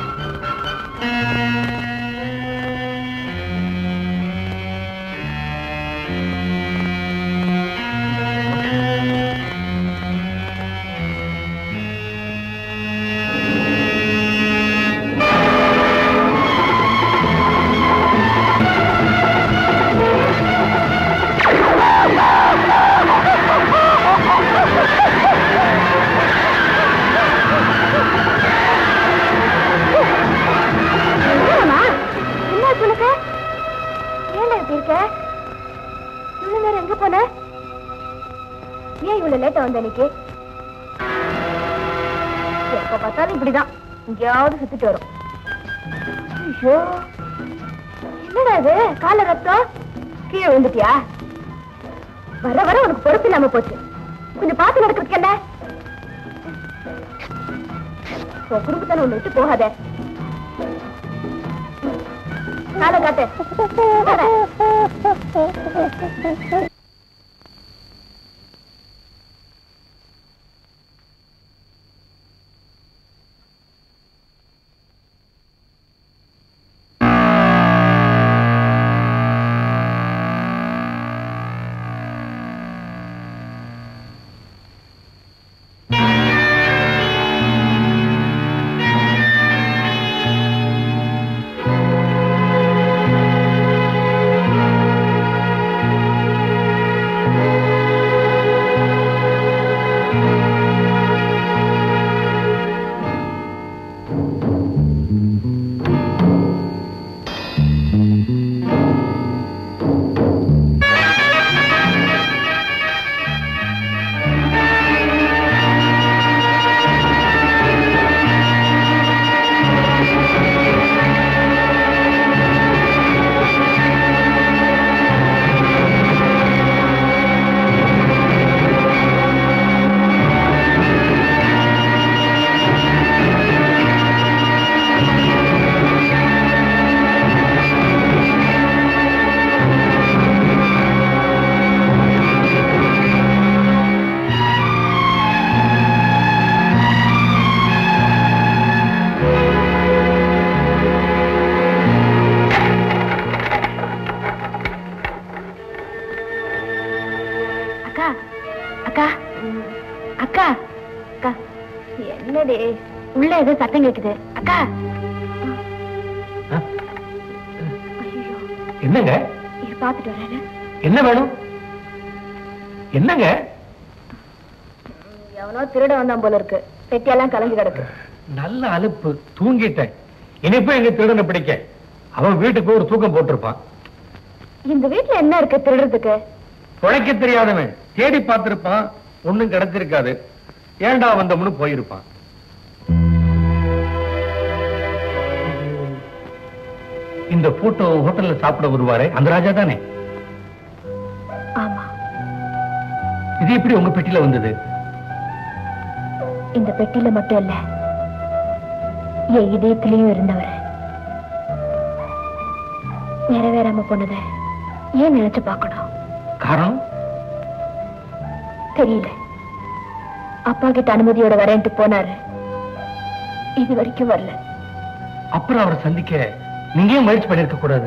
என்னம்மா? என்னாச்சு உனக்கு ஏன்டா இப்படி இருக்க இவ்வளவு நேரம் எங்க போன ஏன் இவ்வளவு லேட்டா வந்த இன்னைக்கு எப்ப பார்த்தாலும் இப்படிதான் எங்கேயாவது சுத்திட்டு வரும் ஐயோ என்னடா இது கால ரத்தம் கீழே விழுந்துட்டியா வர வர உனக்கு பொறுப்பு இல்லாம போச்சு கொஞ்சம் பார்த்து நடக்கிறதுக்கு என்ன உன் குடும்பத்தான ஒண்ணு விட்டு போகாத காலை காட்டு காலை. அக்கா அக்கா அக்கா அக்கா என்னடி உள்ள ஏதோ சத்தம் கேக்குது அக்கா என்னங்க இது பாத்துட்டு வரேன் என்ன வேணும் என்னங்க எவனோ திருட வந்தான் போல இருக்கு பெட்டியெல்லாம் கலங்கி கிடக்கு நல்ல அலுப்பு தூங்கிட்டேன் இனிப்ப எங்க திருடனை பிடிக்க அவன் வீட்டுக்கு போய் ஒரு தூக்கம் போட்டிருப்பான் இந்த வீட்டுல என்ன இருக்கு திருடுறதுக்கு பிழைக்க தெரியாதவன் தேடி பார்த்திருப்பான் ஒண்ணும் கிடைச்சிருக்காது ஏண்டா வந்தோம்னு போயிருப்பான் இந்த போட்டோ ஹோட்டல்ல சாப்பிட வருவாரே அந்த ராஜா தானே ஆமா இது எப்படி உங்க பெட்டியில வந்தது இந்த பெட்டியில மட்டும் இல்ல என் இதயத்திலயும் இருந்தவர் நிறைவேறாம போனத ஏன் நினைச்சு பார்க்கணும் காரணம் தெரியல அப்பா கிட்ட அனுமதியோட வரேன்ட்டு போனாரு இது வரைக்கும் வரல அப்புறம் அவரை சந்திக்க நீங்க ஏன் முயற்சி பண்ணிருக்க கூடாது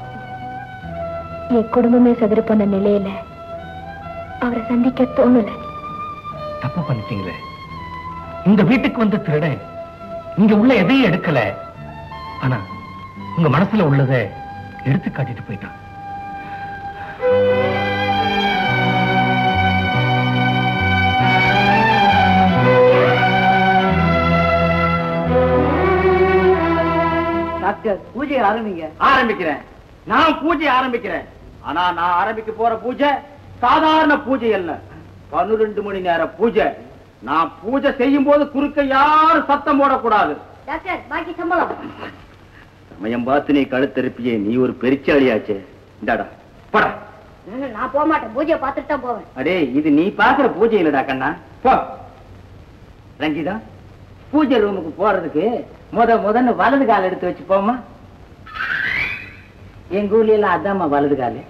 என் குடும்பமே செதறி போன நிலையில அவரை சந்திக்க தோணல தப்பு பண்ணிட்டீங்களே இந்த வீட்டுக்கு வந்த திருடன் இங்க உள்ள எதையும் எடுக்கல ஆனா உங்க மனசுல உள்ளதை எடுத்து காட்டிட்டு போயிட்டான் டாக்டர் பூஜையை ஆரம்பிங்க ஆரம்பிக்கிறேன் நான் பூஜை ஆரம்பிக்கிறேன் ஆனா நான் ஆரம்பிக்க போற பூஜை சாதாரண பூஜை அல்ல பன்னிரண்டு மணி நேர பூஜை நான் பூஜை செய்யும் போது குறுக்க யாரும் சத்தம் போடக்கூடாது டாக்டர் பாக்கி சம்பளம் சமயம் பார்த்து நீ கழுத்தெருப்பியே நீ ஒரு பெருச்சாளியாச்சே இந்தாடா படா ம், நான் போக மாட்டேன் பூஜையை பார்த்துட்டு தான் போவேன் அடே இது நீ பாக்குற பூஜை இல்லடா கண்ணா போ ரஞ்சிதா பூஜை ரூமுக்கு போறதுக்கு முத முதன்னு வலது கால் எடுத்து வச்சு போமா எங்க ஊர்ல எல்லாம் அதாம்மா வலது காலு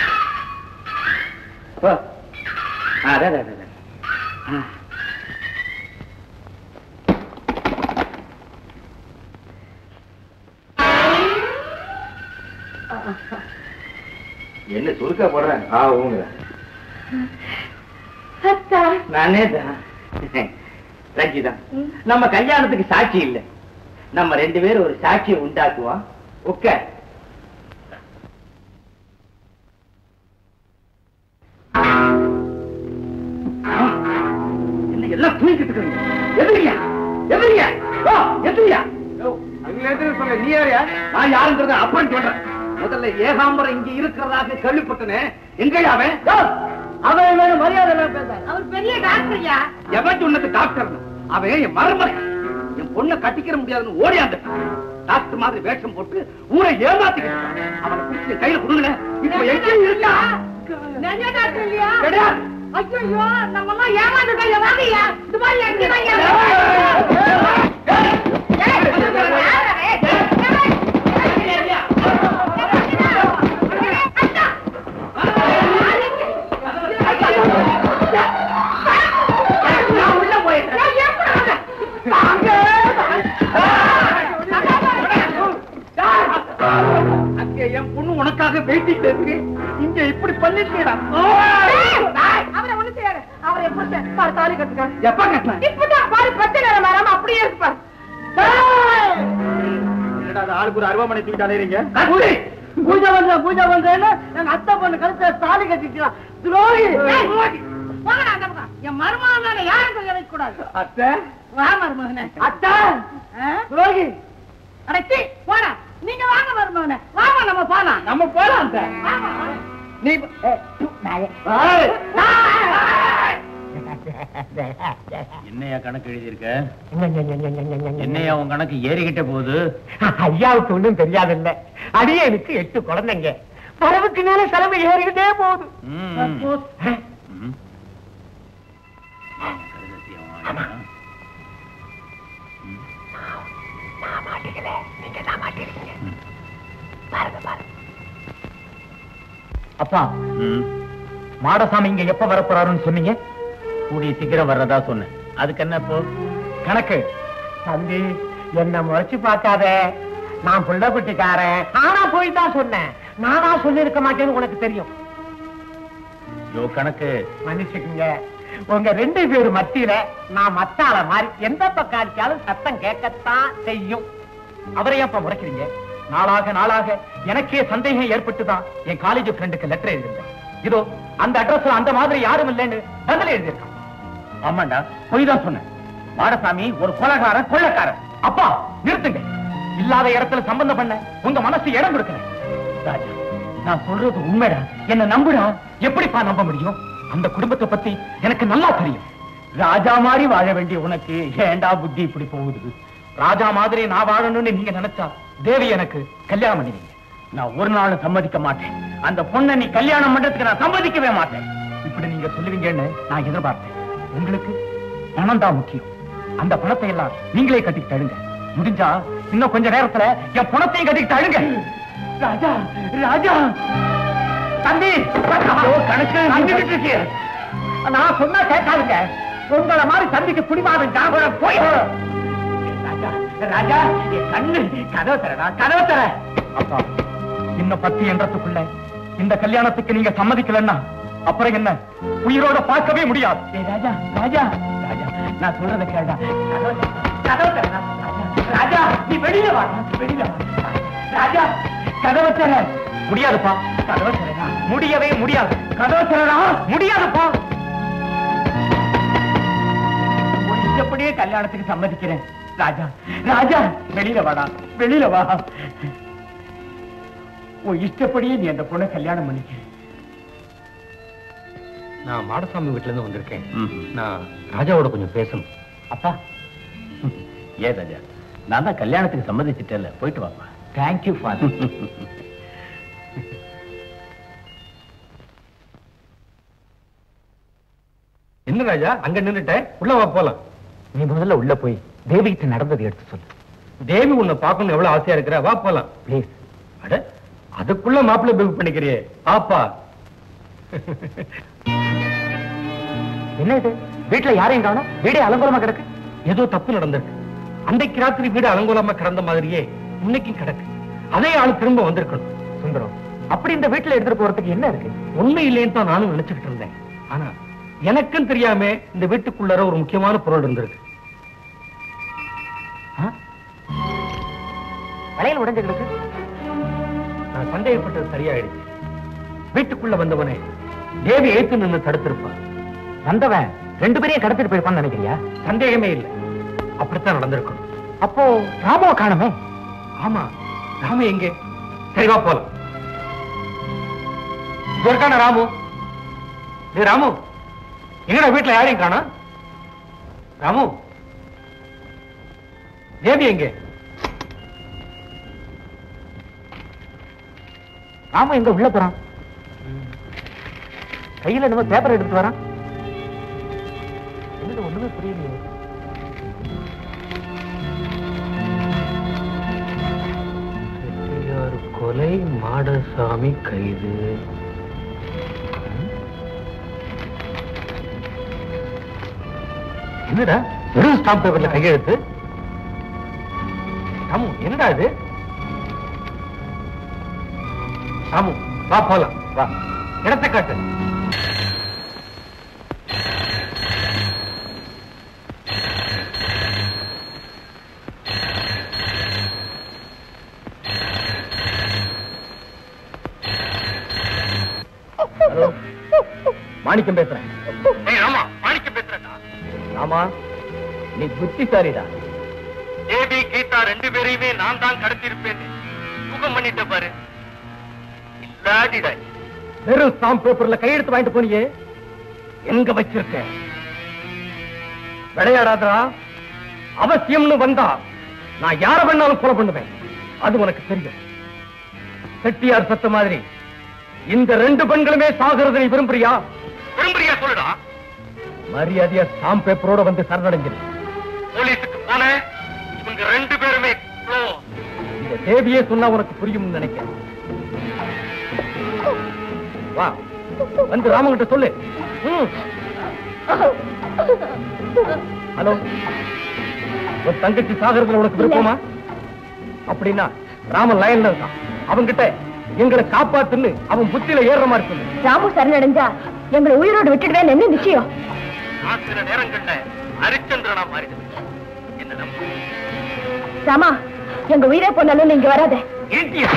போ ஆ, அடே, அடே, அடே. ஆ. என்ன சுருக்கா போடுறேன் ஆ ஊங்க நானே தான் ரஞ்சிதா நம்ம கல்யாணத்துக்கு சாட்சி இல்ல நம்ம ரெண்டு பேரும் ஒரு சாட்சியை உண்டாக்குவோம் உட்க என்ன எல்லாம் தூங்கிட்டு இருக்கீங்க எதிரியா எதிரியா ஓ எதிரியா சொல்ல நீ யாரியா நான் யாருங்கிறத அப்புறம் சொல்றேன் முதல்ல ஏகாம்பரம் இங்க இருக்கிறதாக கேள்விப்பட்டனே எங்கயா அவன் யோ, அவன் மேல மரியாதை எல்லாம் பேசாத அவர் பெரிய டாக்டர்யா எவன் சொன்னது டாக்டர் அவன் என் மருமகன் என் பொண்ணை கட்டிக்கிற முடியாதுன்னு ஓடியாந்து டாக்டர் மாதிரி வேஷம் போட்டு ஊரை ஏமாத்திக்கிட்டு அவனை பிடிச்சி என் கையில கொடுங்களேன் இப்ப எங்கேயும் இருக்கா நெஞ்ச டாக்டர் இல்லையா கிடையாது ஐயோ நம்ம எல்லாம் ஏமாந்துட்டோம் வாங்கய்யா இது மாதிரி எங்க அங்க என் பொண்ணு உனக்காக வெயிட்டிங் இருக்கு இங்க இப்படி பண்ணிட்டீடா அவரை ஒண்ணு செய்யாரு அவரை எப்படி பாரு தாலி கட்டுக்க எப்ப கட்டின இப்பதான் பாரு பச்சை நேரம் வராம அப்படியே இருக்கு பாரு என்னடா அது ஆளுக்கு ஒரு அருவாமனை தூக்கிட்டு அலையறீங்க பூஜை பண்ற பூஜை பண்றேன்னு எங்க அத்தை பொண்ணு கழுத்த தாலி கட்டிக்கலாம் துரோகி போங்கடா அந்த பக்கம். என் மருமகனால யாரும் கைய வைக்க கூடாது அத்தை வா மருமகனே அத்தா ஆ? துரோகி அடச்சி போடா நீங்க வாங்க மருமகனே வாங்க நம்ம போலாம் நம்ம போலாம் அத்தை வாங்க. நீ ஏய். என்னையா கணக்கு எழுதியிருக்க என்னையா உன் கணக்கு ஏறிக்கிட்டே போகுது ஐயாவுக்கு ஒண்ணும் தெரியாதில்ல அடியனுக்கு எட்டு குழந்தைங்க வரவுக்கு மேல செலவு ஏறிக்கிட்டே போகுது ம். ம். கருதத்தையா வாங்கினா? அப்பா ம். மாடசாமி இங்க எப்ப வரப்போறாருன்னு சொன்னீங்க கூடிய சீக்கிரம் வர்றதா சொன்னேன் அதுக்கு என்ன இப்போ கணக்கு தம்பி என்ன முறைச்சு பார்க்காத நான் புள்ள குட்டிக்காரன் ஆனா போய் தான் சொன்னேன் நானா சொல்லியிருக்க மாட்டேன்னு உனக்கு தெரியும் யோ கணக்கு மன்னிச்சுக்குங்க உங்க ரெண்டு பேர் மத்தியில நான் மத்தால மாதிரி எந்த பக்கம் அடிச்சாலும் சத்தம் கேட்கத்தான் செய்யும் அவரை ஏப்பா முறைக்கிறீங்க நாளாக நாளாக எனக்கே சந்தேகம் ஏற்பட்டுதான் என் காலேஜ் ஃப்ரெண்டுக்கு லெட்டர் எழுதிருந்தேன் இதோ அந்த அட்ரஸ்ல அந்த மாதிரி யாரும் இல்லைன்னு பதில் எழுதியிருக்கான் ஆமாண்டா பொய் தான் சொன்னேன் மாடசாமி ஒரு கொலகாரன் கொள்ளக்காரன் அப்பா நிறுத்துங்க இல்லாத இடத்துல சம்பந்தம் பண்ண உங்க மனசு இடம் கொடுக்கல ராஜா நான் சொல்றது உண்மைடா என்ன நம்புடா எப்படிப்பா நம்ப முடியும் அந்த குடும்பத்தை பத்தி எனக்கு நல்லா தெரியும் ராஜா மாதிரி வாழ வேண்டிய உனக்கு ஏண்டா புத்தி இப்படி போகுது ராஜா மாதிரி நான் வாழணும்னு நீங்க நினைச்சா தேவி எனக்கு கல்யாணம் பண்ணிடுங்க நான் ஒரு நாள் சம்மதிக்க மாட்டேன் அந்த பொண்ணை நீ கல்யாணம் பண்றதுக்கு நான் சம்மதிக்கவே மாட்டேன் இப்படி நீங்க சொல்லுவீங்கன்னு நான் எதிர்பார்த்தேன் உங்களுக்கு பணம் தான் முக்கியம் அந்த பணத்தை எல்லாம் நீங்களே கட்டிட்டு தழுங்க முடிஞ்சா இன்னும் கொஞ்ச நேரத்துல என் பணத்தையும் கட்டிட்டு தழுங்க ராஜா ராஜா தம்பி கணக்கு நின்னுட்டு இருக்கே. நான் சொன்னா கேட்காதுங்க உங்களை மாதிரி தம்பிக்கு குடிமாதம் ஜாகோட போய் ராஜா ராஜா என் கண்ணு கதவை தரடா கதவை தர அப்பா இன்னும் பத்து என்றதுக்குள்ள இந்த கல்யாணத்துக்கு நீங்க சம்மதிக்கலன்னா அப்புறம் என்ன உயிரோட பார்க்கவே முடியாது ஏய் ராஜா ராஜா ராஜா நான் சொல்றத கேட்டா கதவை தரடா ராஜா ராஜா நீ வெளியில வா வெளியில வா ராஜா கதவை தர முடியாதுப்பா கதவை தரடா முடியவே முடியாது கதவை தரடா முடியாதுப்பா உன் இஷ்டப்படியே கல்யாணத்துக்கு சம்மதிக்கிறேன் ராஜா ராஜா வெளியில வாடா வெளியில வா உன் இஷ்டப்படியே நீ அந்த பொண்ணை கல்யாணம் பண்ணிக்க நான் மாடசாமி வீட்டுல இருந்து வந்திருக்கேன் ம். நான் ராஜாவோட கொஞ்சம் பேசணும் அப்பா ஏ ராஜா நான் தான் கல்யாணத்துக்கு சம்மதிச்சிட்டேன்ல போயிட்டு வாப்பா தேங்க்யூ ஃபாதர் என்ன ராஜா அங்க நின்னுட்ட உள்ள வா போலாம் நீ முதல்ல உள்ள போய் தேவிகிட்ட நடந்ததை எடுத்து சொல்லு தேவி உன்னை பார்க்கணும் எவ்வளவு ஆசையா இருக்கிற வா போலாம் ப்ளீஸ் அட அதுக்குள்ள மாப்பிள்ளை பிகு பண்ணிக்கிறியே பாப்பா என்ன இது வீட்டுல யாரையும் காணோம் வீடே அலங்கோலமா கிடக்கு ஏதோ தப்பு நடந்திருக்கு அன்றைக்கு ராத்திரி வீடு அலங்கோலமா கிடந்த மாதிரியே இன்னைக்கும் கிடக்கு அதே ஆள் திரும்ப வந்திருக்கணும் சுந்தரம் அப்படி இந்த வீட்டுல எடுத்துட்டு போறதுக்கு என்ன இருக்கு உண்மை இல்லைன்னு தான் நானும் நினைச்சுக்கிட்டு இருந்தேன் ஆனா எனக்கும் தெரியாம இந்த வீட்டுக்குள்ளார ஒரு முக்கியமான பொருள் இருந்திருக்கு வளையல் உடைஞ்சு கிடக்கு நான் சந்தேகப்பட்டது சரியாயிடுச்சு வீட்டுக்குள்ள வந்தவனே தேவி ஏத்து நின்னு தடுத்திருப்பான் வந்தவன் ரெண்டு பேரையும் கடத்திட்டு போயிருப்பான்னு நினைக்கிறியா சந்தேகமே இல்லை அப்படித்தான் நடந்திருக்கணும் அப்போ ராமாவை காணுமே ஆமா ராமு எங்கே சரி வா போலாம் இங்க இருக்கான ராமு டேய் ராமு எங்கடா வீட்டுல யாரையும் காணோம் ராமு தேவி எங்க ராம எங்க உள்ள போறான் கையில என்னமோ பேப்பர் எடுத்து வரான் என்னது ஒண்ணுமே புரியலையே செட்டியார் கொலை மாடசாமி கைது என்னடா வெறும் ஸ்டாம்ப் பேப்பர்ல கையெழுத்து ராமு என்னடா இது ராமு வா போலாம் வா இடத்தை காட்டு ஹலோ மாணிக்கம் பேசுறேன் ஆமா மாணிக்கம் பேசுறேன்டா ஆமா நீ புத்திசாலிடா தேவி கீதா ரெண்டு பேரையுமே நான் தான் கடத்திருப்பேன் சுகம் பண்ணிட்ட பாரு இல்லாடிடா வெறும் ஸ்டாம்ப் பேப்பர்ல கையெழுத்து வாங்கிட்டு போனியே எங்க வச்சிருக்க விளையாடாதடா அவசியம்னு வந்தா நான் யார வேணாலும் கொலை பண்ணுவேன் அது உனக்கு தெரியும் செட்டியார் சத்த மாதிரி இந்த ரெண்டு பெண்களுமே சாகிறது நீ விரும்புறியா விரும்புறியா சொல்லுடா மரியாதையா ஸ்டாம்ப் பேப்பரோட வந்து சரணடைஞ்சிரு போலீஸுக்கு போன இவங்க ரெண்டு பேருமே close. இந்த தேவியே சொன்னா உனக்கு புரியும்னு நினைக்கிறேன் வா வந்து ராமகிட்ட சொல்லு ம். ஹலோ உன் தங்கச்சி சாகரத்துல உனக்கு விருப்பமா அப்படின்னா ராமன் லைன்ல இருக்கான் அவன்கிட்ட எங்களை காப்பாத்துன்னு அவன் புத்தியில ஏறுற மாதிரி சொல்லு ராமு சரணடைஞ்சா எங்களை உயிரோடு விட்டுடுவேன் என்ன நிச்சயம் நான் சில நேரங்கள்ல ஹரிச்சந்திரனா மாறிடுவேன் என்ன நம்பு ராமா எங்க உயிரே போனாலும் நீங்க வராத ஏண்டியா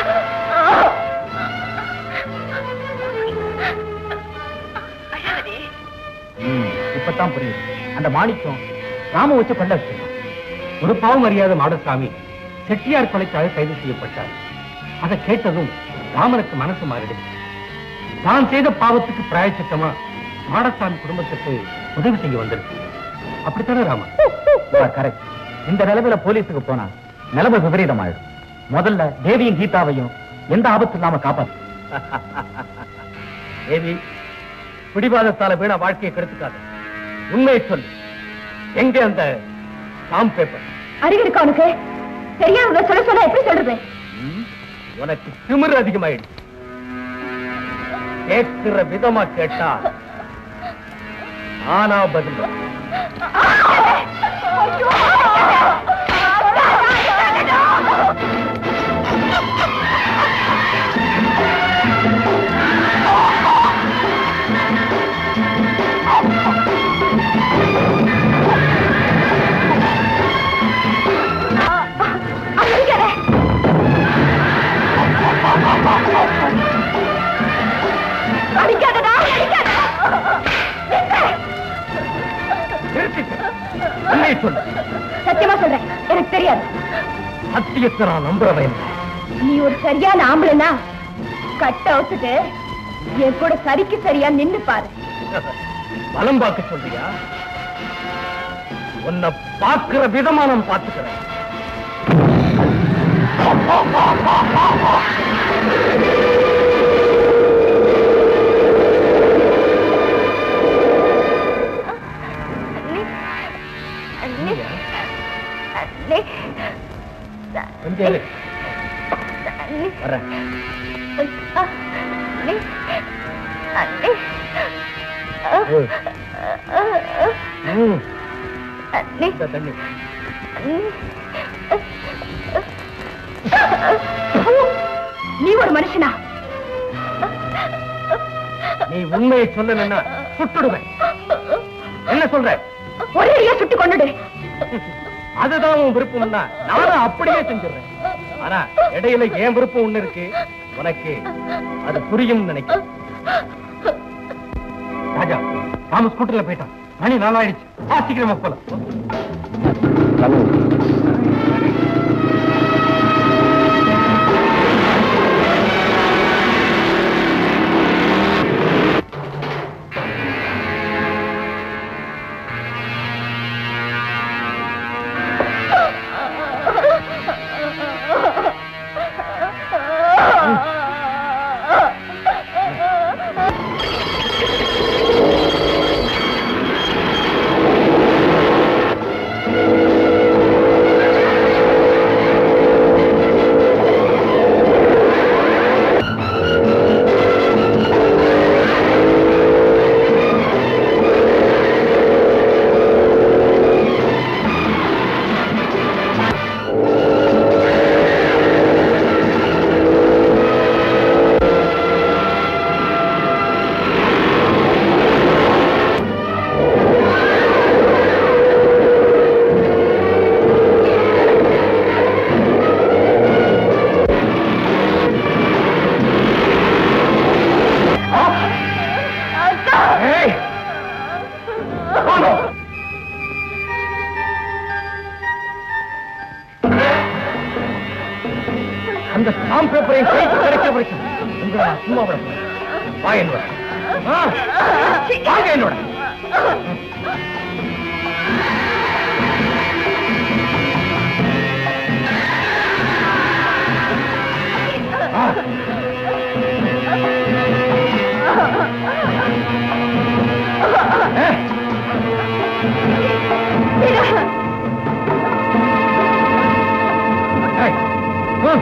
இப்பதான் புரியுது அந்த மாணிக்கம் ராம வச்சு கொள்ள வச்சிருக்கான் ஒரு பாவம் அறியாத மாடசாமி செட்டியார் கொலைக்காக கைது செய்யப்பட்டார் அதை கேட்டதும் ராமனுக்கு மனசு மாறிடுச்சு தான் செய்த பாவத்துக்கு பிராயச்சித்தமா மாடசாமி குடும்பத்துக்கு உதவி செய்ய வந்திருக்கு அப்படித்தானே ராமன் கரெக்ட் இந்த நிலைமையில போலீஸுக்கு போனா நிலைமை விபரீதமாயிடும் முதல்ல தேவியும் கீதாவையும் எந்த ஆபத்து இல்லாம காப்பாத்து தேவி பிடிவாதத்தால வீணா வாழ்க்கையை கெடுத்துக்காத உண்மையை சொல்லு எங்க அந்த ஸ்டாம்ப் பேப்பர் அறிவு இருக்கா உனக்கு தெரியாத சொல்ல சொல்ல எப்படி சொல்றது உனக்கு திமிரு அதிகமாயிடுச்சு கேட்கிற விதமா கேட்டா ஆனா பதில் அடிக்காதடா அடிக்காத உண்மையை சொல்லு சத்தியமா சொல்றேன் எனக்கு தெரியாது சத்தியத்தை நான் நம்புறவன் நீ ஒரு சரியான ஆம்பளைனா கட்ட அவுத்துட்டு என் கூட சரிக்கு சரியா நின்னு பாரு பலம் பார்க்க சொல்றியா உன்னை பார்க்கிற விதமா நான் பார்த்துக்கிறேன் கொஞ்சம் இரு. வர்றேன் ஏய். ம். இந்த தண்ணி நீ ஒரு மனுஷனா நீ உண்மையை சொல்லணும்னா சுட்டுடுவேன் என்ன சொல்ற ஒரேடியா சுட்டு கொண்டுடு அதுதான் உன் விருப்பம்னா நானும் அப்படியே செஞ்சிடுறேன் ஆனா இடையில என் விருப்பம் ஒண்ணு இருக்கு உனக்கு அது புரியும் நினைக்கிறேன் ராஜா நாம ஸ்கூட்டர்ல போயிட்டான் மணி நாளாயிடுச்சு வா, சீக்கிரமா போலாம் இந்த ஸ்டாம்ப் பேப்பரையும் கைக்கு கிடைக்கிற வரைக்கும் உங்களை நான் சும்மா விட போறேன். வா என்னோட ஆ, வாங்க என்னோட ஆ. ஏ, ஏய், ம்.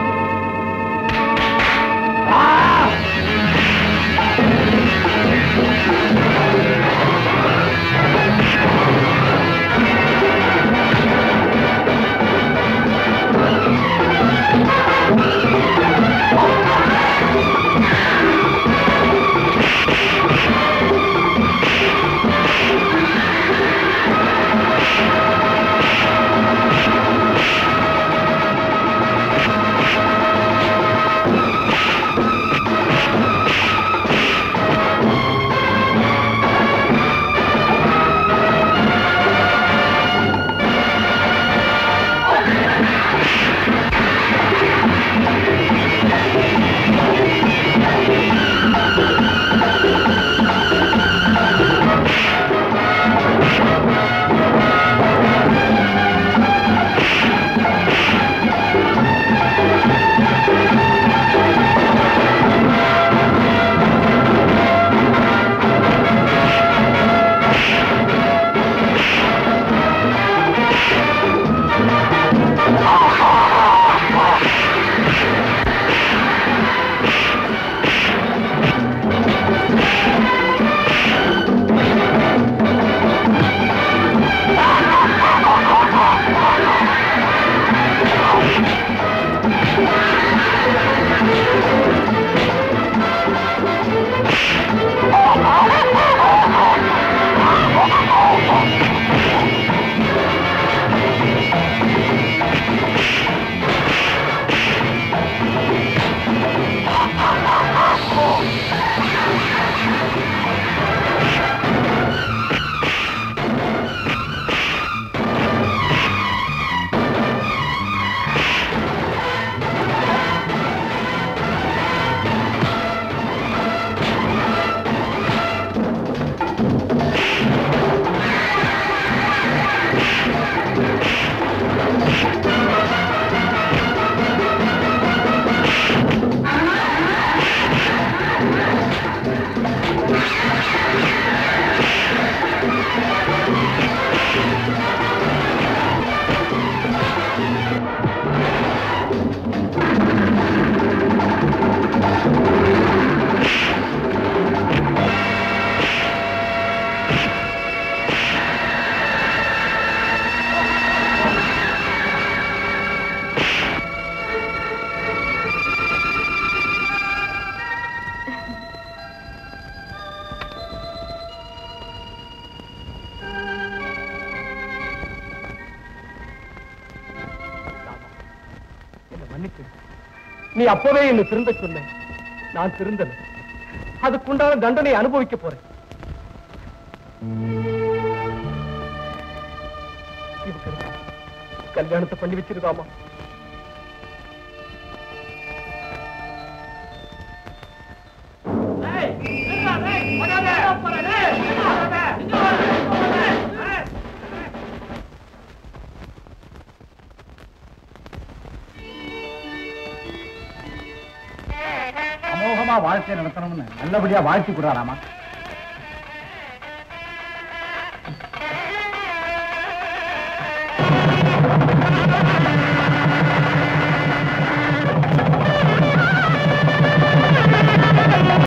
என்னை மன்னிச்சு நீ அப்பவே என்ன திருந்த சொன்ன நான் திருந்தல அதுக்குண்டான தண்டனை அனுபவிக்க போறேன் இவருக்கு கல்யாணத்தை பண்ணி வச்சிருக்காமா அமோகமா வாழ்க்கை நடத்தணும்னு நல்லபடியா வாழ்த்தி கொடுறாராமா